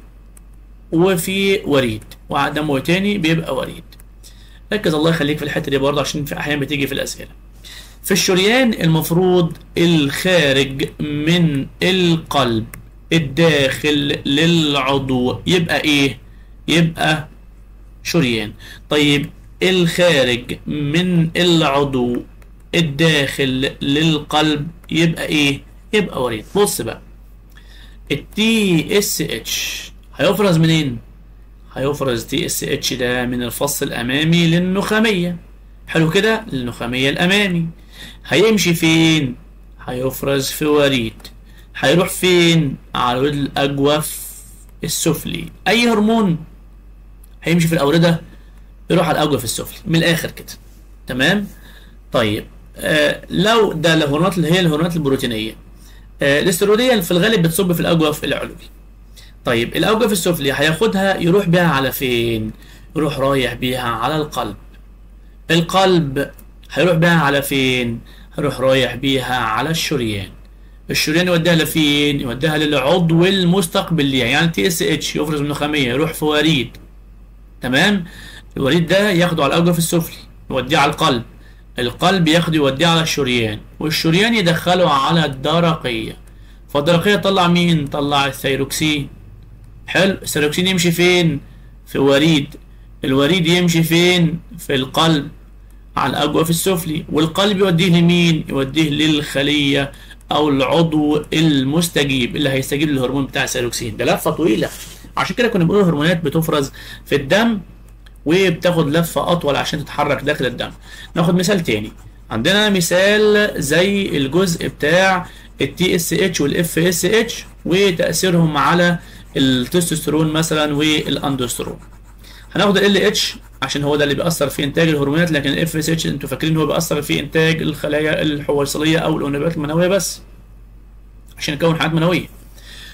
وفي وريد وعاء دموي تاني بيبقى وريد ركز الله يخليك في الحته دي برضه عشان في احيانا بتيجي في الاسئله في الشريان المفروض الخارج من القلب الداخل للعضو يبقى ايه يبقى شريان طيب الخارج من العضو الداخل للقلب يبقى ايه يبقى وريد بص بقى التي اس اتش هيفرز منين هيفرز تي اس اتش ده من الفص الامامي للنخاميه حلو كده للنخاميه الامامي هيمشي فين هيفرز في وريد هيروح فين على الاجوف السفلي اي هرمون هيمشي في الاورده يروح على الاجوف السفلي من الاخر كده تمام طيب آه لو ده الهرمونات اللي هي الهرمونات البروتينيه آه الاستيرويديه في الغالب بتصب في الاجوف العلوي طيب الاوجه السفلي هياخدها يروح بيها على فين يروح رايح بيها على القلب القلب هيروح بيها على فين هيروح رايح بيها على الشريان الشريان يوديها لفين يوديها للعضو المستقبل ليها يعني تي اس اتش يفرز من النخاميه يروح في وريد تمام الوريد ده ياخده على الاوجه السفلي يوديه على القلب القلب ياخده يوديه على الشريان والشريان يدخله على الدرقيه فالدرقيه تطلع مين تطلع الثيروكسين حلو السيروكسين يمشي فين في وريد الوريد يمشي فين في القلب على الأجوف السفلي والقلب يوديه لمين يوديه للخلية أو العضو المستجيب اللي هيستجيب للهرمون بتاع السيروكسين ده لفة طويلة عشان كده كنا بنقول الهرمونات بتفرز في الدم وبتاخد لفة أطول عشان تتحرك داخل الدم ناخد مثال تاني عندنا مثال زي الجزء بتاع التي اس اتش والاف اس اتش وتأثيرهم على التستوستيرون مثلا والاندوسترون هناخد ال اتش عشان هو ده اللي بيأثر في انتاج الهرمونات لكن الاف اس اتش انتوا فاكرين هو بيأثر في انتاج الخلايا الحويصليه او الانابيبات المنويه بس عشان يكون حاجات منويه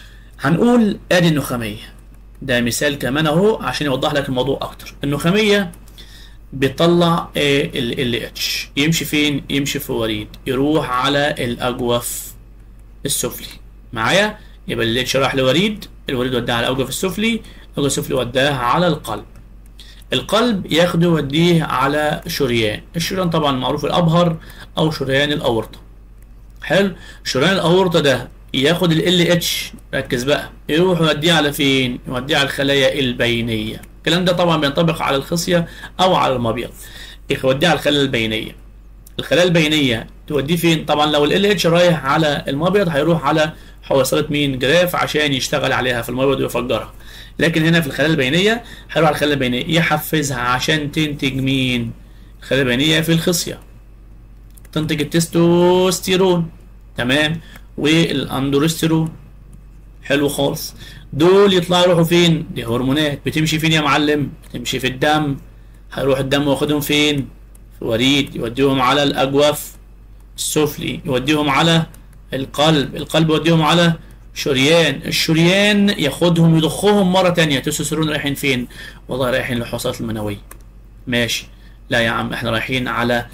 هنقول ادي النخاميه ده مثال كمان اهو عشان يوضح لك الموضوع اكتر النخاميه بيطلع ال اتش يمشي فين يمشي في وريد يروح على الاجوف السفلي معايا يبقى ال اتش راح لوريد الوريد وداه على الاجوف السفلي الاجوف السفلي وداه على القلب القلب ياخده يوديه على شريان الشريان طبعا معروف الابهر او شريان الاورطه حلو شريان الاورطه ده ياخد ال اتش ركز بقى يروح يوديه على فين يوديه على الخلايا البينيه الكلام ده طبعا بينطبق على الخصيه او على المبيض يوديه على الخلايا البينيه الخلايا البينيه توديه فين طبعا لو ال اتش رايح على المبيض هيروح على حويصله مين جراف عشان يشتغل عليها في المبيض ويفجرها لكن هنا في الخلايا البينيه هيروح على الخلايا البينيه يحفزها عشان تنتج مين الخلايا البينيه في الخصيه تنتج التستوستيرون تمام والاندروستيرون حلو خالص دول يطلعوا يروحوا فين دي هرمونات بتمشي فين يا معلم بتمشي في الدم هيروح الدم واخدهم فين في وريد يوديهم على الاجوف السفلي يوديهم على القلب القلب يوديهم على شريان الشريان ياخدهم يضخهم مرة تانية تستوستيرون رايحين فين والله رايحين للحصات المنوية ماشي لا يا عم احنا رايحين على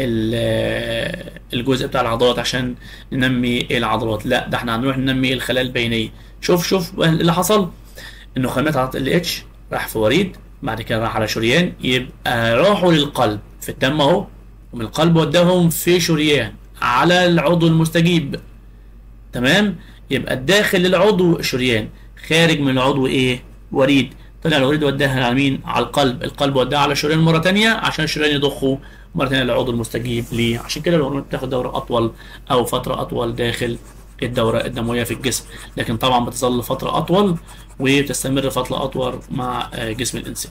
الجزء بتاع العضلات عشان ننمي العضلات لا ده احنا هنروح ننمي الخلايا البينيه شوف شوف اللي حصل انه خامات عضلات ال اتش راح في وريد بعد كده راح على شريان يبقى راحوا للقلب في الدم اهو ومن القلب وداهم في شريان على العضو المستجيب تمام يبقى الداخل للعضو شريان خارج من العضو ايه وريد طلع الوريد وداها على مين على القلب القلب وداها على شريان مره تانية عشان الشريان يضخه مرة ثانية للعضو المستجيب ليه عشان كده الهرمونات بتاخد دورة أطول أو فترة أطول داخل الدورة الدموية في الجسم لكن طبعا بتظل فترة أطول وبتستمر فترة أطول مع جسم الإنسان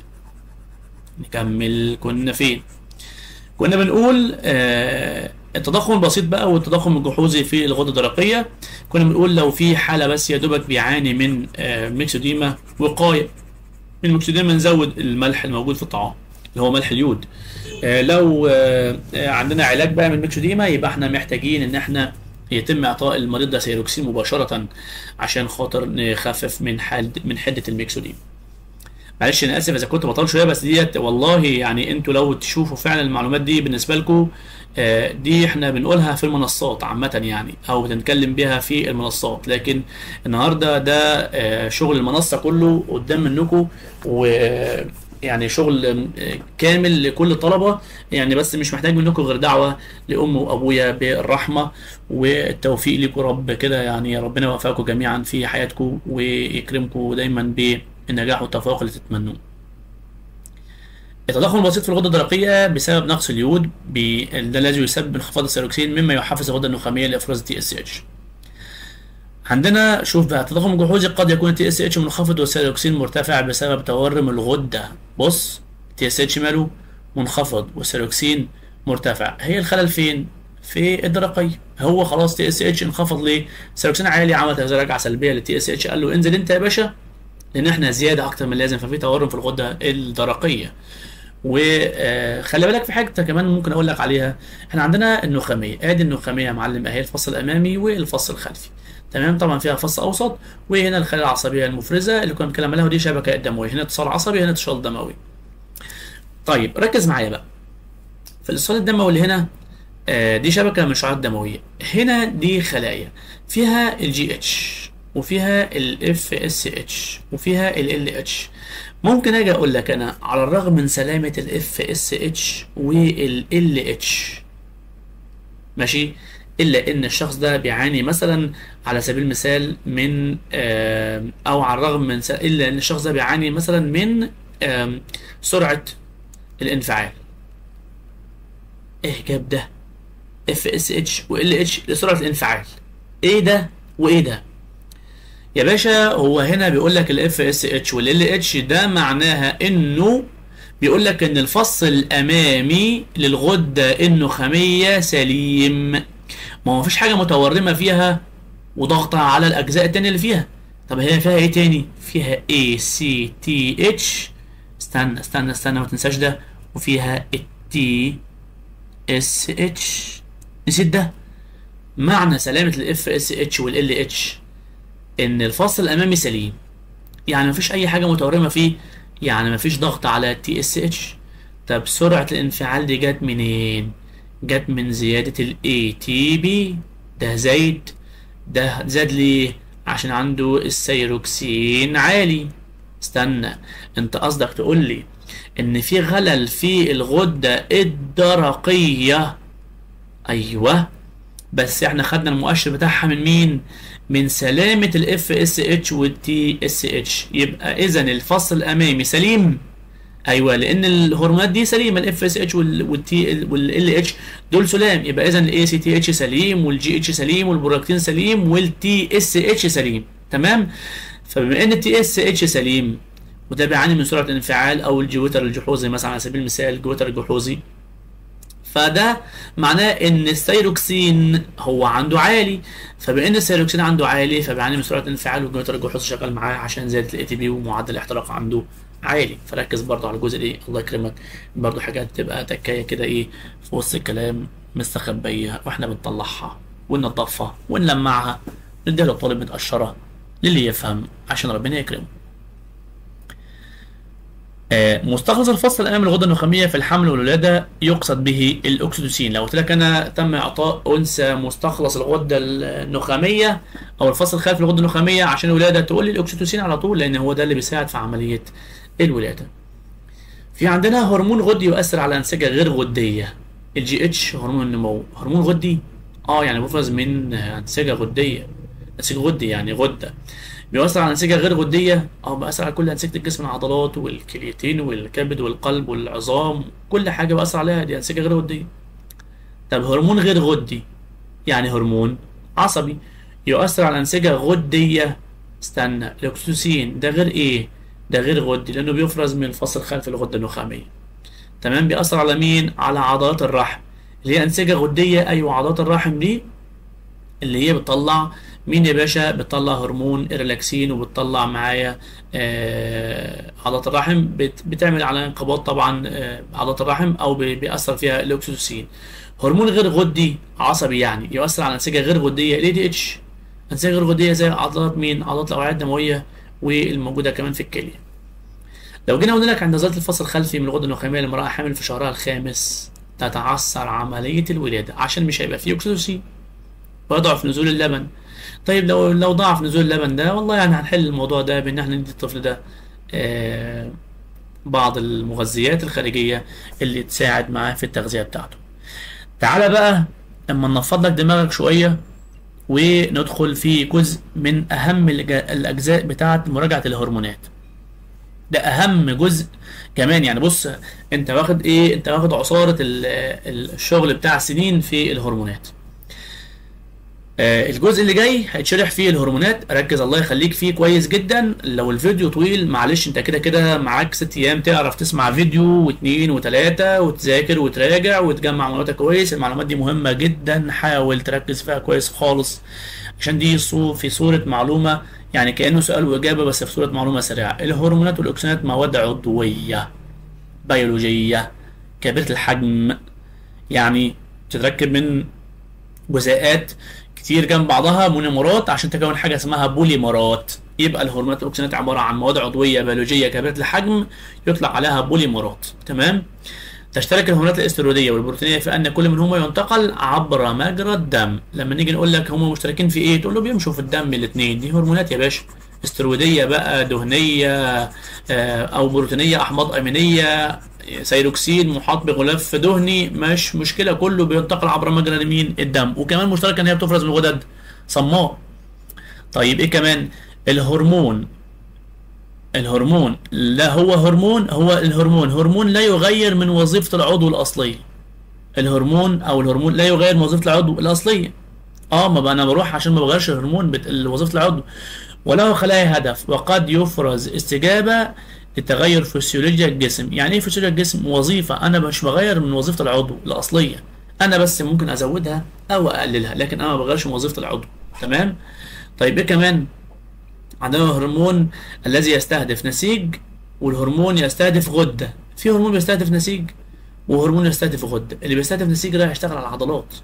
نكمل كنا فين كنا بنقول آه التضخم البسيط بقى والتضخم الجحوظي في الغدة الدرقية كنا بنقول لو في حالة بس يا دوبك بيعاني من آه ميكسوديما وقاية من الميكسوديما نزود الملح الموجود في الطعام اللي هو ملح اليود آه لو آه عندنا علاج بقى من الميكسوديما يبقى احنا محتاجين ان احنا يتم اعطاء المريض ده سيروكسين مباشره عشان خاطر نخفف من حال من حده الميكسوديما معلش انا اسف اذا كنت بطال شويه بس ديت والله يعني انتوا لو تشوفوا فعلا المعلومات دي بالنسبه لكم آه دي احنا بنقولها في المنصات عامه يعني او بنتكلم بيها في المنصات لكن النهارده ده شغل المنصه كله قدام منكم و يعني شغل كامل لكل الطلبة يعني بس مش محتاج منكم غير دعوة لأم وأبويا بالرحمة والتوفيق لكم رب كده يعني ربنا يوفقكم جميعا في حياتكم ويكرمكم دايما بالنجاح والتفوق اللي تتمنوه. التضخم البسيط في الغدة الدرقية بسبب نقص اليود ده الذي يسبب انخفاض السيروكسين مما يحفز الغدة النخامية لإفراز التي اس اتش. عندنا شوف بقى التضخم الجحوظي قد يكون التي اس اتش منخفض والسيروكسين مرتفع بسبب تورم الغده بص التي اس اتش ماله منخفض والسيروكسين مرتفع هي الخلل فين في الدرقيه هو خلاص تي اس اتش انخفض ليه السيروكسين عالي عملت هذه رجعه سلبيه للتي اس اتش قال له انزل انت يا باشا لان احنا زياده اكتر من اللازم ففي تورم في الغده الدرقيه وخلي بالك في حاجه كمان ممكن اقول لك عليها احنا عندنا النخاميه ادي النخاميه يا معلم اهي الفص الامامي والفص الخلفي تمام طبعا فيها فص اوسط وهنا الخلايا العصبيه المفرزه اللي كنا بنتكلم عليها ودي شبكه دمويه هنا اتصال عصبي هنا اتصال دموي طيب ركز معايا بقى في الاتصال الدموي اللي هنا آه دي شبكه من شعاعات دمويه هنا دي خلايا فيها الجي اتش وفيها الاف اس اتش وفيها ال اتش ممكن اجي اقول لك انا على الرغم من سلامه الاف اس اتش والال اتش ماشي الا ان الشخص ده بيعاني مثلا على سبيل المثال من او على الرغم من الا ان الشخص ده بيعاني مثلا من سرعه الانفعال ايه جاب ده اف اس اتش وال اتش لسرعه الانفعال ايه ده وايه ده يا باشا هو هنا بيقول لك الاف اس اتش والال اتش ده معناها انه بيقول لك ان الفص الامامي للغده النخاميه سليم ما هو مفيش حاجه متورمه فيها وضغطها على الاجزاء التانية اللي فيها طب هي فيها ايه تاني فيها اي سي تي اتش استنى استنى استنى ما تنساش ده وفيها التي اس اتش نسيت ده معنى سلامه الاف اس اتش والال اتش ان الفص الامامي سليم يعني مفيش اي حاجه متورمه فيه يعني مفيش ضغط على تي اس اتش طب سرعه الانفعال دي جت منين جت من زياده الاي تي بي ده زايد ده زاد ليه عشان عنده السيروكسين عالي استنى انت قصدك تقول لي ان في غلل في الغده الدرقيه ايوه بس احنا خدنا المؤشر بتاعها من مين من سلامه الاف اس اتش والتي اس اتش يبقى اذا الفصل الامامي سليم ايوه لان الهرمونات دي سليمه الاف اس اتش والتي والال اتش دول سلام يبقى اذا الاي سي تي اتش سليم والجي اتش سليم والبرولاكتين سليم والتي اس اتش سليم تمام فبما ان التي اس اتش سليم وده بيعاني من سرعه الانفعال او الجوتر الجحوظي مثلا على سبيل المثال الجوتر الجحوظي فده معناه ان الثيروكسين هو عنده عالي فبما ان الثيروكسين عنده عالي فبيعاني من سرعه الانفعال والجوتر الجحوظي شغال معاه عشان زياده الاي تي بي ومعدل الاحتراق عنده عالي فركز برضه على الجزء ده الله يكرمك برضه حاجات تبقى تكايه كده ايه في وسط الكلام مستخبيه واحنا بنطلعها وننضفها ونلمعها نديها للطالب متقشره للي يفهم عشان ربنا يكرمه آه، مستخلص الفصل الامامي الغده النخاميه في الحمل والولاده يقصد به الاكسيتوسين لو قلت لك انا تم اعطاء انثى مستخلص الغده النخاميه او الفصل الخلفي للغده النخاميه عشان الولاده تقول لي الاكسيتوسين على طول لان هو ده اللي بيساعد في عمليه الولاده في عندنا هرمون غدي يؤثر على انسجه غير غديه الجي اتش هرمون النمو هرمون غدي اه يعني بيفرز من انسجه غديه انسجه غدي يعني غده بيؤثر على انسجه غير غديه او بيأثر على كل انسجه الجسم العضلات والكليتين والكبد والقلب والعظام كل حاجه بيأثر عليها دي انسجه غير غديه طب هرمون غير غدي يعني هرمون عصبي يؤثر على انسجه غديه استنى الاكسيتوسين ده غير ايه ده غير غدي لانه بيفرز من الفصل الخلفي للغده النخاميه تمام بيأثر على مين على عضلات الرحم اللي هي انسجه غديه ايوه عضلات الرحم دي اللي هي بتطلع مين يا باشا بتطلع هرمون الريلاكسين وبتطلع معايا آه عضلات الرحم بت بتعمل على انقباض طبعا آه عضلات الرحم او بي- بيأثر فيها الاكسيتوسين هرمون غير غدي عصبي يعني يؤثر على انسجه غير غديه ال دي اتش انسجه غير غديه زي عضلات مين عضلات الاوعيه الدمويه والموجوده كمان في الكليه لو جينا قلنا لك عند نزلة الفصل الخلفي من الغده النخاميه لامراه حامل في شهرها الخامس تتعثر عمليه الولاده عشان مش هيبقى فيه اكسيتوسين ويضعف نزول اللبن طيب لو لو ضعف نزول اللبن ده والله يعني هنحل الموضوع ده بان احنا ندي الطفل ده آه بعض المغذيات الخارجيه اللي تساعد معاه في التغذيه بتاعته تعالى بقى اما نفض لك دماغك شويه وندخل في جزء من اهم الج- الاجزاء بتاعه مراجعه الهرمونات ده اهم جزء كمان يعني بص انت واخد ايه انت واخد عصاره ال- ال- الشغل بتاع سنين في الهرمونات آه، الجزء اللي جاي هيتشرح فيه الهرمونات ركز الله يخليك فيه كويس جدا لو الفيديو طويل معلش انت كده كده معاك ست ايام تعرف تسمع فيديو واثنين وثلاثة وتذاكر وتراجع وتجمع معلوماتك كويس المعلومات دي مهمة جدا حاول تركز فيها كويس خالص عشان دي صو- في صورة معلومة يعني كأنه سؤال وإجابة بس في صورة معلومة سريعة الهرمونات والأكسونات مواد عضوية بيولوجية كبيرة الحجم يعني تتركب من جزيئات كتير جنب بعضها مونيمرات عشان تكون حاجه اسمها بوليمرات يبقى الهرمونات والاكسجينات عباره عن مواد عضويه بيولوجيه كبيره الحجم يطلق عليها بوليمرات تمام تشترك الهرمونات الاسترويديه والبروتينيه في ان كل منهما ينتقل عبر مجرى الدم لما نيجي نقول لك هم مشتركين في ايه تقول له بيمشوا في الدم الاثنين دي هرمونات يا باشا استرويديه بقى دهنيه آه، او بروتينيه احماض امينيه سيروكسين محاط بغلاف دهني مش مشكله كله بينتقل عبر مجرى مين الدم وكمان مشتركه ان هي بتفرز من الغدد صماء طيب ايه كمان الهرمون الهرمون لا هو هرمون هو الهرمون هرمون لا يغير من وظيفه العضو الاصليه الهرمون او الهرمون لا يغير من وظيفه العضو الاصليه اه ما بقى انا بروح عشان ما بغيرش الهرمون بت... وظيفه العضو وله خلايا هدف وقد يفرز استجابه لتغير فسيولوجيا الجسم يعني ايه فسيولوجيا الجسم وظيفه انا مش بغير من وظيفه العضو الاصليه انا بس ممكن ازودها او اقللها لكن انا ما بغيرش من وظيفه العضو تمام طيب ايه كمان عندنا الهرمون الذي يستهدف نسيج والهرمون يستهدف غده في هرمون بيستهدف نسيج وهرمون يستهدف غده اللي بيستهدف نسيج رايح يشتغل على العضلات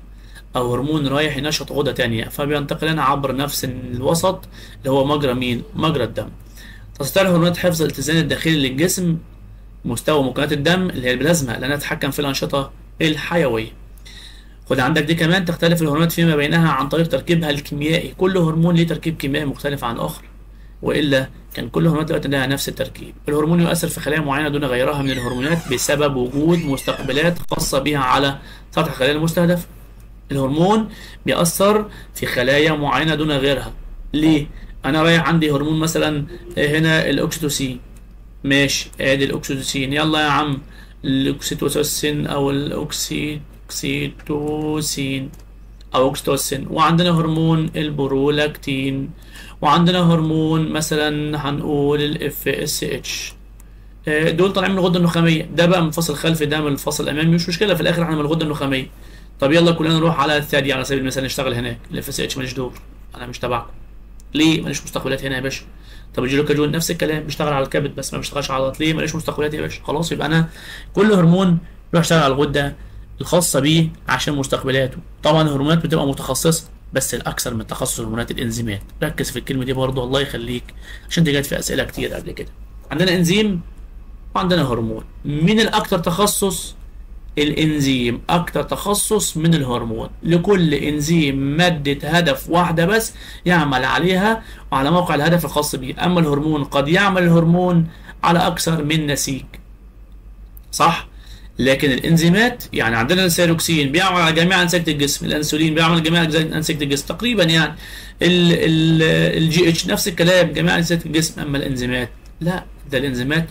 او هرمون رايح ينشط غده تانية فبينتقلان عبر نفس الوسط اللي هو مجرى مين مجرى الدم تستطيع الهرمونات حفظ الاتزان الداخلي للجسم مستوى مكونات الدم اللي هي البلازما لانها تتحكم في الانشطه الحيويه خد عندك دي كمان تختلف الهرمونات فيما بينها عن طريق تركيبها الكيميائي كل هرمون ليه تركيب كيميائي مختلف عن اخر والا كان كل هرمونات دلوقتي لها نفس التركيب الهرمون يؤثر في خلايا معينه دون غيرها من الهرمونات بسبب وجود مستقبلات خاصه بها على سطح الخلايا المستهدفه الهرمون بيأثر في خلايا معينه دون غيرها ليه انا رايح عندي هرمون مثلا هنا الاكسيتوسين ماشي ادي الاكسيتوسين يلا يا عم الاكسيتوسين او الاوكسي اكسيتوسين او اوكسيتوسين وعندنا هرمون البرولاكتين وعندنا هرمون مثلا هنقول الاف اس اتش دول طالعين من الغده النخاميه ده بقى من الفصل الخلفي ده من الفصل الامامي مش مشكله في الاخر احنا من الغده النخاميه طب يلا كلنا نروح على الثدي على سبيل المثال نشتغل هناك الاف اس اتش ماليش دور انا مش تبعكم ليه ماليش مستقبلات هنا يا باشا طب الجلوكاجون نفس الكلام بيشتغل على الكبد بس ما بيشتغلش على العضلات ليه ماليش مستقبلات يا باشا خلاص يبقى انا كل هرمون يروح يشتغل على الغده الخاصه بيه عشان مستقبلاته طبعا الهرمونات بتبقى متخصصه بس الاكثر من تخصص هرمونات الانزيمات ركز في الكلمه دي برضه الله يخليك عشان دي جت في اسئله كتير قبل كده عندنا انزيم وعندنا هرمون مين الاكثر تخصص الانزيم اكتر تخصص من الهرمون لكل انزيم مادة هدف واحدة بس يعمل عليها وعلى موقع الهدف الخاص به اما الهرمون قد يعمل الهرمون على اكثر من نسيج صح لكن الانزيمات يعني عندنا السيروكسين بيعمل على جميع انسجه الجسم الانسولين بيعمل على جميع انسجه الجسم تقريبا يعني الجي اتش نفس الكلام جميع انسجه الجسم اما الانزيمات لا ده الانزيمات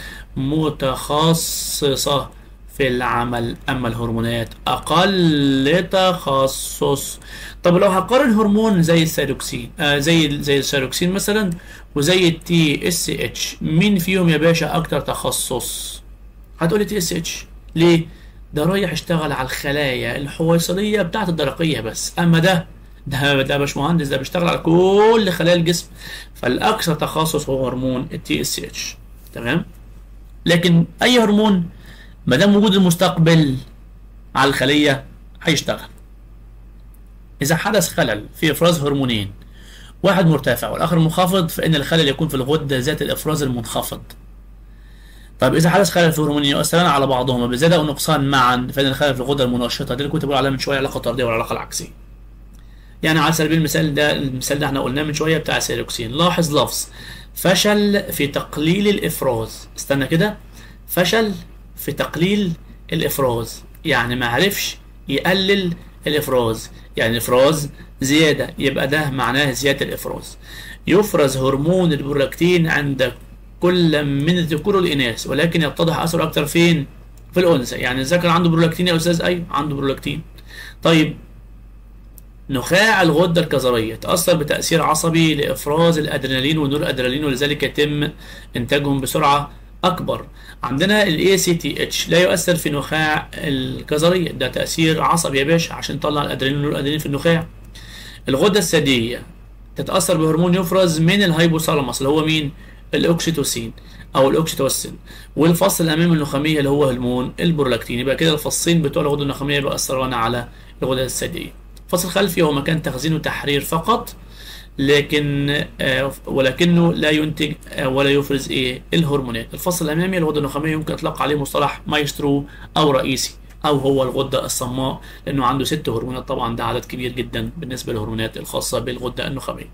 متخصصه في العمل اما الهرمونات اقل تخصص طب لو هقارن هرمون زي السيروكسين آه زي زي السيروكسين مثلا وزي التي اس اتش مين فيهم يا باشا اكتر تخصص هتقولي تي اس اتش ليه ده رايح يشتغل على الخلايا الحويصليه بتاعت الدرقيه بس اما ده ده ده باشمهندس ده بيشتغل على كل خلايا الجسم فالاكثر تخصص هو هرمون التي اس اتش تمام لكن اي هرمون ما دام وجود المستقبل على الخليه هيشتغل اذا حدث خلل في افراز هرمونين واحد مرتفع والاخر منخفض فان الخلل يكون في الغده ذات الافراز المنخفض طيب اذا حدث خلل في هرمونين يؤثران على بعضهما بزياده او نقصان معا فان الخلل في الغده المنشطه دي اللي كنت بقول عليها من شويه علاقه طرديه والعلاقه العكسيه يعني على سبيل المثال ده المثال ده احنا قلناه من شويه بتاع السيروكسين لاحظ لفظ فشل في تقليل الافراز استنى كده فشل في تقليل الافراز يعني ما عرفش يقلل الافراز يعني الافراز زياده يبقى ده معناه زياده الافراز يفرز هرمون البرولاكتين عند كل من الذكور والاناث ولكن يتضح اثره اكتر فين في الانثى يعني الذكر عنده برولاكتين يا استاذ ايوه عنده برولاكتين طيب نخاع الغدة الكظرية تأثر بتأثير عصبي لإفراز الأدرينالين والنور أدرينالين ولذلك يتم إنتاجهم بسرعة أكبر عندنا ال ACTH لا يؤثر في نخاع الكظرية ده تأثير عصبي يا باشا عشان يطلع الأدرينالين والنور أدرينالين في النخاع الغدة الثديية تتأثر بهرمون يفرز من الهايبوثالاموس اللي هو مين؟ الأوكسيتوسين أو الأوكسيتوسين والفصل الأمامي النخامية اللي هو هرمون البرولاكتين يبقى كده الفصين بتوع الغدة النخامية بيأثرون على الغدة الثديية فصل خلفي هو مكان تخزين وتحرير فقط لكن آه ولكنه لا ينتج آه ولا يفرز ايه الهرمونات الفصل الامامي الغده النخاميه يمكن اطلاق عليه مصطلح مايسترو او رئيسي او هو الغده الصماء لانه عنده ست هرمونات طبعا ده عدد كبير جدا بالنسبه للهرمونات الخاصه بالغده النخاميه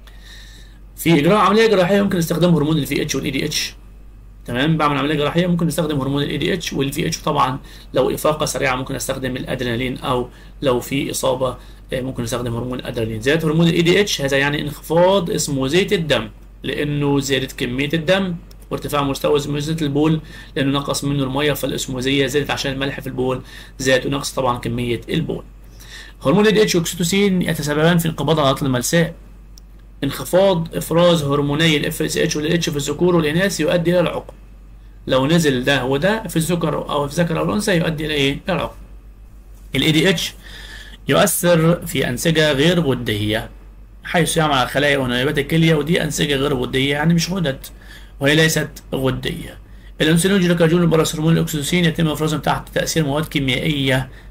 في اجراء عمليه جراحيه يمكن استخدام هرمون الفي اتش والاي دي اتش تمام بعمل عمليه جراحيه ممكن نستخدم هرمون الاي دي اتش والفي اتش طبعا لو افاقه سريعه ممكن استخدم الادرينالين او لو في اصابه ممكن نستخدم هرمون الادرينالين زياده هرمون الاي دي اتش هذا يعني انخفاض اسمه زيت الدم لانه زياده كميه الدم وارتفاع مستوى اسموزية البول لانه نقص منه الميه فالاسموزيه زادت عشان الملح في البول زاد ونقص طبعا كميه البول هرمون الاي دي اتش واكسيتوسين يتسببان في انقباض عضلات الملساء انخفاض افراز هرموني الاف اس اتش والاتش في الذكور والاناث يؤدي الى العقم لو نزل ده وده في الذكر او في الذكر او الانثى يؤدي الى ايه؟ الى العقم الاي دي اتش يؤثر في انسجه غير غديه حيث يعمل على خلايا ونيابات الكليه ودي انسجه غير غديه يعني مش غدد وهي ليست غديه الانسولين والجلوكاجون والباراسيرمون الاكسيتوسين يتم افرازهم تحت تاثير مواد كيميائيه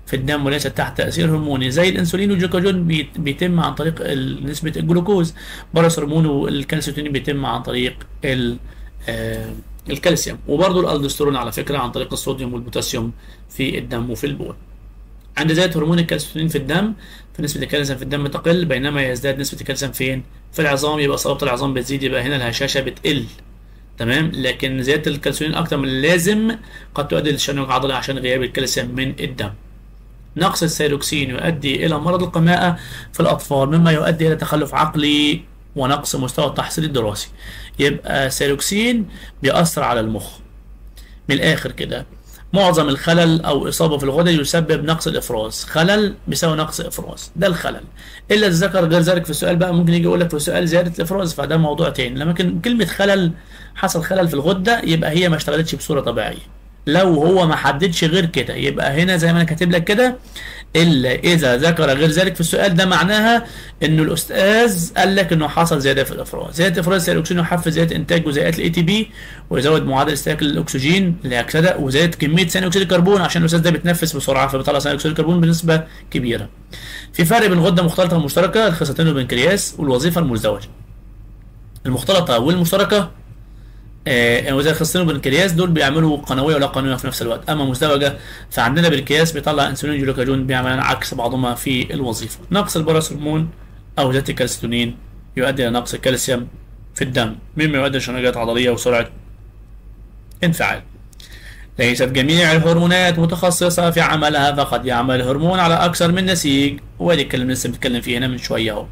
في الدم وليست تحت تاثير هرموني زي الانسولين والجلوكاجون بيت- بيتم عن طريق ال- نسبه الجلوكوز بارس هرمون والكالسيتونين بيتم عن طريق ال- آه، الكالسيوم وبرضه الالدوستيرون على فكره عن طريق الصوديوم والبوتاسيوم في الدم وفي البول عند زيادة هرمون الكالسيتونين في الدم فنسبة الكالسيوم في الدم تقل بينما يزداد نسبة الكالسيوم فين؟ في العظام يبقى صلابة العظام بتزيد يبقى هنا الهشاشة بتقل تمام لكن زيادة الكالسيتونين أكتر من اللازم قد تؤدي لتشنج عضلي عشان غياب الكالسيوم من الدم نقص الثيروكسين يؤدي إلى مرض القماءة في الأطفال مما يؤدي إلى تخلف عقلي ونقص مستوى التحصيل الدراسي يبقى الثيروكسين بيأثر على المخ من الآخر كده معظم الخلل أو إصابة في الغدد يسبب نقص الإفراز خلل بيساوي نقص إفراز ده الخلل إلا إذا ذكر غير ذلك في السؤال بقى ممكن يجي يقول لك في السؤال زيادة الإفراز فده موضوع تاني لكن كلمة خلل حصل خلل في الغدة يبقى هي ما اشتغلتش بصورة طبيعية لو هو ما حددش غير كده يبقى هنا زي ما انا كاتب لك كده الا اذا ذكر غير ذلك في السؤال ده معناها انه الاستاذ قال لك انه حصل زياده في الافراز زياده افراز ثاني الاكسجين يحفز زياده انتاج جزيئات الاي تي بي ويزود معدل استهلاك الاكسجين الاكسده وزياده كميه ثاني اكسيد الكربون عشان الاستاذ ده بيتنفس بسرعه فبيطلع ثاني اكسيد الكربون بنسبه كبيره في فرق بين غده مختلطه ومشتركه الخصيتين والبنكرياس والوظيفه المزدوجه المختلطه والمشتركه آه وزي الخصين والبنكرياس دول بيعملوا قنويه ولا قنويه في نفس الوقت اما مزدوجه فعندنا بالكياس بيطلع انسولين جلوكاجون بيعمل عكس بعضهما في الوظيفه نقص البراس هرمون او زياده الكالسيتونين يؤدي الى نقص الكالسيوم في الدم مما يؤدي لشنجات عضليه وسرعه انفعال ليست جميع الهرمونات متخصصة في عملها فقد يعمل هرمون على أكثر من نسيج وادي الكلام لسه بنتكلم فيه هنا من شوية أهو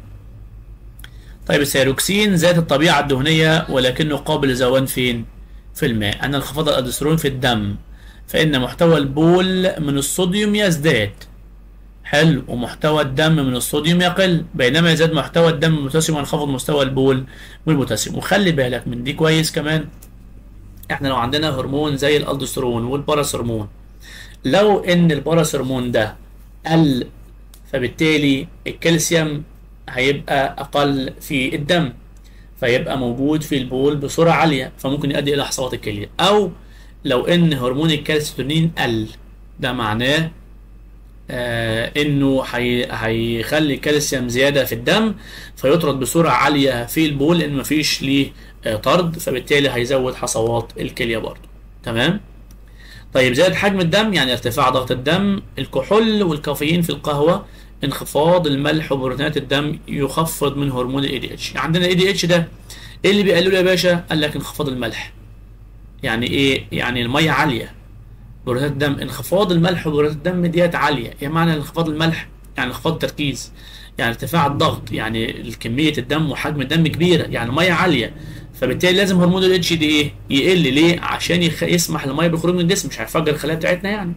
طيب الثيروكسين ذات الطبيعة الدهنية ولكنه قابل للذوبان فين؟ في الماء أن انخفاض الألدوستيرون في الدم فإن محتوى البول من الصوديوم يزداد حلو ومحتوى الدم من الصوديوم يقل بينما يزداد محتوى الدم من البوتاسيوم وينخفض مستوى البول والبوتاسيوم وخلي بالك من دي كويس كمان احنا لو عندنا هرمون زي الالدوستيرون والباراس هرمون لو ان الباراس هرمون ده قل فبالتالي الكالسيوم هيبقى اقل في الدم فيبقى موجود في البول بسرعه عاليه فممكن يؤدي الى حصوات الكليه او لو ان هرمون الكالسيتونين قل ده معناه آه انه هي- هيخلي الكالسيوم زياده في الدم فيطرد بسرعه عاليه في البول لان مفيش ليه آه طرد فبالتالي هيزود حصوات الكليه برضه تمام طيب زاد حجم الدم يعني ارتفاع ضغط الدم الكحول والكافيين في القهوه انخفاض الملح وبروتينات الدم يخفض من هرمون الاي دي اتش عندنا الاي دي اتش ده ايه اللي بيقلله يا باشا قال لك انخفاض الملح يعني ايه يعني الميه عاليه بروتينات الدم انخفاض الملح وبروتينات الدم ديت عاليه يعني معنى انخفاض الملح يعني انخفاض التركيز يعني ارتفاع الضغط يعني كميه الدم وحجم الدم كبيره يعني ميه عاليه فبالتالي لازم هرمون الاتش دي ايه يقل ليه عشان يخ... يسمح للميه بالخروج من الجسم مش هيفجر الخلايا بتاعتنا يعني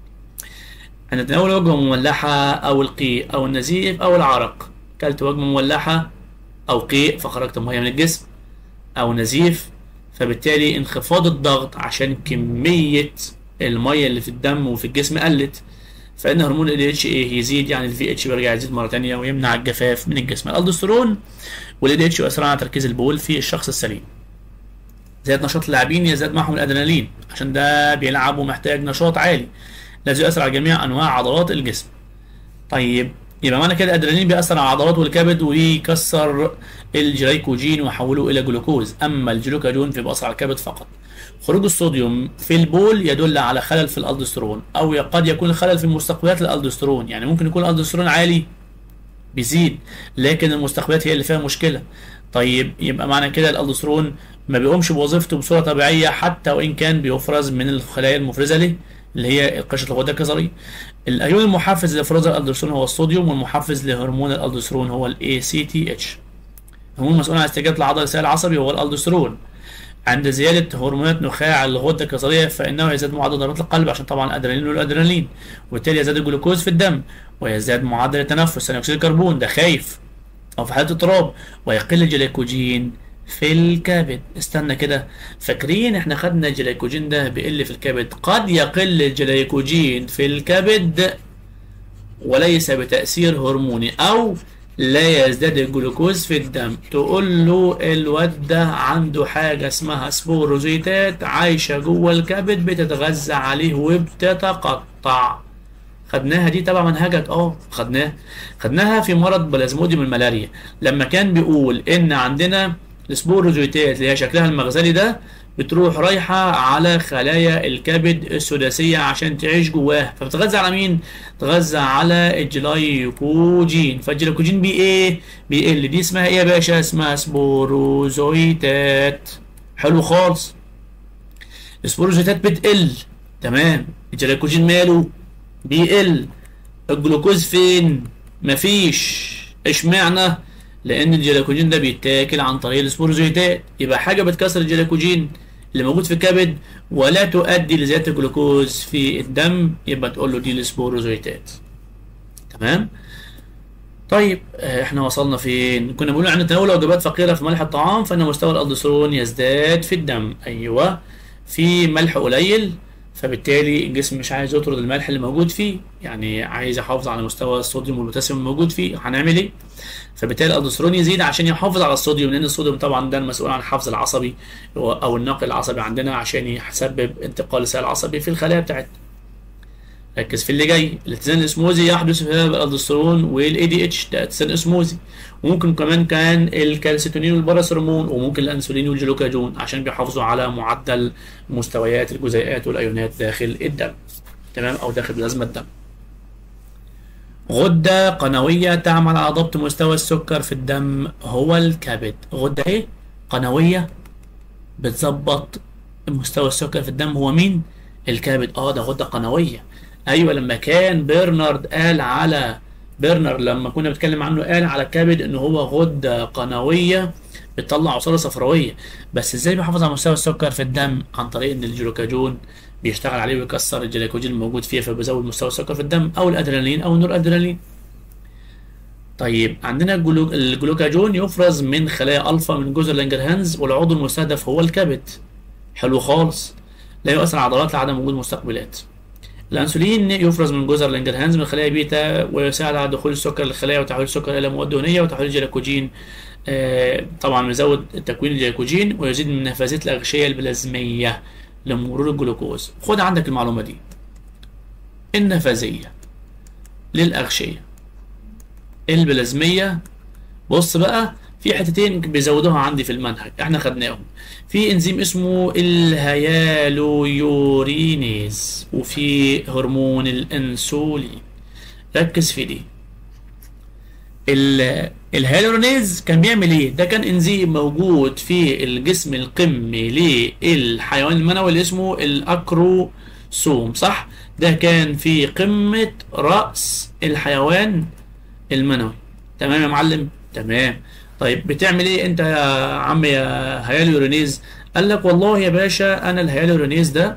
هنتناول وجبه مملحه او القيء او النزيف او العرق كلت وجبه مملحه او قيء فخرجت ميه من الجسم او نزيف فبالتالي انخفاض الضغط عشان كميه الميه اللي في الدم وفي الجسم قلت فان هرمون ال اتش ايه يزيد يعني الفي اتش بيرجع يزيد مره ثانيه ويمنع الجفاف من الجسم الالدوستيرون والال اتش يؤثر على تركيز البول في الشخص السليم زيادة نشاط اللاعبين يزداد معهم الادرينالين عشان ده بيلعب ومحتاج نشاط عالي الذي يؤثر على جميع انواع عضلات الجسم طيب يبقى معنى كده الادرينالين بيأثر على العضلات والكبد ويكسر الجليكوجين ويحوله الى جلوكوز اما الجلوكاجون فبيأثر على الكبد فقط خروج الصوديوم في البول يدل على خلل في الالدوستيرون او قد يكون خلل في مستقبلات الالدوستيرون يعني ممكن يكون الالدوستيرون عالي بيزيد لكن المستقبلات هي اللي فيها مشكله طيب يبقى معنى كده الالدوستيرون ما بيقومش بوظيفته بصوره طبيعيه حتى وان كان بيفرز من الخلايا المفرزه له اللي هي قشره الغده الكظريه الايون المحفز لافراز الالدوستيرون هو الصوديوم والمحفز لهرمون الالدوستيرون هو الاي سي تي اتش الهرمون المسؤول عن استجابه العضله السائل العصبي هو الالدوستيرون عند زيادة هرمونات نخاع الغدة الكظرية فإنه يزداد معدل ضربات القلب عشان طبعا الأدرينالين والأدرينالين وبالتالي يزداد الجلوكوز في الدم ويزداد معدل التنفس ثاني أكسيد الكربون ده خايف أو في حالة اضطراب ويقل الجليكوجين في الكبد استنى كده فاكرين احنا خدنا الجليكوجين ده بيقل في الكبد قد يقل الجليكوجين في الكبد وليس بتأثير هرموني أو لا يزداد الجلوكوز في الدم تقول له الواد ده عنده حاجة اسمها سبوروزيتات عايشة جوه الكبد بتتغذى عليه وبتتقطع خدناها دي تبع منهجك اه خدناها خدناها في مرض بلازموديوم الملاريا لما كان بيقول ان عندنا السبوروزويتات اللي هي شكلها المغزلي ده بتروح رايحة على خلايا الكبد السداسية عشان تعيش جواها فبتغذى على مين؟ تغذى على الجلايكوجين فالجلايكوجين بي ايه؟ بيقل دي اسمها ايه يا باشا؟ اسمها سبوروزويتات حلو خالص السبوروزويتات بتقل تمام الجلايكوجين ماله؟ بيقل الجلوكوز فين؟ مفيش اشمعنى؟ لان الجلايكوجين ده بيتاكل عن طريق السبوروزويتات يبقى حاجه بتكسر الجلايكوجين اللي موجود في الكبد ولا تؤدي لزياده الجلوكوز في الدم يبقى تقول له دي السبوروزويتات تمام طيب احنا وصلنا فين كنا بنقول عن تناول وجبات فقيره في ملح الطعام فان مستوى الالدوستيرون يزداد في الدم ايوه في ملح قليل فبالتالي الجسم مش عايز يطرد الملح اللي موجود فيه يعني عايز يحافظ على مستوى الصوديوم والبوتاسيوم الموجود فيه هنعمل ايه فبالتالي الالدوستيرون يزيد عشان يحافظ على الصوديوم لان الصوديوم طبعا ده المسؤول عن الحفظ العصبي او النقل العصبي عندنا عشان يسبب انتقال السائل العصبي في الخلايا بتاعتنا ركز في اللي جاي الاتزان الاسموزي يحدث في الالدوستيرون والاي دي اتش ده اتزان اسموزي وممكن كمان كان الكالسيتونين والباراسيرمون وممكن الانسولين والجلوكاجون عشان بيحافظوا على معدل مستويات الجزيئات والايونات داخل الدم تمام او داخل بلازما الدم غدة قنوية تعمل على ضبط مستوى السكر في الدم هو الكبد غدة ايه قنوية بتظبط مستوى السكر في الدم هو مين الكبد اه ده غدة قنوية ايوه لما كان برنارد قال على برنر لما كنا بنتكلم عنه قال على الكبد ان هو غده قنويه بتطلع عصاره صفراويه بس ازاي بيحافظ على مستوى السكر في الدم عن طريق ان الجلوكاجون بيشتغل عليه ويكسر الجليكوجين الموجود فيه فبيزود مستوى السكر في الدم او الادرينالين او النور ادرينالين طيب عندنا الجلوكاجون يفرز من خلايا الفا من جزر لانجرهانز والعضو المستهدف هو الكبد حلو خالص لا يؤثر على العضلات لعدم وجود مستقبلات الانسولين يفرز من جزر لانجرهانز من خلايا بيتا ويساعد على دخول السكر للخلايا وتحويل السكر الى مواد دهنيه وتحويل الجليكوجين آه طبعا بيزود تكوين الجليكوجين ويزيد من نفاذيه الاغشيه البلازميه لمرور الجلوكوز خد عندك المعلومه دي النفاذيه للاغشيه البلازميه بص بقى في حتتين بيزودوها عندي في المنهج احنا خدناهم في انزيم اسمه الهيالويورينيز وفي هرمون الانسولين ركز في دي الهيالورونيز كان بيعمل ايه ده كان انزيم موجود في الجسم القمي للحيوان المنوي اللي اسمه الاكروسوم صح ده كان في قمة رأس الحيوان المنوي تمام يا معلم تمام طيب بتعمل ايه انت يا عم يا هيالورونيز قال لك والله يا باشا انا الهيالورونيز ده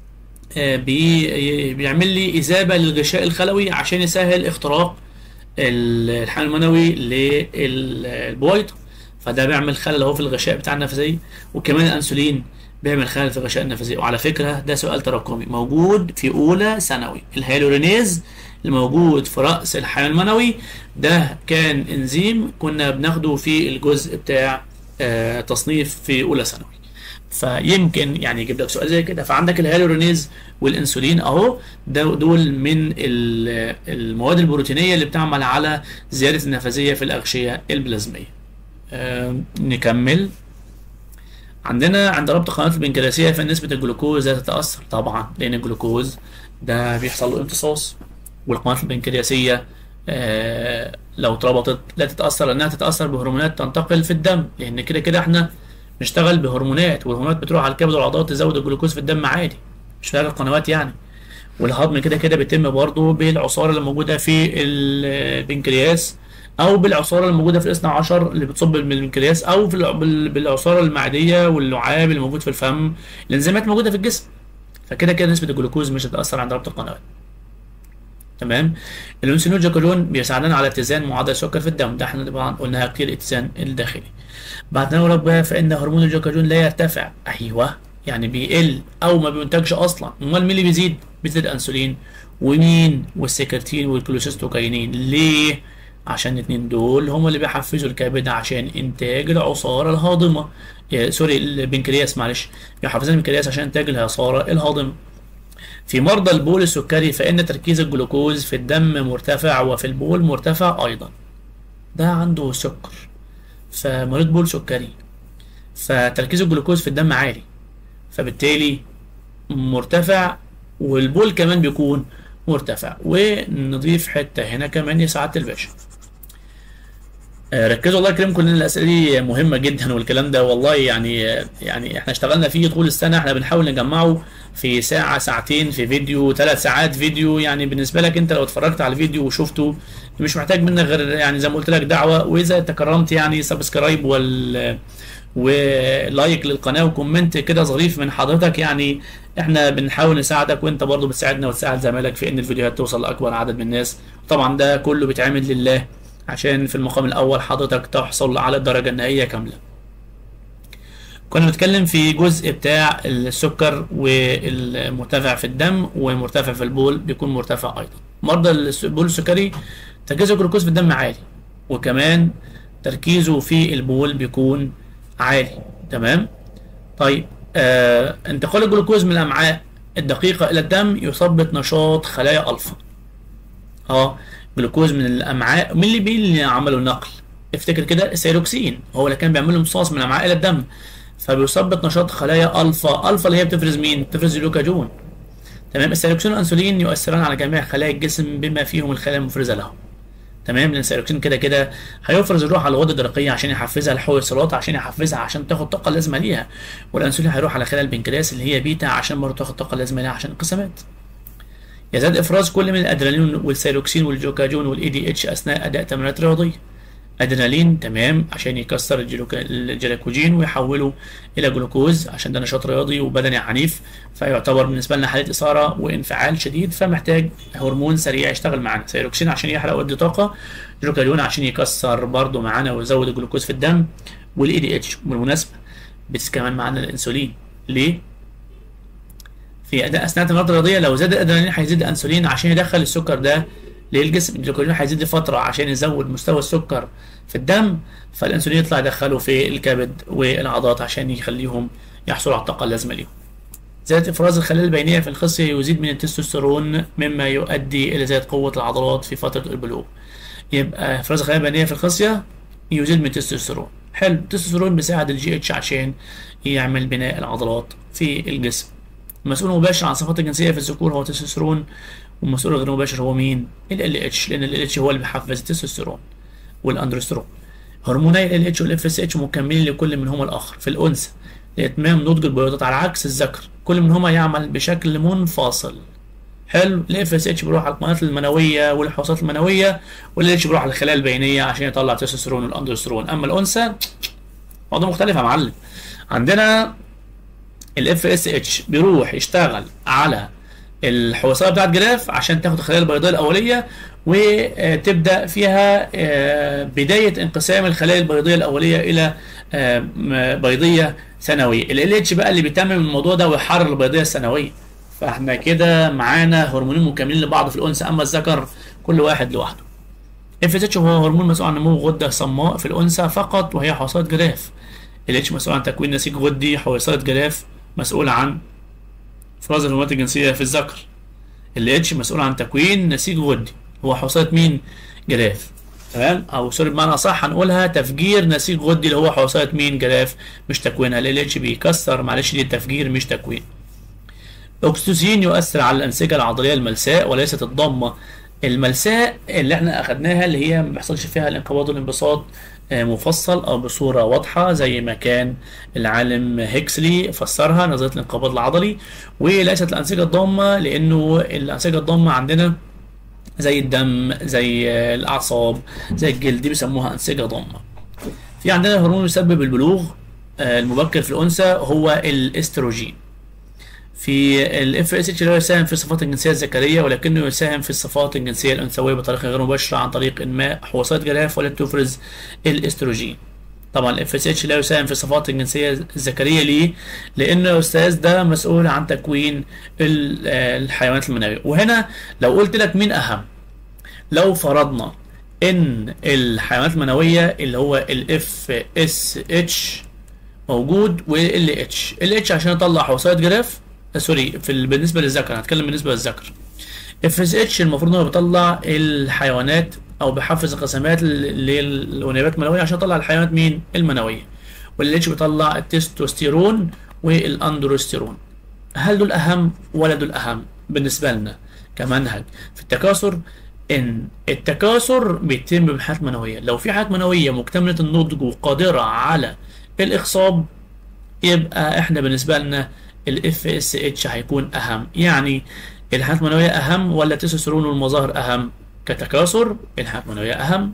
بي بيعمل لي اذابه للغشاء الخلوي عشان يسهل اختراق الحيوان المنوي للبويضه فده بيعمل خلل اهو في الغشاء بتاع النفسيه وكمان الانسولين بيعمل خلل في الغشاء النفسي وعلى فكره ده سؤال تراكمي موجود في اولى ثانوي الهيالورونيز الموجود في رأس الحيوان المنوي ده كان انزيم كنا بناخده في الجزء بتاع آه تصنيف في اولى ثانوي فيمكن يعني يجيب لك سؤال زي كده فعندك الهيالورونيز والانسولين اهو ده دول من المواد البروتينيه اللي بتعمل على زياده النفاذيه في الاغشيه البلازميه آه نكمل عندنا عند ربط قناه البنكرياسيه فنسبه الجلوكوز لا تتاثر طبعا لان الجلوكوز ده بيحصل له امتصاص والقناه البنكرياسيه آه لو اتربطت لا تتاثر لانها تتاثر بهرمونات تنتقل في الدم لان كده كده احنا نشتغل بهرمونات والهرمونات بتروح على الكبد والعضلات تزود الجلوكوز في الدم عادي مش فارق القنوات يعني والهضم كده كده بيتم برضه بالعصاره اللي موجوده في البنكرياس او بالعصاره اللي موجوده في الاثنى عشر اللي بتصب من البنكرياس او في بالعصاره المعديه واللعاب اللي موجود في الفم الانزيمات موجوده في الجسم فكده كده نسبه الجلوكوز مش هتاثر عند ربط القنوات تمام الانسولين والجلوكاجون بيساعدنا على اتزان معدل السكر في الدم ده احنا طبعا قلناها كتير الاتزان الداخلي بعد نقول بقى فان هرمون الجلوكاجون لا يرتفع ايوه يعني بيقل او ما بينتجش اصلا امال مين اللي بيزيد بيزيد الانسولين ومين والسكرتين والكلوسيستوكاينين ليه عشان الاثنين دول هم اللي بيحفزوا الكبد عشان انتاج العصاره الهاضمه سوري البنكرياس معلش بيحفزوا البنكرياس عشان انتاج العصاره الهاضمه في مرضى البول السكري فإن تركيز الجلوكوز في الدم مرتفع وفي البول مرتفع أيضا ده عنده سكر فمريض بول سكري فتركيز الجلوكوز في الدم عالي فبالتالي مرتفع والبول كمان بيكون مرتفع ونضيف حتة هنا كمان يا سعادة الباشا آه، ركزوا الله يكرمكم لان الاسئله دي مهمه جدا والكلام ده والله يعني يعني احنا اشتغلنا فيه طول السنه احنا بنحاول نجمعه في ساعه ساعتين في فيديو ثلاث ساعات فيديو يعني بالنسبه لك انت لو اتفرجت على الفيديو وشفته مش محتاج منك غير يعني زي ما قلت لك دعوه واذا تكرمت يعني سبسكرايب وال ولايك للقناه وكومنت كده ظريف من حضرتك يعني احنا بنحاول نساعدك وانت برضو بتساعدنا وتساعد زمايلك في ان الفيديوهات توصل لاكبر عدد من الناس طبعا ده كله بيتعمل لله عشان في المقام الاول حضرتك تحصل على الدرجه النهائيه كامله كنا بنتكلم في جزء بتاع السكر والمرتفع في الدم ومرتفع في البول بيكون مرتفع ايضا مرضى البول السكري تركيز الجلوكوز في الدم عالي وكمان تركيزه في البول بيكون عالي تمام طيب آه انتقال الجلوكوز من الامعاء الدقيقه الى الدم يثبط نشاط خلايا الفا اه جلوكوز من الامعاء مين اللي مين اللي عملوا النقل افتكر كده السيروكسين هو اللي كان بيعمل له امتصاص من الامعاء الى الدم فبيثبط نشاط خلايا الفا الفا اللي هي بتفرز مين بتفرز الجلوكاجون تمام السيروكسين والانسولين يؤثران على جميع خلايا الجسم بما فيهم الخلايا المفرزه لهم تمام لان السيروكسين كده كده هيفرز الروح على الغده الدرقيه عشان يحفزها الحويصلات عشان يحفزها عشان تاخد الطاقه اللازمه ليها والانسولين هيروح على خلايا البنكرياس اللي هي بيتا عشان برضه تاخد الطاقه اللازمه ليها عشان الانقسامات يزداد افراز كل من الادرينالين والسيروكسين والجلوكاجون والاي دي اتش اثناء اداء تمرينات رياضيه ادرينالين تمام عشان يكسر الجلوكوجين ويحوله الى جلوكوز عشان ده نشاط رياضي وبدني عنيف فيعتبر بالنسبه لنا حاله اثاره وانفعال شديد فمحتاج هرمون سريع يشتغل معانا سيروكسين عشان يحرق ويدي طاقه جلوكاجون عشان يكسر برضه معانا ويزود الجلوكوز في الدم والاي دي اتش بالمناسبه بس كمان معانا الانسولين ليه؟ في اداء اثناء التمرينات الرياضيه لو زاد الادرينالين هيزيد الانسولين عشان يدخل السكر ده للجسم الجلوكوجين هيزيد فتره عشان يزود مستوى السكر في الدم فالانسولين يطلع يدخله في الكبد والعضلات عشان يخليهم يحصلوا على الطاقه اللازمه ليهم زيادة إفراز الخلايا البينية في الخصية يزيد من التستوستيرون مما يؤدي إلى زيادة قوة العضلات في فترة البلوغ. يبقى إفراز الخلايا البينية في الخصية يزيد من التستوستيرون. حلو التستوستيرون بيساعد الجي اتش عشان يعمل بناء العضلات في الجسم. المسؤول المباشر عن الصفات الجنسية في الذكور هو التستوستيرون والمسؤول الغير مباشر هو مين؟ ال اتش لأن ال اتش هو اللي بيحفز التستوستيرون والاندروستيرون. هرموني ال اتش والاف اس اتش مكملين لكل منهما الآخر في الأنثى لإتمام نضج البيضات على عكس الذكر كل منهما يعمل بشكل منفصل. حلو الاف اس اتش بيروح على القنوات المنويه والحواسات المنويه والال اتش بيروح على الخلايا البينيه عشان يطلع التستوستيرون والاندروستيرون اما الانثى موضوع مختلف يا معلم عندنا الاف اس اتش بيروح يشتغل على الحويصله بتاعت جراف عشان تاخد الخلايا البيضاء الاوليه وتبدا فيها بدايه انقسام الخلايا البيضيه الاوليه الى بيضيه ثانويه ال اتش بقى اللي بيتمم الموضوع ده ويحرر البيضيه الثانويه فاحنا كده معانا هرمونين مكملين لبعض في الانثى اما الذكر كل واحد لوحده اف اس اتش هو هرمون مسؤول عن نمو غده صماء في الانثى فقط وهي حويصلات جراف ال اتش مسؤول عن تكوين نسيج غدي حويصلة جراف مسؤول عن افراز الهرمونات الجنسيه في الذكر ال اتش مسؤول عن تكوين نسيج غدي هو حويصلة مين جراف تمام او سوري بمعنى اصح هنقولها تفجير نسيج غدي اللي هو حويصلة مين جراف مش تكوينها ال اتش بيكسر معلش دي التفجير مش تكوين الاكسيتوسين يؤثر على الانسجه العضليه الملساء وليست الضمه الملساء اللي احنا اخدناها اللي هي ما بيحصلش فيها الانقباض والانبساط مفصل او بصوره واضحه زي ما كان العالم هيكسلي فسرها نظريه الانقباض العضلي وليست الانسجه الضامه لانه الانسجه الضامه عندنا زي الدم زي الاعصاب زي الجلد دي بيسموها انسجه ضامه في عندنا هرمون يسبب البلوغ المبكر في الانثى هو الاستروجين في الاف اس اتش لا يساهم في الصفات الجنسيه الذكريه ولكنه يساهم في الصفات الجنسيه الانثويه بطريقه غير مباشره عن طريق انماء حويصلات جراف والتي تفرز الاستروجين طبعا الاف اس اتش لا يساهم في الصفات الجنسيه الذكريه ليه؟ لان الاستاذ ده مسؤول عن تكوين الحيوانات المنويه وهنا لو قلت لك مين اهم لو فرضنا ان الحيوانات المنويه اللي هو الاف اس اتش موجود وال اتش ال اتش عشان يطلع حويصلات جراف آه، سوري في ال- بالنسبه للذكر هتكلم بالنسبه للذكر اف اس اتش المفروض ان هو بيطلع الحيوانات او بيحفز القسمات للانابات المنويه عشان يطلع الحيوانات مين المنويه والاتش بيطلع التستوستيرون والاندروستيرون هل دول اهم ولا دول اهم بالنسبه لنا كمنهج في التكاثر ان التكاثر بيتم بحالات منويه لو في حالات منويه مكتمله النضج وقادره على الاخصاب يبقى احنا بالنسبه لنا الاف اس اتش هيكون اهم يعني الحالات المنويه اهم ولا التستوستيرون والمظاهر اهم كتكاثر الحالات المنويه اهم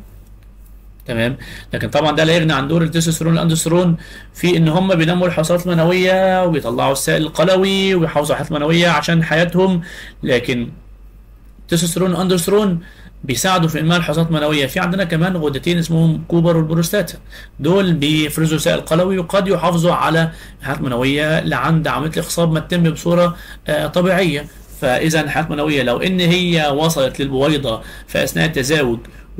تمام لكن طبعا ده لا يغني عن دور التستوستيرون والاندوستيرون في ان هم بينموا الحصوات المنويه وبيطلعوا السائل القلوي وبيحافظوا على الحالات المنويه عشان حياتهم لكن التستوستيرون والاندوستيرون بيساعدوا في انماء الحصوات المنويه في عندنا كمان غدتين اسمهم كوبر والبروستاتا دول بيفرزوا سائل قلوي وقد يحافظوا على الحالات المنويه لعند عمليه الاخصاب ما تتم بصوره آه، طبيعيه فاذا الحالات المنويه لو ان هي وصلت للبويضه في اثناء التزاوج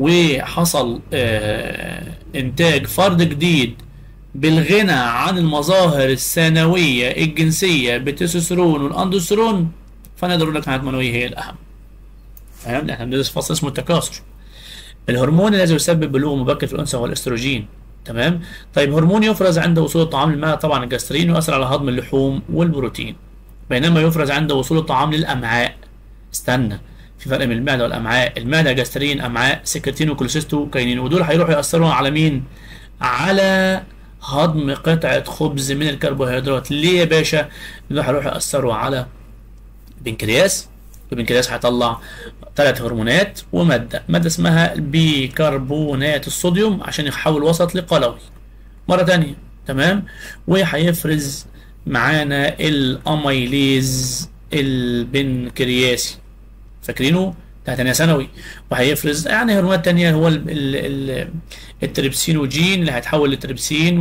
وحصل آه، انتاج فرد جديد بالغنى عن المظاهر الثانويه الجنسيه بالتستوستيرون والاندوستيرون فنقدر نقول لك الحالات المنويه هي الاهم فاهم احنا بندرس فصل اسمه التكاثر الهرمون الذي يسبب بلوغ مبكر في الانثى هو الاستروجين تمام طيب هرمون يفرز عند وصول الطعام للمعده طبعا الجسترين ويؤثر على هضم اللحوم والبروتين بينما يفرز عند وصول الطعام للامعاء استنى في فرق بين المعده والامعاء المعده جسترين امعاء سكرتين وكوليسيستو كاينين ودول هيروحوا ياثروا على مين على هضم قطعه خبز من الكربوهيدرات ليه يا باشا دول هيروحوا ياثروا على البنكرياس البنكرياس هيطلع ثلاث هرمونات وماده ماده اسمها بيكربونات الصوديوم عشان يحول وسط لقلوي مره تانية تمام وهيفرز معانا الاميليز البنكرياسي فاكرينه بتاع تانية ثانوي وهيفرز يعني هرمونات تانية هو ال ال ال التريبسينوجين اللي هيتحول لتريبسين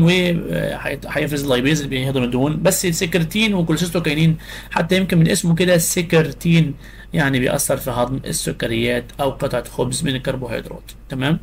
وهيفرز اللايبيز اللي بيهضم الدهون بس السكرتين والكوليسيستوكاينين حتى يمكن من اسمه كده السكرتين يعني بيأثر في هضم السكريات أو قطعة خبز من الكربوهيدرات تمام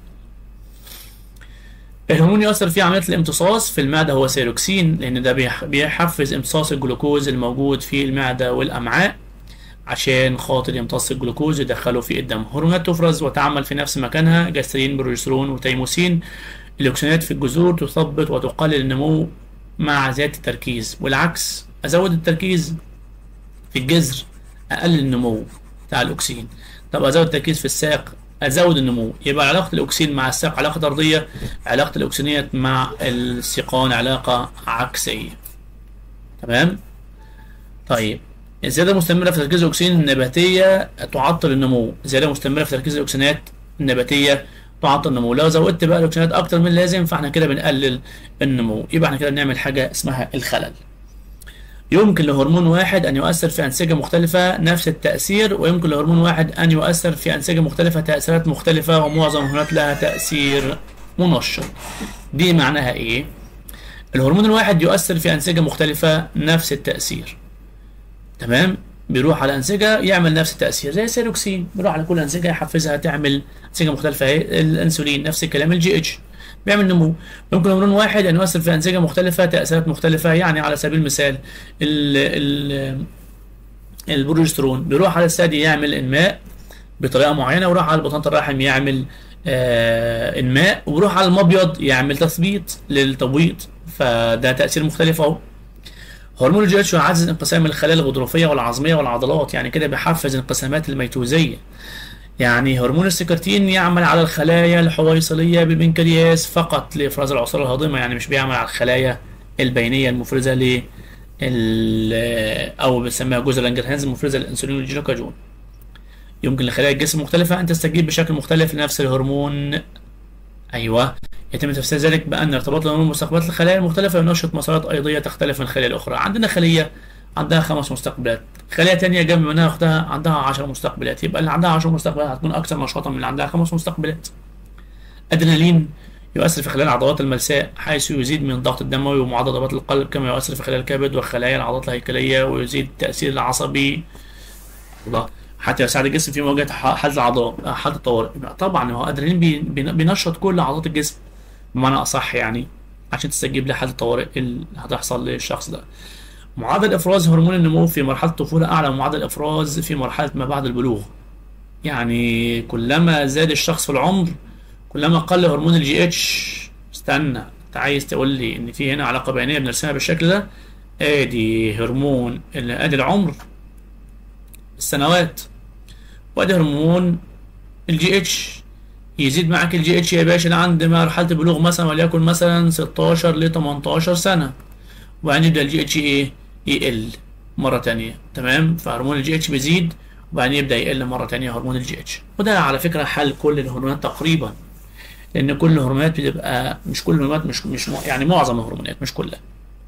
الهرمون يؤثر في عملية الامتصاص في المعدة هو سيروكسين لأن ده بيح- بيحفز امتصاص الجلوكوز الموجود في المعدة والأمعاء عشان خاطر يمتص الجلوكوز يدخله في الدم هرمونات تفرز وتعمل في نفس مكانها جاسترين بروجسترون وتيموسين الاكسجينات في الجذور تثبط وتقلل النمو مع زيادة التركيز والعكس أزود التركيز في الجذر أقلل النمو بتاع الأكسين طب أزود التركيز في الساق أزود النمو يبقى علاقة الأكسين مع الساق علاقة طردية علاقة الأكسينيات مع السيقان علاقة عكسية تمام طيب الزيادة المستمرة في تركيز الأكسين النباتية تعطل النمو زيادة مستمرة في تركيز الأكسينات النباتية تعطل النمو لو زودت بقى الأكسينات أكتر من اللازم فاحنا كده بنقلل النمو يبقى احنا كده بنعمل حاجة اسمها الخلل يمكن لهرمون واحد أن يؤثر في أنسجة مختلفة نفس التأثير ويمكن لهرمون واحد أن يؤثر في أنسجة مختلفة تأثيرات مختلفة ومعظم الهرمونات لها تأثير منشط دي معناها إيه؟ الهرمون الواحد يؤثر في أنسجة مختلفة نفس التأثير تمام بيروح على انسجه يعمل نفس التاثير زي السيروكسين بيروح على كل انسجه يحفزها تعمل انسجه مختلفه اهي الانسولين نفس الكلام الجي اتش بيعمل نمو ممكن هرمون واحد ان يؤثر في انسجه مختلفه تاثيرات مختلفه يعني على سبيل المثال ال ال البروجسترون بيروح على الثدي يعمل انماء بطريقه معينه ويروح على بطانه الرحم يعمل آه انماء وبيروح على المبيض يعمل تثبيط للتبويض فده تاثير مختلف اهو هرمون الجي اتش يعزز انقسام الخلايا الغضروفيه والعظميه والعضلات يعني كده بيحفز الانقسامات الميتوزيه يعني هرمون السكرتين يعمل على الخلايا الحويصليه بالبنكرياس فقط لافراز العصاره الهاضمه يعني مش بيعمل على الخلايا البينيه المفرزه ل او بنسميها جزء لانجرهانز المفرزه للانسولين والجلوكاجون يمكن لخلايا الجسم المختلفه ان تستجيب بشكل مختلف لنفس الهرمون ايوه يتم تفسير ذلك بان ارتباط الهرمون بمستقبلات الخلايا المختلفه ينشط مسارات ايضيه تختلف من الخلايا الاخرى عندنا خليه عندها خمس مستقبلات خليه تانية جنب منها اختها عندها 10 مستقبلات يبقى اللي عندها 10 مستقبلات هتكون اكثر نشاطا من اللي عندها خمس مستقبلات ادرينالين يؤثر في خلايا العضلات الملساء حيث يزيد من الضغط الدموي ومعدل ضربات القلب كما يؤثر في خلايا الكبد وخلايا العضلات الهيكليه ويزيد التاثير العصبي الله حتى يساعد الجسم في مواجهه حالة العضلات حالة الطوارئ طبعا هو ادرينالين بي بينشط كل عضلات الجسم بمعنى اصح يعني عشان تستجيب لحالة الطوارئ اللي هتحصل للشخص ده معدل افراز هرمون النمو في مرحله الطفوله اعلى من معدل افراز في مرحله ما بعد البلوغ يعني كلما زاد الشخص في العمر كلما قل هرمون الجي اتش استنى انت عايز تقول لي ان في هنا علاقه بينيه بنرسمها بالشكل ده ادي هرمون ادي العمر السنوات وادي هرمون الجي اتش يزيد معاك الجي اتش يا باشا عند مرحله البلوغ مثلا وليكن مثلا 16 ل 18 سنه وبعدين يبدا الجي اتش ايه يقل مره تانية تمام فهرمون الجي اتش بيزيد وبعدين يبدا يقل مره تانية هرمون الجي اتش وده على فكره حل كل الهرمونات تقريبا لان كل الهرمونات بتبقى مش كل الهرمونات مش مش يعني معظم الهرمونات مش كلها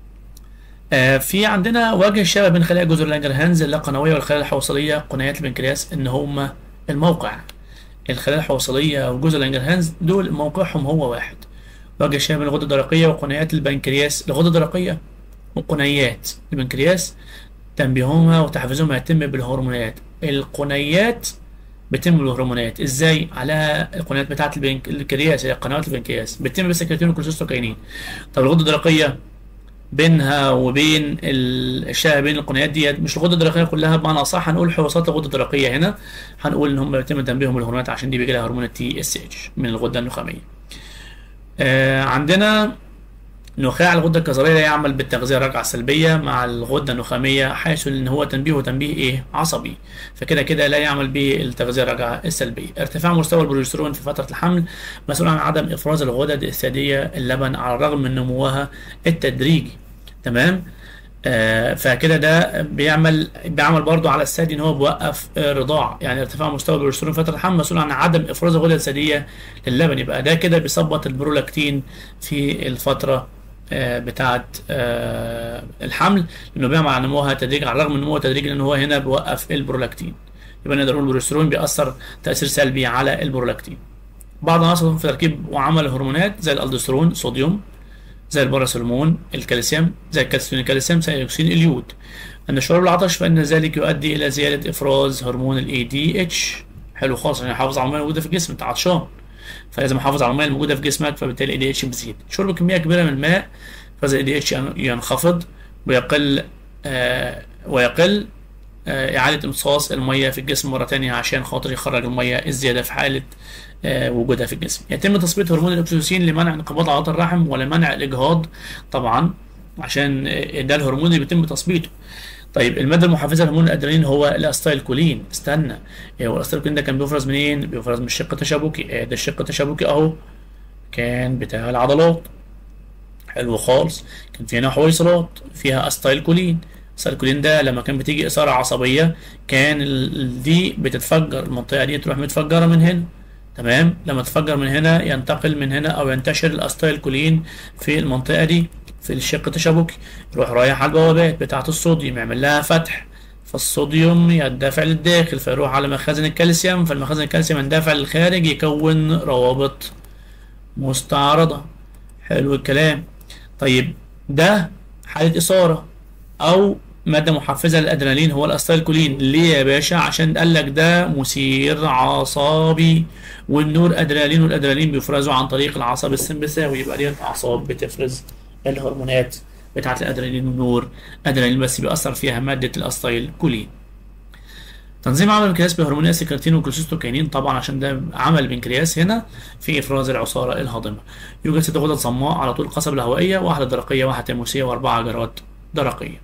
آه في عندنا وجه الشبه بين خلايا جزر لانجرهانز اللاقنويه والخلايا الحوصليه قنيات البنكرياس ان هما الموقع الخلايا الحوصليه وجزر لانجرهانز دول موقعهم هو واحد وجه الشبه بين الغده الدرقيه وقنيات البنكرياس الغده الدرقيه وقنيات البنكرياس تنبيههما وتحفيزهما يتم بالهرمونات القنيات بتتم بالهرمونات ازاي على القنوات بتاعه البنك البنكرياس هي قنوات البنكرياس بتتم بالسكرتين والكوليستوكاينين طب الغده الدرقيه بينها وبين الشبه بين القنيات ديت مش الغده الدرقيه كلها بمعنى اصح هنقول حواسات الغده الدرقيه هنا هنقول ان هم بيتم تنبيههم بالهرمونات عشان دي بيجي لها هرمون التي اس اتش من الغده النخاميه آه عندنا نخاع الغدة الكظرية يعمل بالتغذية الراجعة السلبية مع الغدة النخامية حيث ان هو تنبيهه تنبيه ايه عصبي فكده كده لا يعمل بالتغذية الراجعة السلبية ارتفاع مستوى البروجسترون في فترة الحمل مسؤول عن عدم افراز الغدد الثدية اللبن على الرغم من نموها التدريجي تمام آه فكده ده بيعمل بيعمل برضه على الثدي ان هو بيوقف الرضاعه يعني ارتفاع مستوى البروجسترون في فتره الحمل مسؤول عن عدم افراز الغدد الثديه للبن يبقى ده كده بيثبط البرولاكتين في الفتره بتاعة الحمل لانه بيعمل على نموها تدريجي على الرغم من نموها تدريجي لان هو هنا بيوقف البرولاكتين يبقى نقدر نقول البروجسترون بيأثر تأثير سلبي على البرولاكتين بعض العناصر في تركيب وعمل الهرمونات زي الالدوسترون صوديوم زي الباراسولمون الكالسيوم زي الكالسيوم الكالسيوم زي اليوكسين اليود أن الشعور بالعطش فإن ذلك يؤدي إلى زيادة إفراز هرمون ال ADH حلو خالص عشان يحافظ على المية الموجودة في الجسم أنت عطشان فلازم احافظ على الميه الموجوده في جسمك فبالتالي الاي اتش بتزيد شرب كميه كبيره من الماء فاز الاي اتش ينخفض ويقل آه ويقل آه اعاده امتصاص الميه في الجسم مره تانية عشان خاطر يخرج الميه الزياده في حاله آه وجودها في الجسم يتم تثبيت هرمون الاكسيتوسين لمنع انقباض عضلات الرحم ولمنع الاجهاض طبعا عشان ده الهرمون اللي بيتم تثبيته طيب الماده المحفزه لهرمون الادرينالين هو الاستايلكولين استنى إيه هو الاستايلكولين ده كان بيفرز منين بيفرز من الشق التشابكي إيه ده الشق التشابكي اهو كان بتاع العضلات حلو خالص كان في هنا حويصلات فيها استايلكولين الاستايلكولين ده لما كان بتيجي اثاره عصبيه كان دي بتتفجر المنطقه دي تروح متفجره من هنا تمام لما تفجر من هنا ينتقل من هنا او ينتشر الاستايلكولين في المنطقه دي في الشق التشابكي يروح رايح على البوابات بتاعة الصوديوم يعمل لها فتح فالصوديوم يندفع للداخل فيروح على مخازن الكالسيوم فالمخازن الكالسيوم يندفع للخارج يكون روابط مستعرضة حلو الكلام طيب ده حالة إثارة أو مادة محفزة للأدرينالين هو الأستايلكولين ليه يا باشا عشان قال لك ده مثير عصبي والنور أدرينالين والأدرينالين بيفرزوا عن طريق العصب السمبثاوي يبقى دي الأعصاب بتفرز الهرمونات بتاعة الأدرينالين والنور أدرينالين بس بيأثر فيها مادة الأستايل كولين تنظيم عمل البنكرياس بهرمونات السكرتين والكوليستوكاينين طبعا عشان ده عمل البنكرياس هنا في افراز العصاره الهاضمه يوجد ست غدد صماء على طول القصبه الهوائيه واحده درقيه واحده تيموسيه واربعه جرات درقيه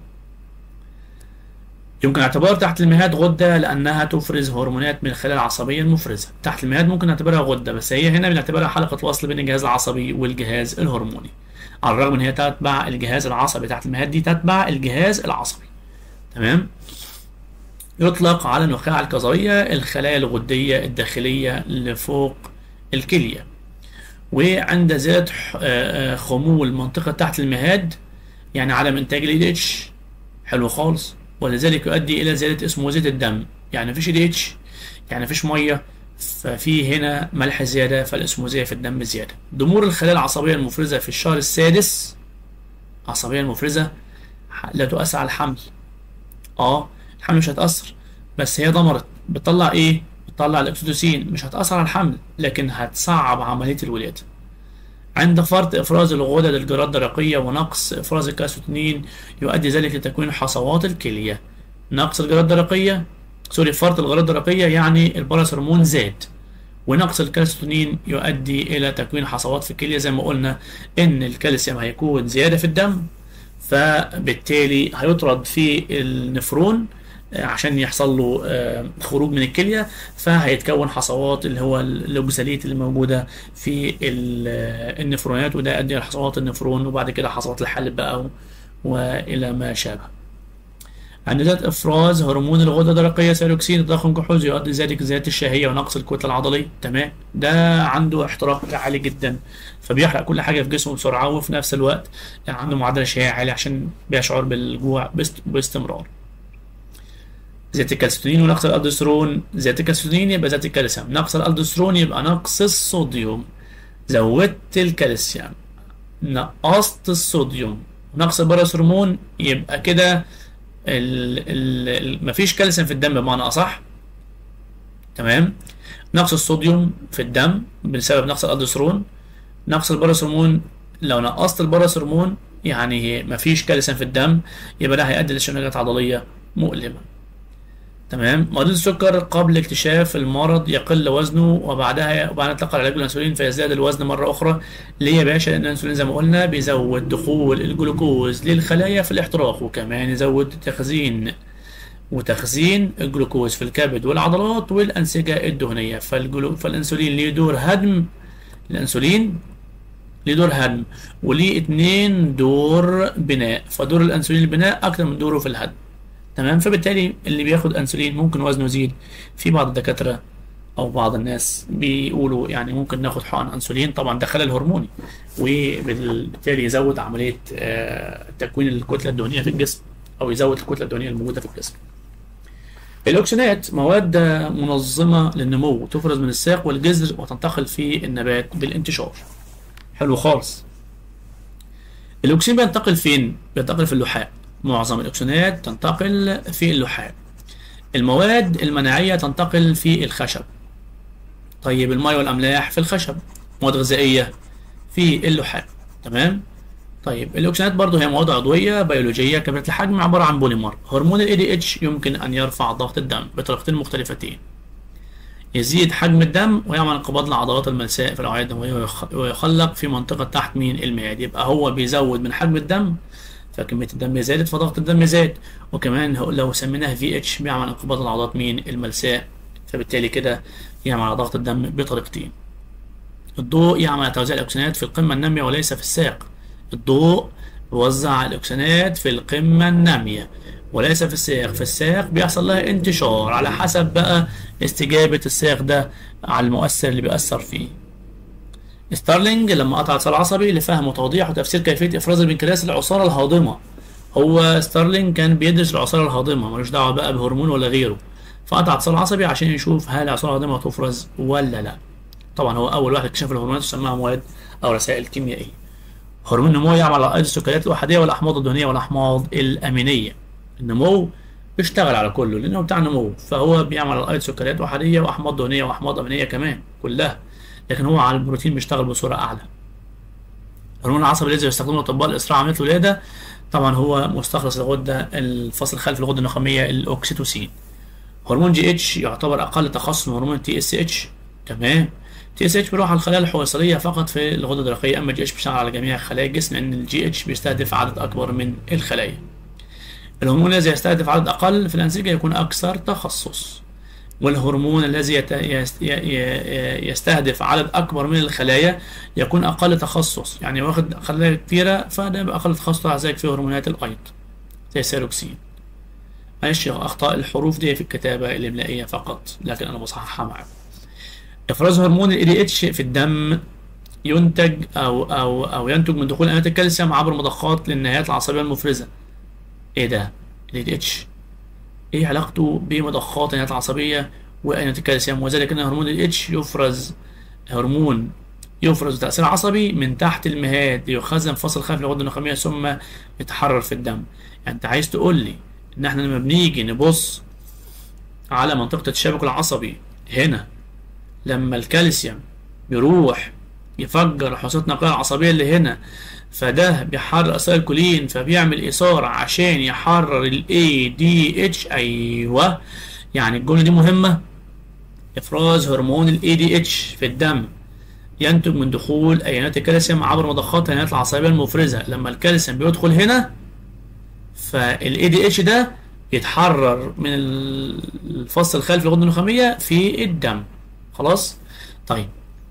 يمكن اعتبار تحت المهاد غدة لأنها تفرز هرمونات من الخلايا العصبية المفرزة تحت المهاد ممكن نعتبرها غدة بس هي هنا بنعتبرها حلقة وصل بين الجهاز العصبي والجهاز الهرموني على الرغم ان هي تتبع الجهاز العصبي تحت المهاد دي تتبع الجهاز العصبي تمام يطلق على النخاع الكظرية الخلايا الغدية الداخلية لفوق الكلية وعند زيادة خمول منطقة تحت المهاد يعني عدم إنتاج ال اتش حلو خالص ولذلك يؤدي إلى زيادة اسموزية الدم يعني مفيش ال اتش يعني مفيش مية ففي هنا ملح زيادة فالاسموزية في الدم زيادة ضمور الخلايا العصبية المفرزة في الشهر السادس عصبية المفرزة لا تؤثر على الحمل اه الحمل مش هتأثر بس هي ضمرت بتطلع ايه بتطلع الاكسيتوسين مش هتأثر على الحمل لكن هتصعب عملية الولادة عند فرط افراز الغدد الجراد الدرقيه ونقص افراز الكالسيتونين يؤدي ذلك لتكوين حصوات الكليه نقص الجراد الدرقيه سوري فرط الجراد الدرقيه يعني البراس هرمون زاد ونقص الكالسيتونين يؤدي الى تكوين حصوات في الكليه زي ما قلنا ان الكالسيوم هيكون زياده في الدم فبالتالي هيطرد في النفرون عشان يحصل له خروج من الكليه فهيتكون حصوات اللي هو الاوكساليت اللي موجوده في النفرونات وده يؤدي لحصوات النفرون وبعد كده حصوات الحلب بقى والى ما شابه. عند ذات افراز هرمون الغده الدرقيه سيروكسين الضخم كحول يؤدي ذلك زياده الشهيه ونقص الكتله العضليه تمام ده عنده احتراق عالي جدا فبيحرق كل حاجه في جسمه بسرعه وفي نفس الوقت يعني عنده معدل شهيه عالي عشان بيشعر بالجوع باستمرار زيادة الكالسيتونين ونقص الالدوسترون زيادة الكالسيتونين يبقى زيادة الكالسيوم نقص الالدوسترون يبقى نقص الصوديوم زودت الكالسيوم نقصت الصوديوم نقص البراس هرمون يبقى كده ال ال مفيش كالسيوم في الدم بمعنى اصح تمام نقص الصوديوم في الدم بسبب نقص الالدوسترون نقص البراس هرمون لو نقصت البراس هرمون يعني مفيش كالسيوم في الدم يبقى ده هيؤدي لشنجات عضليه مؤلمه تمام مريض السكر قبل اكتشاف المرض يقل وزنه وبعدها وبعدها يتلقى العلاج بالانسولين فيزداد الوزن مره اخرى ليه يا باشا لان الانسولين زي ما قلنا بيزود دخول الجلوكوز للخلايا في الاحتراق وكمان يزود تخزين وتخزين الجلوكوز في الكبد والعضلات والانسجه الدهنيه فالجلو... فالانسولين ليه دور هدم الانسولين ليه دور هدم وليه اتنين دور بناء فدور الانسولين البناء اكتر من دوره في الهدم تمام فبالتالي اللي بياخد انسولين ممكن وزنه يزيد في بعض الدكاتره او بعض الناس بيقولوا يعني ممكن ناخد حقن انسولين طبعا ده خلل هرموني وبالتالي يزود عمليه تكوين الكتله الدهنيه في الجسم او يزود الكتله الدهنيه الموجوده في الجسم الاوكسينات مواد منظمه للنمو تفرز من الساق والجذر وتنتقل في النبات بالانتشار حلو خالص الاكسين بينتقل فين بينتقل في اللحاء معظم الأكسونات تنتقل في اللحاء المواد المناعية تنتقل في الخشب طيب الماء والأملاح في الخشب مواد غذائية في اللحاء تمام طيب الأكسونات برضو هي مواد عضوية بيولوجية كبيرة الحجم عبارة عن بوليمر هرمون ال ADH يمكن أن يرفع ضغط الدم بطريقتين مختلفتين يزيد حجم الدم ويعمل انقباض لعضلات الملساء في الأوعية الدموية ويخلق في منطقة تحت مين المعد يبقى هو بيزود من حجم الدم فكمية الدم زادت فضغط الدم زاد وكمان لو سميناها في اتش بيعمل انقباض العضلات مين الملساء فبالتالي كده يعمل على ضغط الدم بطريقتين الضوء يعمل على توزيع الاكسجينات في القمة النامية وليس في الساق الضوء بيوزع الاكسجينات في القمة النامية وليس في الساق في الساق بيحصل لها انتشار على حسب بقى استجابة الساق ده على المؤثر اللي بيأثر فيه ستارلينج لما قطع اتصال عصبي لفهم وتوضيح وتفسير كيفيه افراز البنكرياس العصاره الهاضمه هو ستارلينج كان بيدرس العصاره الهاضمه ملوش دعوه بقى بهرمون ولا غيره فقطع اتصال عصبي عشان يشوف هل العصاره الهاضمه هتفرز ولا لا طبعا هو اول واحد اكتشف الهرمونات وسماها مواد او رسائل كيميائيه هرمون النمو يعمل على ايض السكريات الاحاديه والاحماض الدهنيه والاحماض الامينيه النمو بيشتغل على كله لانه بتاع نمو فهو بيعمل على ايض سكريات احاديه واحماض دهنيه واحماض امينيه كمان كلها لكن هو على البروتين بيشتغل بصوره اعلى الهرمون العصبي الذي يستخدمه الاطباء لاسراع عمليه الولاده طبعا هو مستخلص الغده الفصل الخلفي للغده النخاميه الاوكسيتوسين هرمون جي اتش يعتبر اقل تخصص من هرمون تي اس اتش تمام تي اس اتش بيروح على الخلايا الحويصليه فقط في الغده الدرقيه اما جي اتش بيشتغل على جميع خلايا الجسم لان الجي اتش بيستهدف عدد اكبر من الخلايا الهرمون الذي يستهدف عدد اقل في الانسجه يكون اكثر تخصص والهرمون الذي يستهدف عدد اكبر من الخلايا يكون اقل تخصص يعني واخد خلايا كتيره فده يبقى اقل تخصص زيك في هرمونات الايض زي السيروكسين معلش اخطاء الحروف دي في الكتابه الاملائيه فقط لكن انا بصححها معاكم افراز هرمون ال ADH في الدم ينتج او او او ينتج من دخول انواع الكالسيوم عبر مضخات للنهايات العصبيه المفرزه ايه ده ال ADH ايه علاقته بمضخات النهايات العصبيه وانواع الكالسيوم وذلك ان هرمون ال H يفرز هرمون يفرز تأثير عصبي من تحت المهاد يخزن فصل خلفي للغدة النخامية ثم يتحرر في الدم يعني انت عايز تقول لي ان احنا لما بنيجي نبص على منطقة التشابك العصبي هنا لما الكالسيوم بيروح يفجر حواسات النقاء العصبيه اللي هنا فده بيحرر اسيل كولين فبيعمل اثار عشان يحرر الاي دي اتش ايوه يعني الجمله دي مهمه افراز هرمون الاي دي اتش في الدم ينتج من دخول ايونات الكالسيوم عبر مضخات الهيئات العصبيه المفرزه لما الكالسيوم بيدخل هنا فالاي دي اتش ده يتحرر من الفص الخلفي للغده النخاميه في الدم خلاص طيب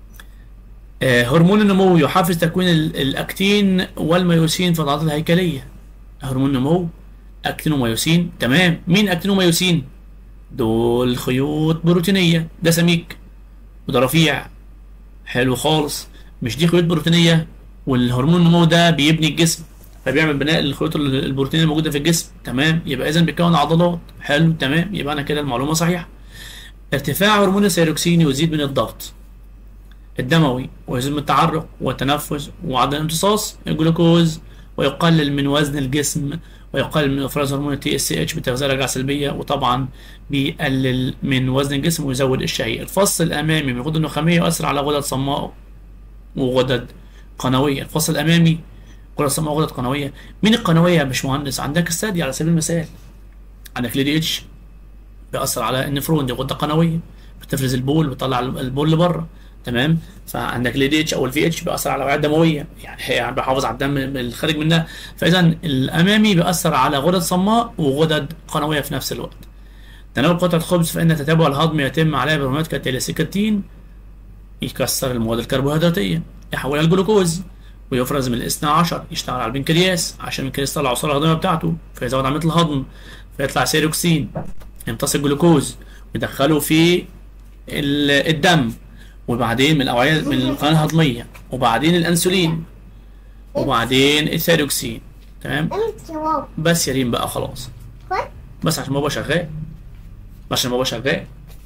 آه هرمون النمو يحفز تكوين ال- الاكتين والميوسين في العضلات الهيكليه هرمون النمو اكتين وميوسين تمام مين اكتين وميوسين دول خيوط بروتينيه ده سميك وده رفيع حلو خالص مش دي خيوط بروتينيه والهرمون النمو ده بيبني الجسم فبيعمل بناء الخيوط ال- البروتينيه الموجوده في الجسم تمام يبقى اذا بيكون عضلات حلو تمام يبقى انا كده المعلومه صحيحه ارتفاع هرمون الثيروكسين يزيد من الضغط الدموي ويزيد من التعرق والتنفس وعدم الامتصاص الجلوكوز ويقلل من وزن الجسم ويقلل من افراز هرمون التي اس اتش بتغذيه رجعه سلبيه وطبعا بيقلل من وزن الجسم ويزود الشهيه الفص الامامي من الغدد النخاميه يؤثر على غدد صماء وغدد قنويه الفص الامامي غدد صماء وغدد قنويه مين القنويه يا باشمهندس عندك الثدي على سبيل المثال عندك ليدي اتش بيأثر على النفرون دي غده قنويه بتفرز البول بتطلع البول لبره تمام فعندك الدي اتش او الفي اتش بيأثر على الاوعيه الدمويه يعني هي بيحافظ على الدم الخارج منها فاذا الامامي بيأثر على غدد صماء وغدد قنويه في نفس الوقت تناول قطعه خبز فان تتابع الهضم يتم عليها بهرمونات كالتيليسيكاتين يكسر المواد الكربوهيدراتيه يحولها لجلوكوز ويفرز من الاثنى عشر يشتغل على البنكرياس عشان البنكرياس يطلع العصاره الهضميه بتاعته فيزود عمليه الهضم فيطلع سيروكسين يمتص الجلوكوز ويدخله في ال- الدم وبعدين من الاوعيه من القناه الهضميه وبعدين الانسولين وبعدين الثيروكسين تمام انت يا بابا بس يا ريم بقى خلاص خد بس عشان بابا شغال بس عشان بابا شغال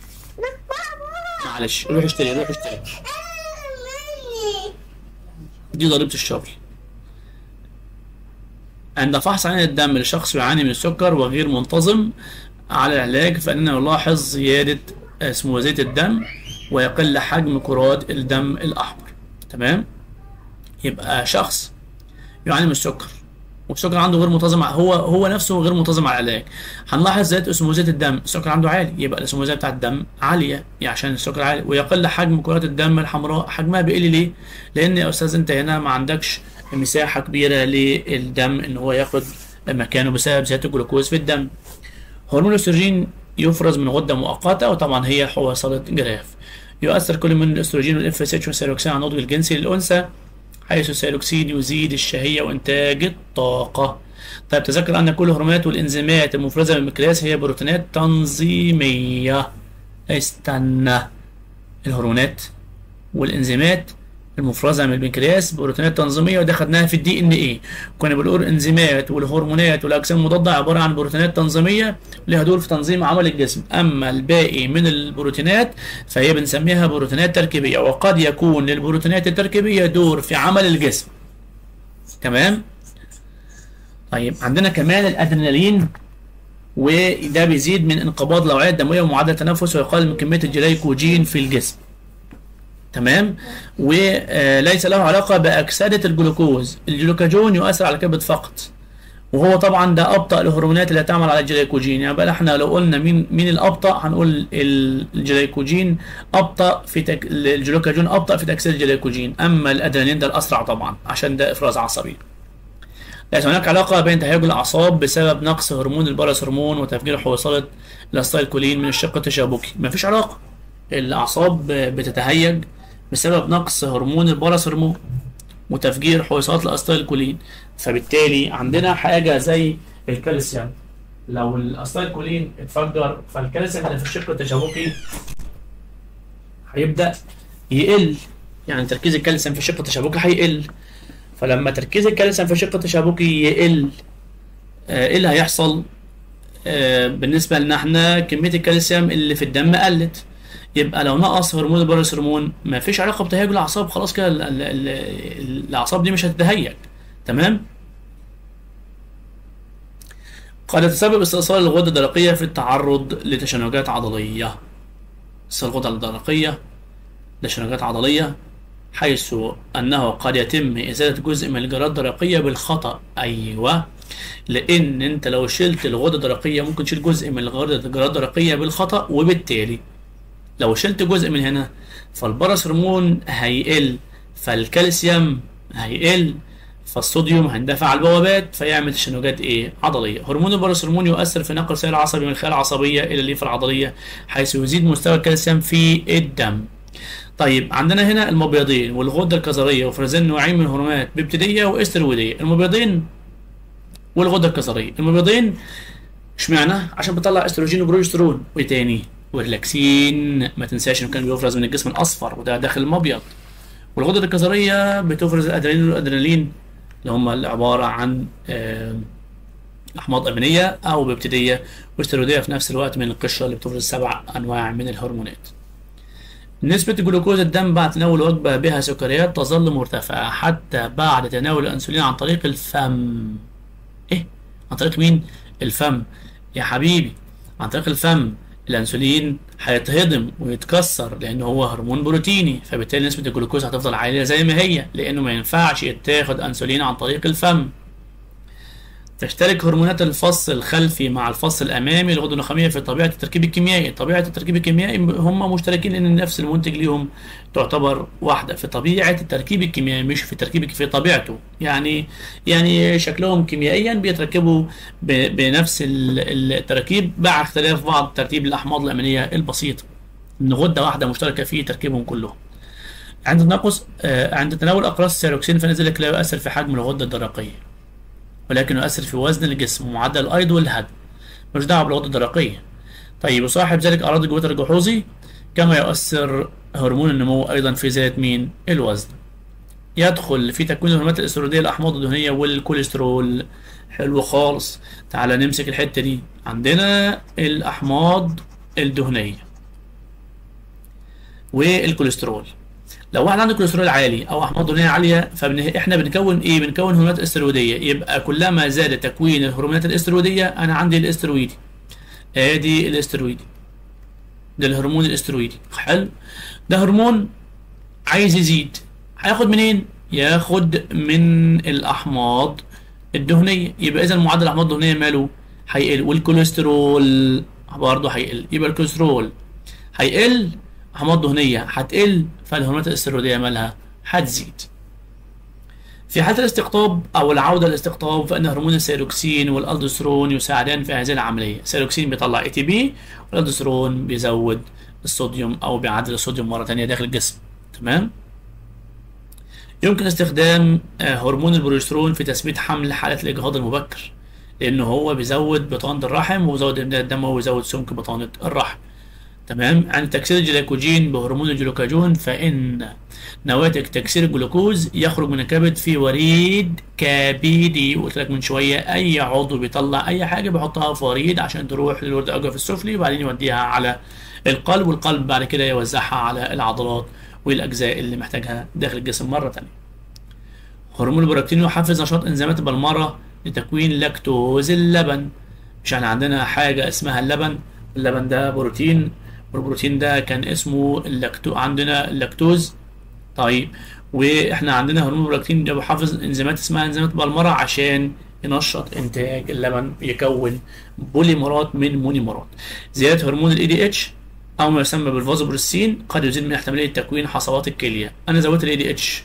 معلش روح اشتري روح اشتري دي ضريبة الشغل عند فحص عين الدم لشخص يعاني من السكر وغير منتظم على العلاج فإننا نلاحظ زيادة اسمه زيت الدم ويقل حجم كرات الدم الأحمر تمام يبقى شخص يعاني من السكر والسكر عنده غير منتظم هو هو نفسه غير منتظم على العلاج هنلاحظ زيادة اسموزية الدم السكر عنده عالي يبقى الاسموزية بتاع الدم عالية يعني عشان السكر عالي ويقل حجم كرات الدم الحمراء حجمها بيقل ليه؟ لأن يا أستاذ أنت هنا ما عندكش مساحة كبيرة للدم إن هو ياخد مكانه بسبب زيادة الجلوكوز في الدم هرمون الاستروجين يفرز من غدة مؤقتة وطبعا هي حويصلة جراف يؤثر كل من الاستروجين والاف اس اتش والسيروكسين على النضج الجنسي للأنثى حيث السيروكسين يزيد الشهية وإنتاج الطاقة طيب تذكر أن كل الهرمونات والإنزيمات المفرزة من المقياس هي بروتينات تنظيمية استنى الهرمونات والإنزيمات المفرزة من البنكرياس بروتينات تنظيمية وده خدناها في الدي ان ايه كنا بنقول الانزيمات والهرمونات والاجسام المضادة عبارة عن بروتينات تنظيمية لها دور في تنظيم عمل الجسم اما الباقي من البروتينات فهي بنسميها بروتينات تركيبية وقد يكون للبروتينات التركيبية دور في عمل الجسم تمام طيب عندنا كمان الادرينالين وده بيزيد من انقباض الاوعيه الدمويه ومعدل التنفس ويقلل من كميه الجليكوجين في الجسم تمام وليس له علاقه باكسده الجلوكوز الجلوكاجون يؤثر على الكبد فقط وهو طبعا ده ابطا الهرمونات اللي تعمل على الجليكوجين يعني بقى احنا لو قلنا مين مين الابطا هنقول ال- الجليكوجين ابطا في تك... الجلوكاجون ابطا في تكسير الجليكوجين اما الادرينالين ده الاسرع طبعا عشان ده افراز عصبي ليس هناك علاقة بين تهيج الأعصاب بسبب نقص هرمون البارس هرمون وتفجير حويصلة الأستايلكولين من الشق التشابكي مفيش علاقة الأعصاب بتتهيج بسبب نقص هرمون البارس هرمون وتفجير حويصلات الأستايلكولين فبالتالي عندنا حاجة زي الكالسيوم لو الأستايلكولين اتفجر فالكالسيوم اللي في الشق التشابكي هيبدأ يقل يعني تركيز الكالسيوم في الشق التشابكي هيقل فلما تركيز الكالسيوم في الشق التشابكي يقل آه، ايه اللي هيحصل آه، بالنسبه لنا احنا كميه الكالسيوم اللي في الدم قلت يبقى لو نقص هرمون البارس هرمون ما فيش علاقه بتهيج الاعصاب خلاص كده ال- ال- ال- الاعصاب دي مش هتتهيج تمام قد يتسبب استئصال الغده الدرقيه في التعرض لتشنجات عضليه استئصال الغده الدرقيه لتشنجات عضليه حيث أنه قد يتم إزالة جزء من الجراد الدرقية بالخطأ أيوة لأن أنت لو شلت الغدة الدرقية ممكن تشيل جزء من الغدة الجراد الدرقية بالخطأ وبالتالي لو شلت جزء من هنا فالبرص هرمون هيقل فالكالسيوم هيقل فالصوديوم هيندفع على البوابات فيعمل تشنجات ايه عضليه هرمون البرص هرمون يؤثر في نقل سير العصبي من الخلايا العصبيه الى الليفه العضليه حيث يزيد مستوى الكالسيوم في الدم طيب عندنا هنا المبيضين والغده الكظريه وفرزان نوعين من الهرمونات بيبتيديه واسترويديه المبيضين والغده الكظريه المبيضين اشمعنى عشان بيطلع استروجين وبروجسترون وايه تاني والريلاكسين ما تنساش انه كان بيفرز من الجسم الاصفر وده داخل المبيض والغدة الكظرية بتفرز الأدرينالين والأدرينالين اللي هم اللي عبارة عن آم، أحماض أمينية أو بيبتيدية واستيرويدية في نفس الوقت من القشرة اللي بتفرز سبع أنواع من الهرمونات. نسبة جلوكوز الدم بعد تناول وجبة بها سكريات تظل مرتفعة حتى بعد تناول الأنسولين عن طريق الفم. إيه؟ عن طريق مين؟ الفم. يا حبيبي عن طريق الفم الانسولين هيتهضم ويتكسر لانه هو هرمون بروتيني فبالتالي نسبه الجلوكوز هتفضل عاليه زي ما هي لانه ما ينفعش يتاخد انسولين عن طريق الفم تشترك هرمونات الفص الخلفي مع الفص الامامي الغدة النخامية في طبيعة التركيب الكيميائي، طبيعة التركيب الكيميائي هم مشتركين لان نفس المنتج ليهم تعتبر واحدة في طبيعة التركيب الكيميائي مش في تركيب في طبيعته، يعني يعني شكلهم كيميائيا بيتركبوا ب- بنفس ال- التركيب مع اختلاف بعض ترتيب الاحماض الامينية البسيطة. ان غدة واحدة مشتركة في تركيبهم كلهم. عند تناقص آه، عند تناول اقراص السيروكسين فنزلك لا يؤثر في حجم الغدة الدرقية. ولكن يؤثر في وزن الجسم ومعدل الايض والهدم مش دعوه بالغده الدرقيه طيب وصاحب ذلك اعراض الجوتر الجحوظي كما يؤثر هرمون النمو ايضا في زياده مين الوزن يدخل في تكوين الهرمونات الاسترويديه الاحماض الدهنيه والكوليسترول حلو خالص تعالى نمسك الحته دي عندنا الاحماض الدهنيه والكوليسترول لو واحد عنده كوليسترول عالي او احماض دهنيه عاليه فاحنا بنكون ايه بنكون هرمونات استرويديه يبقى كلما زاد تكوين الهرمونات الاسترويديه انا عندي الاسترويدي ادي الاسترويدي ده الهرمون الاسترويدي حلو ده هرمون عايز يزيد هياخد منين ياخد من الاحماض الدهنيه يبقى اذا معدل الاحماض الدهنيه ماله هيقل والكوليسترول برضه هيقل يبقى الكوليسترول هيقل احماض دهنيه هتقل فالهرمونات الاسترويديه مالها هتزيد في حالة الاستقطاب أو العودة للاستقطاب فإن هرمون السيروكسين والألدوسترون يساعدان في هذه العملية، السيروكسين بيطلع اي تي بي والألدوسترون بيزود الصوديوم أو بيعدل الصوديوم مرة تانية داخل الجسم، تمام؟ يمكن استخدام آه، هرمون البروجسترون في تثبيت حمل حالة الإجهاض المبكر لأنه هو بيزود بطانة الرحم وبيزود إمداد الدم وبيزود سمك بطانة الرحم. تمام عن تكسير الجليكوجين بهرمون الجلوكاجون فإن نواتج تكسير الجلوكوز يخرج من الكبد في وريد كبدي قلت لك من شويه اي عضو بيطلع اي حاجه بيحطها في وريد عشان تروح للورد الأجوف السفلي وبعدين يوديها على القلب والقلب بعد كده يوزعها على العضلات والاجزاء اللي محتاجها داخل الجسم مره تانية هرمون البروتين يحفز نشاط انزيمات البلمره لتكوين لاكتوز اللبن مش احنا عندنا حاجه اسمها اللبن اللبن ده بروتين والبروتين ده كان اسمه اللاكتو عندنا اللاكتوز طيب واحنا عندنا هرمون البروتين ده بيحافظ انزيمات اسمها انزيمات بالمرة عشان ينشط انتاج اللبن يكون بوليمرات من مونيمرات زياده هرمون الاي دي اتش او ما يسمى بالفازوبرسين قد يزيد من احتماليه تكوين حصوات الكليه انا زودت الاي دي اتش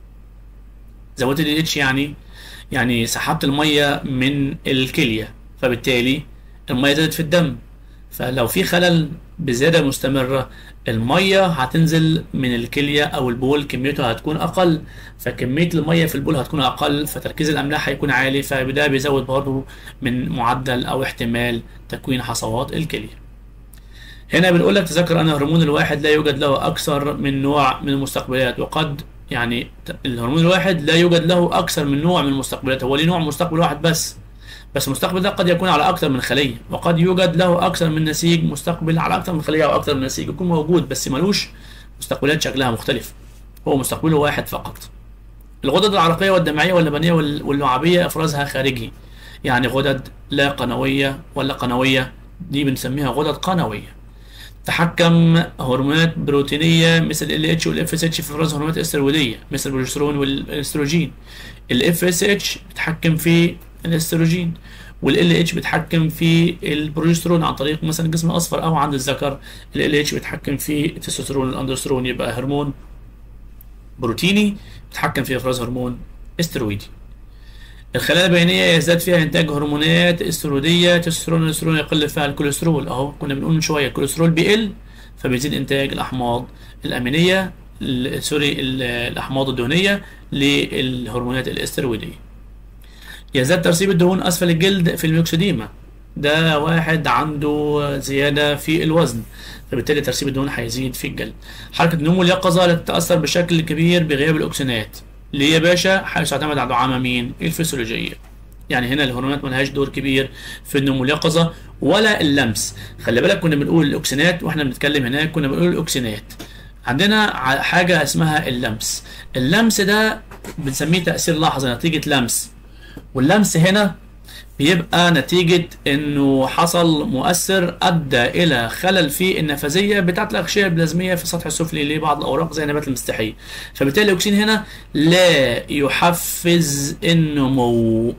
زودت الاي دي اتش يعني يعني سحبت الميه من الكليه فبالتالي الميه زادت في الدم فلو في خلل بزياده مستمره الميه هتنزل من الكليه او البول كميته هتكون اقل فكميه الميه في البول هتكون اقل فتركيز الاملاح هيكون عالي فده بيزود برضه من معدل او احتمال تكوين حصوات الكليه هنا بنقول لك تذكر ان الهرمون الواحد لا يوجد له اكثر من نوع من المستقبلات وقد يعني الهرمون الواحد لا يوجد له اكثر من نوع من المستقبلات هو ليه نوع مستقبل واحد بس بس المستقبل ده قد يكون على اكثر من خليه وقد يوجد له اكثر من نسيج مستقبل على اكثر من خليه او اكثر من نسيج يكون موجود بس ملوش مستقبلات شكلها مختلف هو مستقبله واحد فقط الغدد العرقيه والدمعيه واللبنيه وال- واللعابيه افرازها خارجي يعني غدد لا قنويه ولا قنويه دي بنسميها غدد قنويه تحكم هرمونات بروتينيه مثل ال اتش والاف اس اتش في افراز هرمونات استرويديه مثل البروجسترون والاستروجين الاف اس اتش بتحكم في الاستروجين والال اتش بيتحكم في البروجسترون عن طريق مثلا الجسم الاصفر او عند الذكر ال اتش بيتحكم في التستوستيرون والاندروستيرون يبقى هرمون بروتيني بيتحكم في افراز هرمون استرويدي الخلايا البينيه يزداد فيها انتاج هرمونات استرويديه تستوستيرون والاسترون يقل فيها الكوليسترول اهو كنا بنقول من شويه الكوليسترول بيقل فبيزيد انتاج الاحماض الامينيه ال- سوري ال- الاحماض الدهنيه للهرمونات الاسترويديه يزداد ترسيب الدهون اسفل الجلد في الميوكسيديما ده واحد عنده زيادة في الوزن فبالتالي ترسيب الدهون هيزيد في الجلد حركة النمو اليقظة لا تتأثر بشكل كبير بغياب الأكسنات ليه يا باشا حيث تعتمد على دعامة مين الفسيولوجية يعني هنا الهرمونات ملهاش دور كبير في النمو اليقظة ولا اللمس خلي بالك كنا بنقول الأكسنات واحنا بنتكلم هناك كنا بنقول الأكسنات عندنا ع- حاجة اسمها اللمس اللمس ده بنسميه تأثير لحظي نتيجة لمس واللمس هنا بيبقى نتيجة انه حصل مؤثر ادى الى خلل في النفاذية بتاعت الاغشية البلازمية في السطح السفلي لبعض الاوراق زي نبات المستحيل فبالتالي الاكسين هنا لا يحفز النمو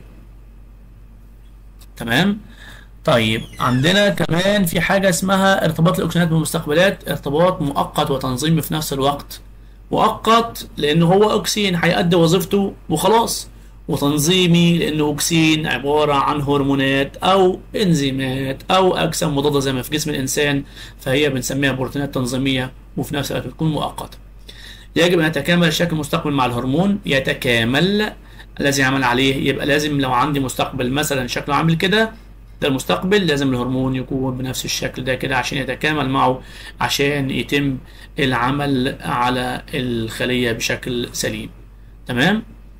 تمام طيب عندنا كمان في حاجة اسمها ارتباط الأكسجينات بالمستقبلات ارتباط مؤقت وتنظيمي في نفس الوقت مؤقت لأنه هو أكسين هيأدي وظيفته وخلاص وتنظيمي لأنه أكسين عبارة عن هرمونات أو إنزيمات أو أجسام مضادة زي ما في جسم الإنسان فهي بنسميها بروتينات تنظيمية وفي نفس الوقت بتكون مؤقتة يجب أن يتكامل الشكل المستقبل مع الهرمون يتكامل الذي عمل عليه يبقى لازم لو عندي مستقبل مثلا شكله عامل كده ده المستقبل لازم الهرمون يكون بنفس الشكل ده كده عشان يتكامل معه عشان يتم العمل على الخلية بشكل سليم تمام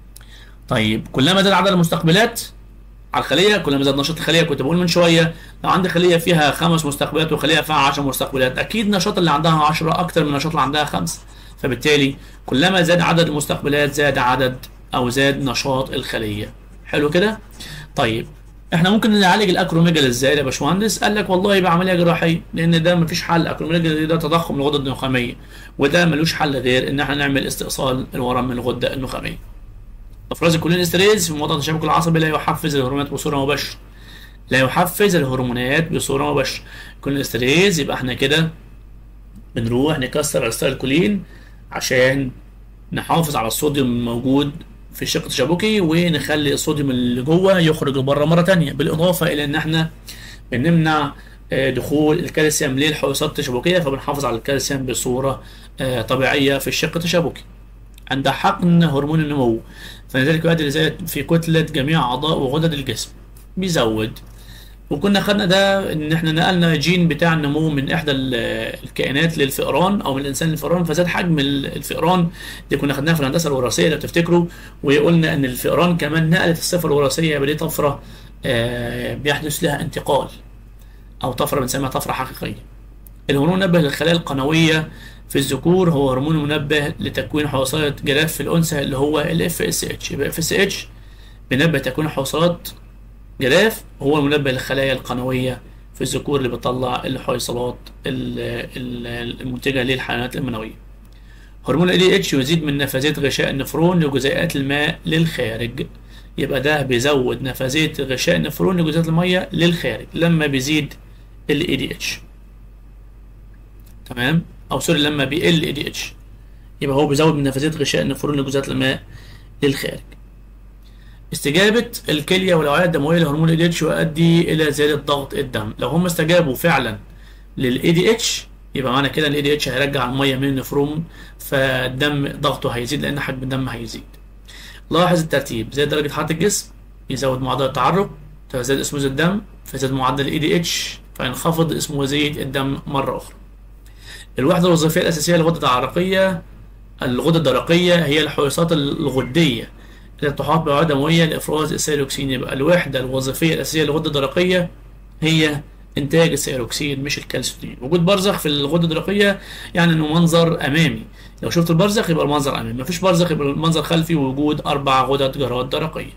طيب كلما زاد عدد المستقبلات على الخلية كلما زاد نشاط الخلية كنت بقول من شوية لو عندي خلية فيها خمس مستقبلات وخلية فيها 10 مستقبلات أكيد نشاط اللي عندها 10 أكتر من النشاط اللي عندها خمسة فبالتالي كلما زاد عدد المستقبلات زاد عدد أو زاد نشاط الخلية حلو كده طيب احنا ممكن نعالج الاكروميجال ازاي يا باشمهندس قال لك والله بعمليه جراحيه لان ده مفيش حل اكروميجال ده تضخم الغده النخاميه وده ملوش حل غير ان احنا نعمل استئصال الورم من الغده النخاميه افراز الكولين استريز في موضع التشابك العصبي لا يحفز الهرمونات بصوره مباشره لا يحفز الهرمونات بصوره مباشره الكولين استريز يبقى احنا كده بنروح نكسر ارسال الكولين عشان نحافظ على الصوديوم الموجود في الشق التشابكي ونخلي الصوديوم اللي جوه يخرج لبره مره تانية بالاضافه الى ان احنا بنمنع آه، دخول الكالسيوم للحويصات التشابكيه فبنحافظ على الكالسيوم بصوره آه، طبيعيه في الشق التشابكي عند حقن هرمون النمو فلذلك يؤدي لزيادة في كتلة جميع أعضاء وغدد الجسم بيزود وكنا خدنا ده ان احنا نقلنا جين بتاع النمو من احدى ال- الكائنات للفئران او من الانسان للفئران فزاد حجم ال- الفئران دي كنا خدناها في الهندسه الوراثيه لو تفتكروا وقلنا ان الفئران كمان نقلت الصفه الوراثيه بدي طفره آه، بيحدث لها انتقال او طفره بنسميها طفره حقيقيه الهرمون منبه للخلايا القنويه في الذكور هو هرمون منبه لتكوين حويصلات جراف في الانثى اللي هو الاف اس اتش يبقى اف اس اتش بينبه تكوين حويصلات جراف هو المنبه للخلايا القنويه في الذكور اللي بتطلع الحويصلات ال- ال- المنتجه للحيوانات المنويه هرمون ال اتش يزيد من نفاذيه غشاء النفرون لجزيئات الماء للخارج يبقى ده بيزود نفاذيه غشاء النفرون لجزيئات الميه للخارج لما بيزيد ال اي دي اتش تمام او سوري لما بيقل اي دي اتش يبقى هو بيزود من نفاذيه غشاء النفرون لجزيئات الماء للخارج استجابة الكلية والأوعية الدموية لهرمون ال ADH يؤدي إلى زيادة ضغط الدم لو هم استجابوا فعلا لل ADH يبقى معنى كده ال ADH هيرجع المية من النفروم فالدم ضغطه هيزيد لأن حجم الدم هيزيد لاحظ الترتيب زيادة درجة حرارة الجسم يزود معدل التعرق فيزداد اسموز الدم فيزداد معدل ال ADH فينخفض اسموزية الدم مرة أخرى الوحدة الوظيفية الأساسية للغدة العرقية الغدة الدرقية هي الحويصات الغدية التي تحاط بأوعية دموية لإفراز السيروكسين يبقى الوحدة الوظيفية الأساسية للغدة الدرقية هي إنتاج السيروكسين مش الكالسيوم وجود برزخ في الغدة الدرقية يعني إنه منظر أمامي لو شفت البرزخ يبقى المنظر أمامي مفيش برزخ يبقى المنظر خلفي ووجود أربع غدد جراد درقية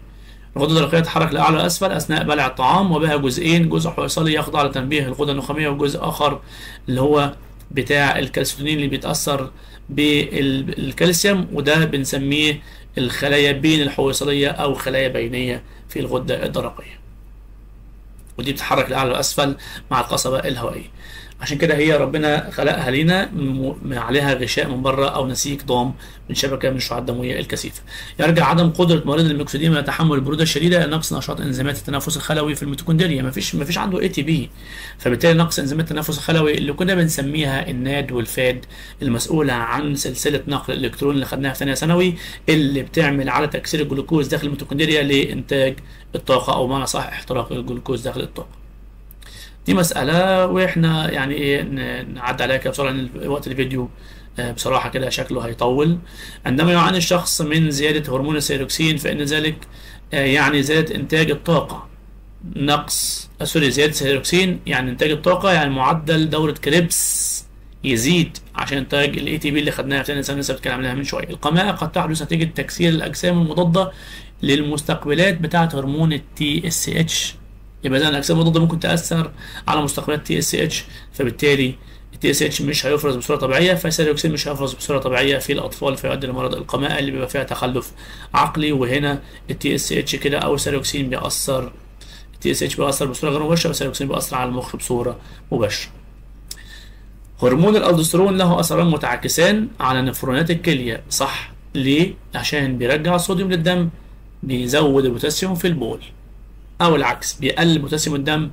الغدة الدرقية تتحرك لأعلى وأسفل أثناء بلع الطعام وبها جزئين جزء حويصلي يخضع لتنبيه الغدة النخامية وجزء آخر اللي هو بتاع الكالسيتونين اللي بيتأثر بالكالسيوم وده بنسميه الخلايا بين الحويصلية أو خلايا بينية في الغدة الدرقية ودي بتتحرك لأعلى وأسفل مع القصبة الهوائية عشان كده هي ربنا خلقها لينا م- عليها غشاء من بره او نسيج ضام من شبكه من الشعاع الدمويه الكثيفه. يرجع عدم قدره مريض الميكسوديما يتحمل البروده الشديده الى نقص نشاط انزيمات التنفس الخلوي في الميتوكوندريا، ما فيش ما فيش عنده اي تي بي. فبالتالي نقص انزيمات التنفس الخلوي اللي كنا بنسميها الناد والفاد المسؤوله عن سلسله نقل الالكترون اللي خدناها في ثانيه ثانوي اللي بتعمل على تكسير الجلوكوز داخل الميتوكوندريا لانتاج الطاقه او بمعنى صح احتراق الجلوكوز داخل الطاقه. دي مسألة واحنا يعني ايه ن- نعدي عليها كده بسرعة لأن وقت الفيديو آه، بصراحة كده شكله هيطول عندما يعاني الشخص من زيادة هرمون الثيروكسين فإن ذلك آه، يعني زيادة إنتاج الطاقة نقص آه، سوري زيادة الثيروكسين يعني إنتاج الطاقة يعني معدل دورة كريبس يزيد عشان إنتاج الاي تي بي اللي خدناها في ثانية لسه بتكلم عليها من شوية القماء قد تحدث نتيجة تكسير الأجسام المضادة للمستقبلات بتاعة هرمون التي اس اتش يبقى اذا الاجسام المضاده ممكن تاثر على مستقبلات تي اس اتش فبالتالي التي اس اتش مش هيفرز بصوره طبيعيه فالسيروكسين مش هيفرز بصوره طبيعيه في الاطفال فيؤدي لمرض القماء اللي بيبقى فيها تخلف عقلي وهنا التي اس اتش كده او السيروكسين بيأثر التي اس اتش بيأثر بصوره غير مباشره والسيروكسين بيأثر على المخ بصوره مباشره هرمون الالدوستيرون له اثران متعاكسان على نفرونات الكليه صح ليه عشان بيرجع الصوديوم للدم بيزود البوتاسيوم في البول او العكس بيقلل بوتاسيوم الدم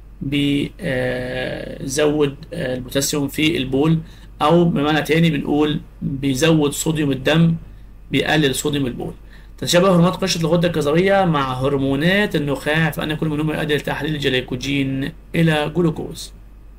بيزود البوتاسيوم في البول او بمعنى تاني بنقول بيزود صوديوم الدم بيقلل صوديوم البول تتشابه هرمونات قشرة الغدة الكظرية مع هرمونات النخاع فأن كل منهما يؤدي لتحليل الجليكوجين إلى جلوكوز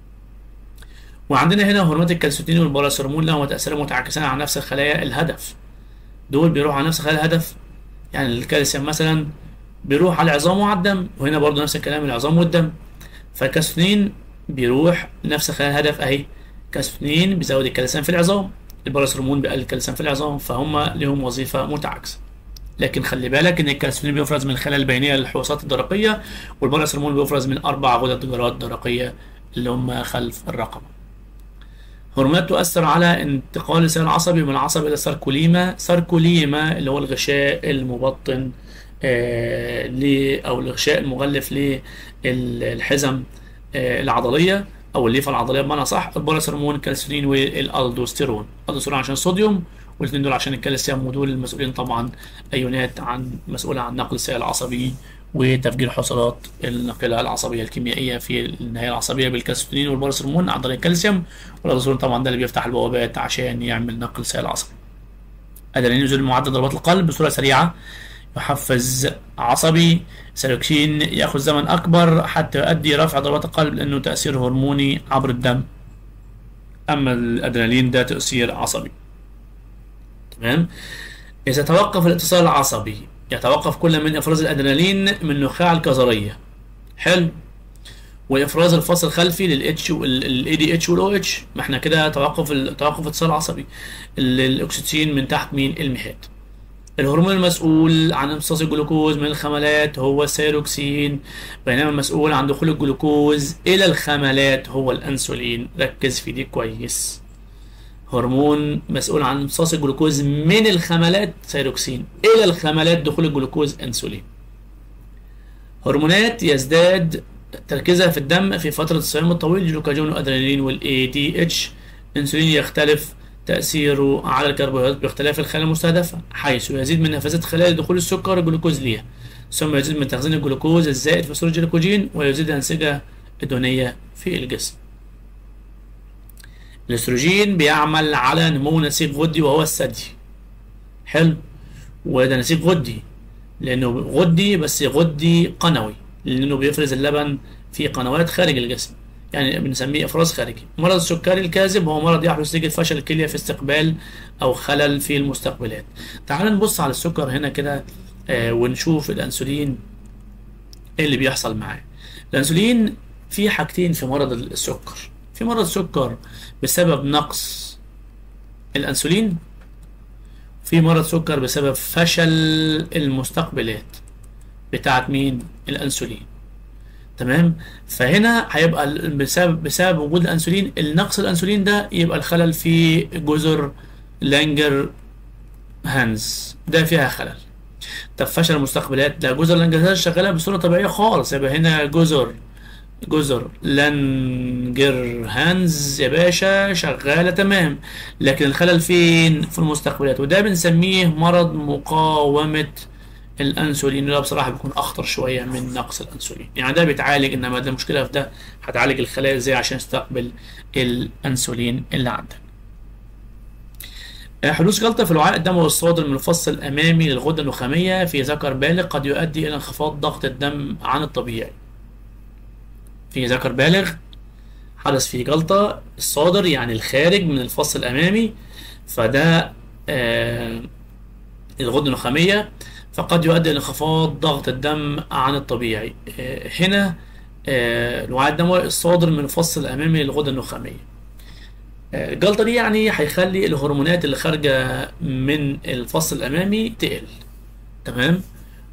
وعندنا هنا هرمونات الكالسيتين والباراسيرمون لهم تأثير متعاكسان على نفس الخلايا الهدف دول بيروحوا على نفس خلايا الهدف يعني الكالسيوم مثلا بيروح على العظام وعلى الدم وهنا برضو نفس الكلام العظام والدم فالكالسيتين بيروح لنفس خلايا الهدف اهي كالسيتين بيزود الكالسيوم في العظام الباراسيرمون بيقلل الكالسيوم في العظام فهم لهم وظيفة متعاكسة لكن خلي بالك ان الكالسيتين بيفرز من الخلايا البينيه للحويصات الدرقيه والباراسيرمون بيفرز من اربع غدد جرات درقيه اللي هم خلف الرقبه هرمونات تؤثر على انتقال السيل العصبي من العصب الى الساركوليما ساركوليما اللي هو الغشاء المبطن آه ل او الغشاء المغلف للحزم آه العضليه او الليفه العضليه بمعنى صح الباراسيرمون الكالسيتين والالدوستيرون الالدوستيرون عشان الصوديوم والاثنين دول عشان الكالسيوم ودول المسؤولين طبعا ايونات عن مسؤوله عن نقل السائل العصبي وتفجير حصلات الناقله العصبيه الكيميائيه في النهايه العصبيه بالكالسيتونين والباراسيرمون عن طريق الكالسيوم والالدوستيرون طبعا ده اللي بيفتح البوابات عشان يعمل نقل سائل عصبي ادرينالين يزيد معدل ضربات القلب بصوره سريعه يحفز عصبي سيروكسين ياخذ زمن اكبر حتى يؤدي رفع ضربات القلب لانه تاثير هرموني عبر الدم اما الادرينالين ده تاثير عصبي تمام اذا توقف الاتصال العصبي يتوقف كل من افراز الادرينالين من نخاع الكظريه حلو وافراز الفصل الخلفي للاتش والاي دي اتش والاو اتش ما احنا كده توقف توقف اتصال عصبي الاكسجين من تحت مين المهاد الهرمون المسؤول عن امتصاص الجلوكوز من الخملات هو السيروكسين بينما المسؤول عن دخول الجلوكوز الى الخملات هو الانسولين ركز في دي كويس هرمون مسؤول عن امتصاص الجلوكوز من الخملات سيروكسين الى الخملات دخول الجلوكوز انسولين هرمونات يزداد تركيزها في الدم في فترة الصيام الطويل جلوكاجون وادرينالين والاي دي اتش انسولين يختلف تأثيره على الكربوهيدرات باختلاف الخلايا المستهدفة حيث يزيد من نفاذات خلايا دخول السكر الجلوكوز ليها ثم يزيد من تخزين الجلوكوز الزائد في صورة الجلوكوجين ويزيد الأنسجة الدهنية في الجسم الاستروجين بيعمل على نمو نسيج غدي وهو الثدي حلو وده نسيج غدي لانه غدي بس غدي قنوي لانه بيفرز اللبن في قنوات خارج الجسم يعني بنسميه افراز خارجي مرض السكري الكاذب هو مرض يحدث نتيجه فشل الكليه في استقبال او خلل في المستقبلات تعال نبص على السكر هنا كده آه ونشوف الانسولين ايه اللي بيحصل معاه الانسولين في حاجتين في مرض السكر في مرض السكر بسبب نقص الانسولين في مرض سكر بسبب فشل المستقبلات بتاعت مين الانسولين تمام فهنا هيبقى ال- بسبب بسبب وجود الانسولين النقص الانسولين ده يبقى الخلل في جزر لانجر هانز ده فيها خلل طب فشل المستقبلات ده جزر لانجر هانز شغاله بصوره طبيعيه خالص يبقى هنا جزر جزر لانجر هانز يا باشا شغاله تمام لكن الخلل فين في المستقبلات وده بنسميه مرض مقاومه الانسولين وده بصراحه بيكون اخطر شويه من نقص الانسولين يعني ده بيتعالج انما ده المشكله في ده هتعالج الخلايا ازاي عشان تستقبل الانسولين اللي عندك حدوث جلطة في الوعاء الدموي الصادر من الفص الأمامي للغدة النخامية في ذكر بالغ قد يؤدي إلى انخفاض ضغط الدم عن الطبيعي. في ذكر بالغ حدث فيه جلطة الصادر يعني الخارج من الفص الأمامي فده آه الغدة النخامية فقد يؤدي إلى انخفاض ضغط الدم عن الطبيعي. آه هنا آه الوعاء الدموي الصادر من الفص الأمامي للغدة النخامية. الجلطة دي يعني هيخلي الهرمونات اللي خارجة من الفص الأمامي تقل تمام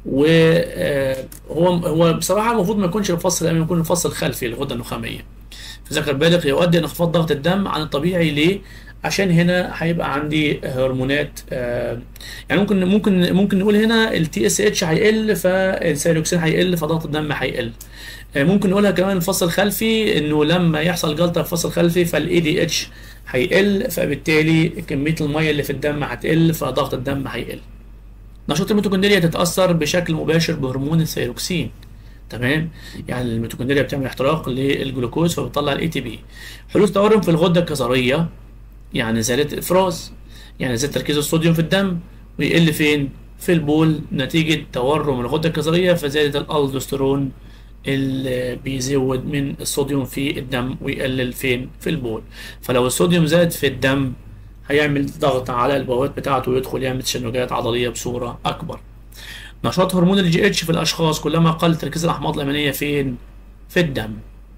وهو هو بصراحة المفروض ما يكونش الفص الأمامي يكون الفص الخلفي الغدة النخامية في ذكر بالغ يؤدي إلى انخفاض ضغط الدم عن الطبيعي ليه؟ عشان هنا هيبقى عندي هرمونات آه، يعني ممكن ممكن ممكن نقول هنا التي اس اتش هيقل فالسيروكسين هيقل فضغط الدم هيقل آه، ممكن نقولها كمان الفصل الخلفي انه لما يحصل جلطه في الفصل الخلفي فالاي دي اتش هيقل فبالتالي كميه الميه اللي في الدم هتقل فضغط الدم هيقل نشاط الميتوكوندريا تتاثر بشكل مباشر بهرمون الثيروكسين تمام يعني الميتوكوندريا بتعمل احتراق للجلوكوز فبتطلع الاي تي بي حدوث تورم في الغده الكظريه يعني زياده الافراز يعني زياده تركيز الصوديوم في الدم ويقل فين في البول نتيجه تورم الغده الكظريه فزياده الالدوستيرون اللي بيزود من الصوديوم في الدم ويقلل فين في البول فلو الصوديوم زاد في الدم هيعمل ضغط على البوابات بتاعته ويدخل يعمل تشنجات عضليه بصوره اكبر نشاط هرمون الجي اتش في الاشخاص كلما قل تركيز الاحماض الامينيه فين في الدم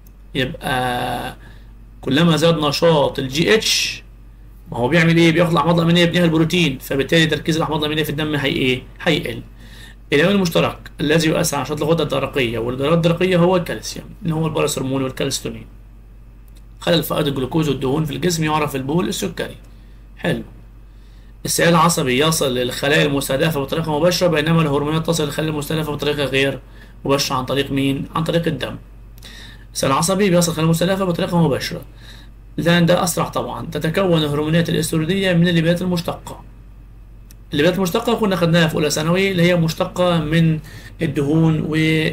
يبقى كلما زاد نشاط الجي اتش ما هو بيعمل ايه بياخد الاحماض الامينيه يبنيها البروتين فبالتالي تركيز الاحماض الامينيه في الدم هي ايه هيقل الامين المشترك الذي يؤثر على نشاط الغده الدرقيه والجرات الدرقيه هو الكالسيوم اللي هو البارس هرمون والكالستونين خلل فائض الجلوكوز والدهون في الجسم يعرف البول السكري حلو السائل العصبي يصل للخلايا المستهدفه بطريقه مباشره بينما الهرمونات تصل للخلايا المستهدفه بطريقه غير مباشره عن طريق مين عن طريق الدم السائل العصبي بيصل للخلايا المستهدفه بطريقه مباشره لان ده اسرع طبعا تتكون الهرمونات الاسترويديه من الليبيدات المشتقه الليبيدات المشتقة كنا خدناها في أولى ثانوي اللي هي مشتقة من الدهون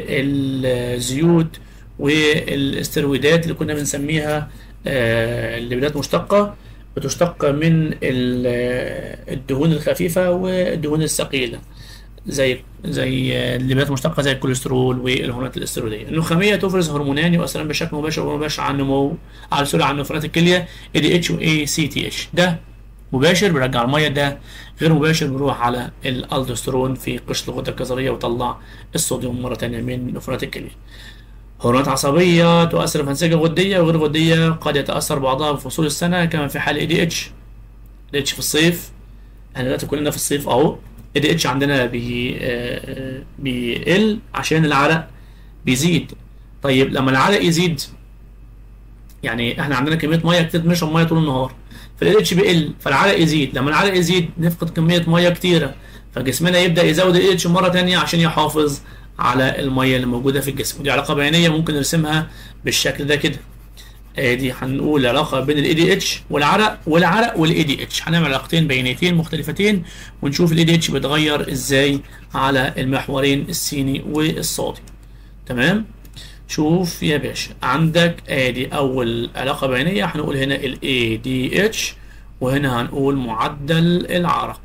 والزيوت والاسترويدات اللي كنا بنسميها آه، الليبيدات مشتقة بتشتق من ال- آه، الدهون الخفيفة والدهون الثقيلة زي زي آه، الليبيدات المشتقة زي الكوليسترول والهرمونات الاسترويدية النخامية تفرز هرمونان يؤثران بشكل مباشر ومباشر على النمو على سوري على نفرات الكلية اي دي اتش واي سي تي اتش ده مباشر بيرجع الميه ده غير مباشر بيروح على الالدوسترون في قشر الغده الكظريه ويطلع الصوديوم مره تانية من نفرات الكليه هرمونات عصبيه تؤثر في الانسجه الغديه وغير الغديه قد يتاثر بعضها بفصول السنه كما في حال اي دي اتش اي اتش في الصيف احنا دلوقتي كلنا في الصيف اهو اي دي اتش عندنا بي آه، بيقل عشان العرق بيزيد طيب لما العرق يزيد يعني احنا عندنا كميه ميه كتير بنشرب ميه طول النهار فال اتش بيقل فالعرق يزيد لما العرق يزيد نفقد كميه ميه كتيره فجسمنا يبدا يزود ال اتش مره تانية عشان يحافظ على الميه اللي موجوده في الجسم ودي علاقه بيانيه ممكن نرسمها بالشكل ده كده ادي هنقول علاقه بين الاي دي اتش والعرق والعرق والاي دي اتش هنعمل علاقتين بيانيتين مختلفتين ونشوف الاي دي اتش بيتغير ازاي على المحورين السيني والصادي تمام شوف يا باشا عندك ادي اول علاقه بيانيه هنقول هنا الاي دي اتش وهنا هنقول معدل العرق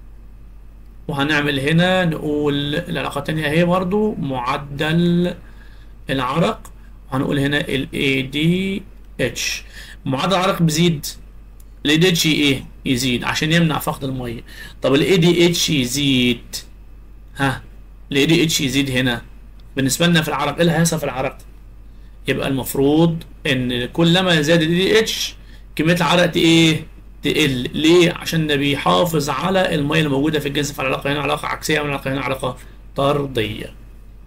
وهنعمل هنا نقول العلاقه التانية اهي برضو معدل العرق وهنقول هنا الاي دي اتش معدل العرق بيزيد الاي دي اتش ايه يزيد عشان يمنع فقد الميه طب الاي دي اتش يزيد ها الاي دي اتش يزيد هنا بالنسبه لنا في العرق ايه اللي هيحصل في العرق يبقى المفروض ان كلما زاد ال دي اتش كميه العرق ايه تقل ليه عشان ده بيحافظ على الميه اللي موجوده في الجسم فالعلاقه هنا علاقه عكسيه والعلاقه هنا علاقه طرديه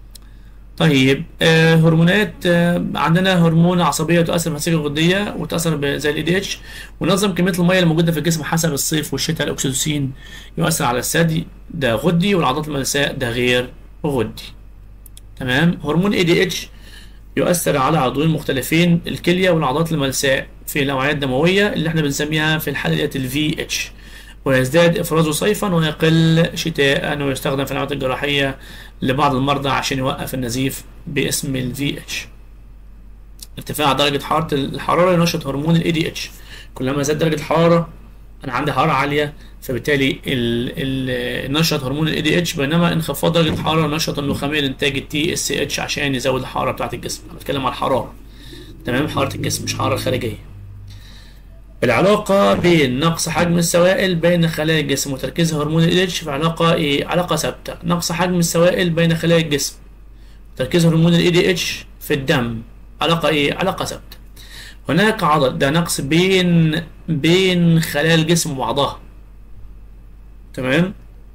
طيب آه هرمونات آه عندنا هرمون عصبيه تؤثر في النسيج الغديه وتاثر ب- زي الاي دي اتش ونظم كميه الميه الموجوده في الجسم حسب الصيف والشتاء الاكسيتوسين يؤثر على الثدي ده غدي والعضلات الملساء ده غير غدي تمام هرمون اي دي اتش يؤثر على عضوين مختلفين الكليه والعضلات الملساء في الاوعيه الدمويه اللي احنا بنسميها في الحاله ديت الفي اتش ويزداد افرازه صيفا ويقل شتاء ويستخدم في العمليات الجراحيه لبعض المرضى عشان يوقف النزيف باسم الفي اتش ارتفاع درجه حراره الحراره ينشط هرمون الاي دي اتش كلما زاد درجه الحراره انا عندي حراره عاليه فبالتالي ال ال نشط هرمون الاي دي اتش بينما انخفاض درجه الحراره نشط النخاميه لانتاج التي اس اتش عشان يزود الحراره بتاعه الجسم انا بتكلم عن الحراره تمام حراره الجسم مش حراره خارجيه العلاقة بين نقص حجم السوائل بين خلايا الجسم وتركيز هرمون ال اتش في علاقة ايه؟ علاقة ثابتة، نقص حجم السوائل بين خلايا الجسم تركيز هرمون ال دي اتش في الدم علاقة ايه؟ علاقة ثابتة. هناك عضل ده نقص بين بين خلايا الجسم وبعضها. تمام؟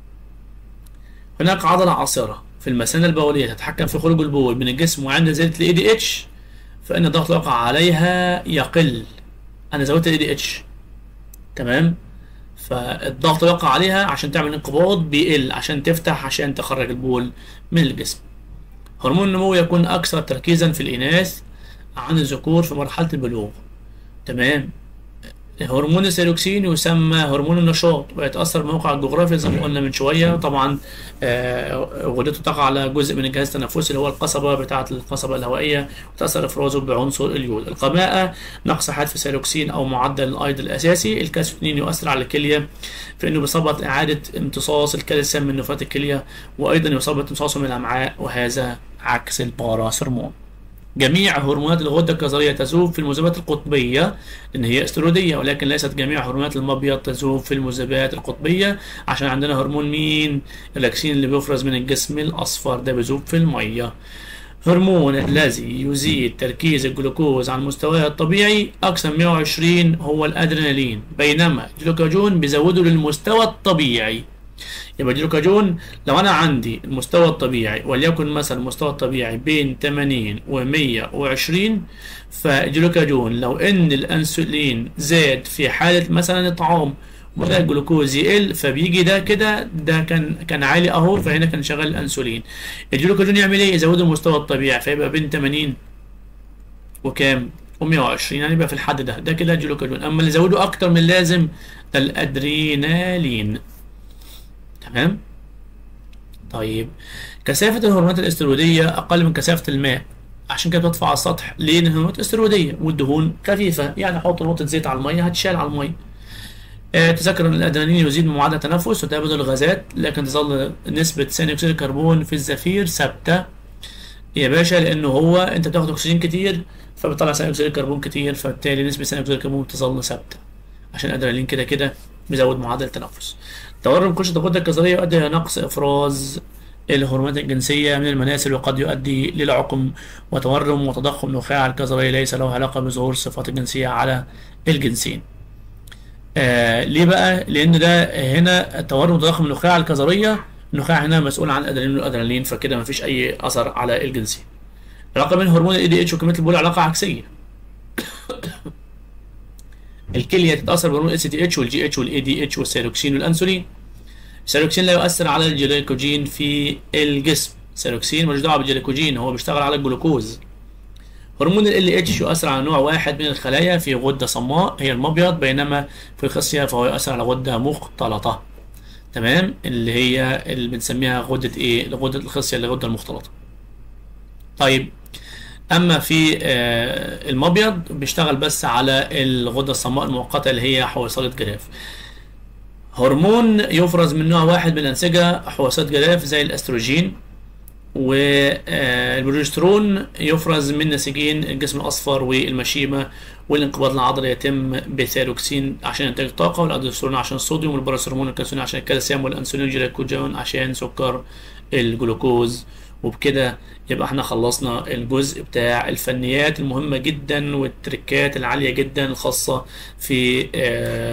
هناك عضلة عاصرة في المثانة البولية تتحكم في خروج البول من الجسم وعند زيادة الاي دي اتش فإن الضغط الواقع عليها يقل. انا زودت الاي دي اتش تمام فالضغط يقع عليها عشان تعمل انقباض بيقل عشان تفتح عشان تخرج البول من الجسم هرمون النمو يكون اكثر تركيزا في الاناث عن الذكور في مرحله البلوغ تمام هرمون السيروكسين يسمى هرمون النشاط ويتاثر بموقع الجغرافي زي ما قلنا من شويه طبعا آه، غدته تقع على جزء من الجهاز التنفسي اللي هو القصبه بتاعه القصبه الهوائيه وتاثر افرازه بعنصر اليود القماءه نقص حاد في السيروكسين او معدل الايض الاساسي الكالسيوتونين يؤثر على الكليه في انه بيثبط اعاده امتصاص الكالسيوم من نفاة الكليه وايضا يثبط امتصاصه من الامعاء وهذا عكس الباراثرمون جميع هرمونات الغدة الكظرية تذوب في المذيبات القطبية لأن هي استرودية ولكن ليست جميع هرمونات المبيض تذوب في المذيبات القطبية عشان عندنا هرمون مين؟ اللاكسين اللي بيفرز من الجسم الأصفر ده بيذوب في المية. هرمون الذي يزيد تركيز الجلوكوز عن مستواه الطبيعي أكثر من 120 هو الأدرينالين بينما الجلوكاجون بيزوده للمستوى الطبيعي يبقى الجلوكاجون لو انا عندي المستوى الطبيعي وليكن مثلا المستوى الطبيعي بين 80 و 120 فالجلوكاجون لو ان الانسولين زاد في حاله مثلا الطعام وبدا الجلوكوز يقل فبيجي ده كده ده كان كان عالي اهو فهنا كان شغال الانسولين الجلوكاجون يعمل ايه يزود المستوى الطبيعي فيبقى بين 80 وكام و120 يعني يبقى في الحد ده ده كده الجلوكاجون اما اللي زوده اكتر من اللازم ده الادرينالين تمام طيب كثافة الهرمونات الاسترويدية أقل من كثافة الماء عشان كده بتطفى على السطح ليه؟ لأن الهرمونات استرويدية والدهون خفيفة يعني أحط نقطة زيت على المية هتشال على المية آه تذكر أن الأدرينالين يزيد من معدل التنفس وتبادل الغازات لكن تظل نسبة ثاني أكسيد الكربون في الزفير ثابتة يا باشا لأنه هو أنت بتاخد أكسجين كتير فبتطلع ثاني أكسيد الكربون كتير فبالتالي نسبة ثاني أكسيد الكربون تظل ثابتة عشان الأدرينالين كده كده بيزود معدل التنفس تورم قشرة الغدة الكظرية يؤدي إلى نقص إفراز الهرمونات الجنسية من المناسل وقد يؤدي للعقم وتورم وتضخم نخاع الكظرية ليس له علاقة بظهور الصفات الجنسية على الجنسين. آه ليه بقى؟ لأن ده هنا تورم وتضخم النخاع الكظرية النخاع هنا مسؤول عن الأدرينالين والأدرينالين فكده مفيش أي أثر على الجنسين. العلاقة بين هرمون الاي دي اتش وكمية البول علاقة عكسية. الكليه تتاثر بهرمون الاس تي اتش والجي اتش والاي دي اتش والسيروكسين والانسولين السيروكسين لا يؤثر على الجليكوجين في الجسم السيروكسين ملوش دعوه بالجليكوجين هو بيشتغل على الجلوكوز هرمون ال اتش يؤثر على نوع واحد من الخلايا في غده صماء هي المبيض بينما في الخصيه فهو يؤثر على غده مختلطه تمام اللي هي اللي بنسميها غده ايه غده الخصيه اللي الغده المختلطه طيب اما في آه المبيض بيشتغل بس على الغده الصماء المؤقته اللي هي حويصله جراف هرمون يفرز من نوع واحد من الانسجه حويصات جراف زي الاستروجين والبروجسترون يفرز من نسيجين الجسم الاصفر والمشيمه والانقباض العضلي يتم بثيروكسين عشان انتاج الطاقه والادرينالين عشان الصوديوم والباراسيرمون الكالسيوم عشان الكالسيوم والانسولين والجلوكوجين عشان سكر الجلوكوز وبكده يبقى احنا خلصنا الجزء بتاع الفنيات المهمة جدا والتركات العالية جدا الخاصة في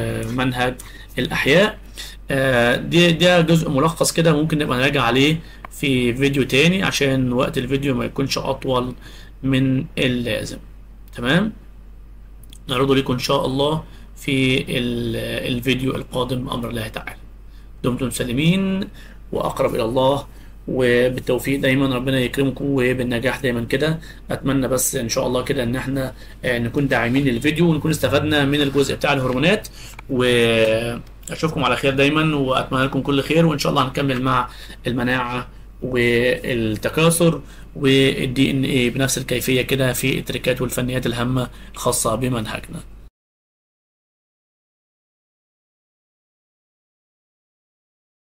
منهج الأحياء دي ده جزء ملخص كده ممكن نبقى نراجع عليه في فيديو تاني عشان وقت الفيديو ما يكونش اطول من اللازم تمام نعرضه لكم ان شاء الله في ال- الفيديو القادم امر الله تعالى دمتم سالمين واقرب الى الله وبالتوفيق دايما ربنا يكرمكم وبالنجاح دايما كده اتمنى بس ان شاء الله كده ان احنا آه، نكون داعمين للفيديو ونكون استفدنا من الجزء بتاع الهرمونات واشوفكم على خير دايما واتمنى لكم كل خير وان شاء الله هنكمل مع المناعه والتكاثر والدي ان ايه بنفس الكيفيه كده في التركات والفنيات الهامه الخاصه بمنهجنا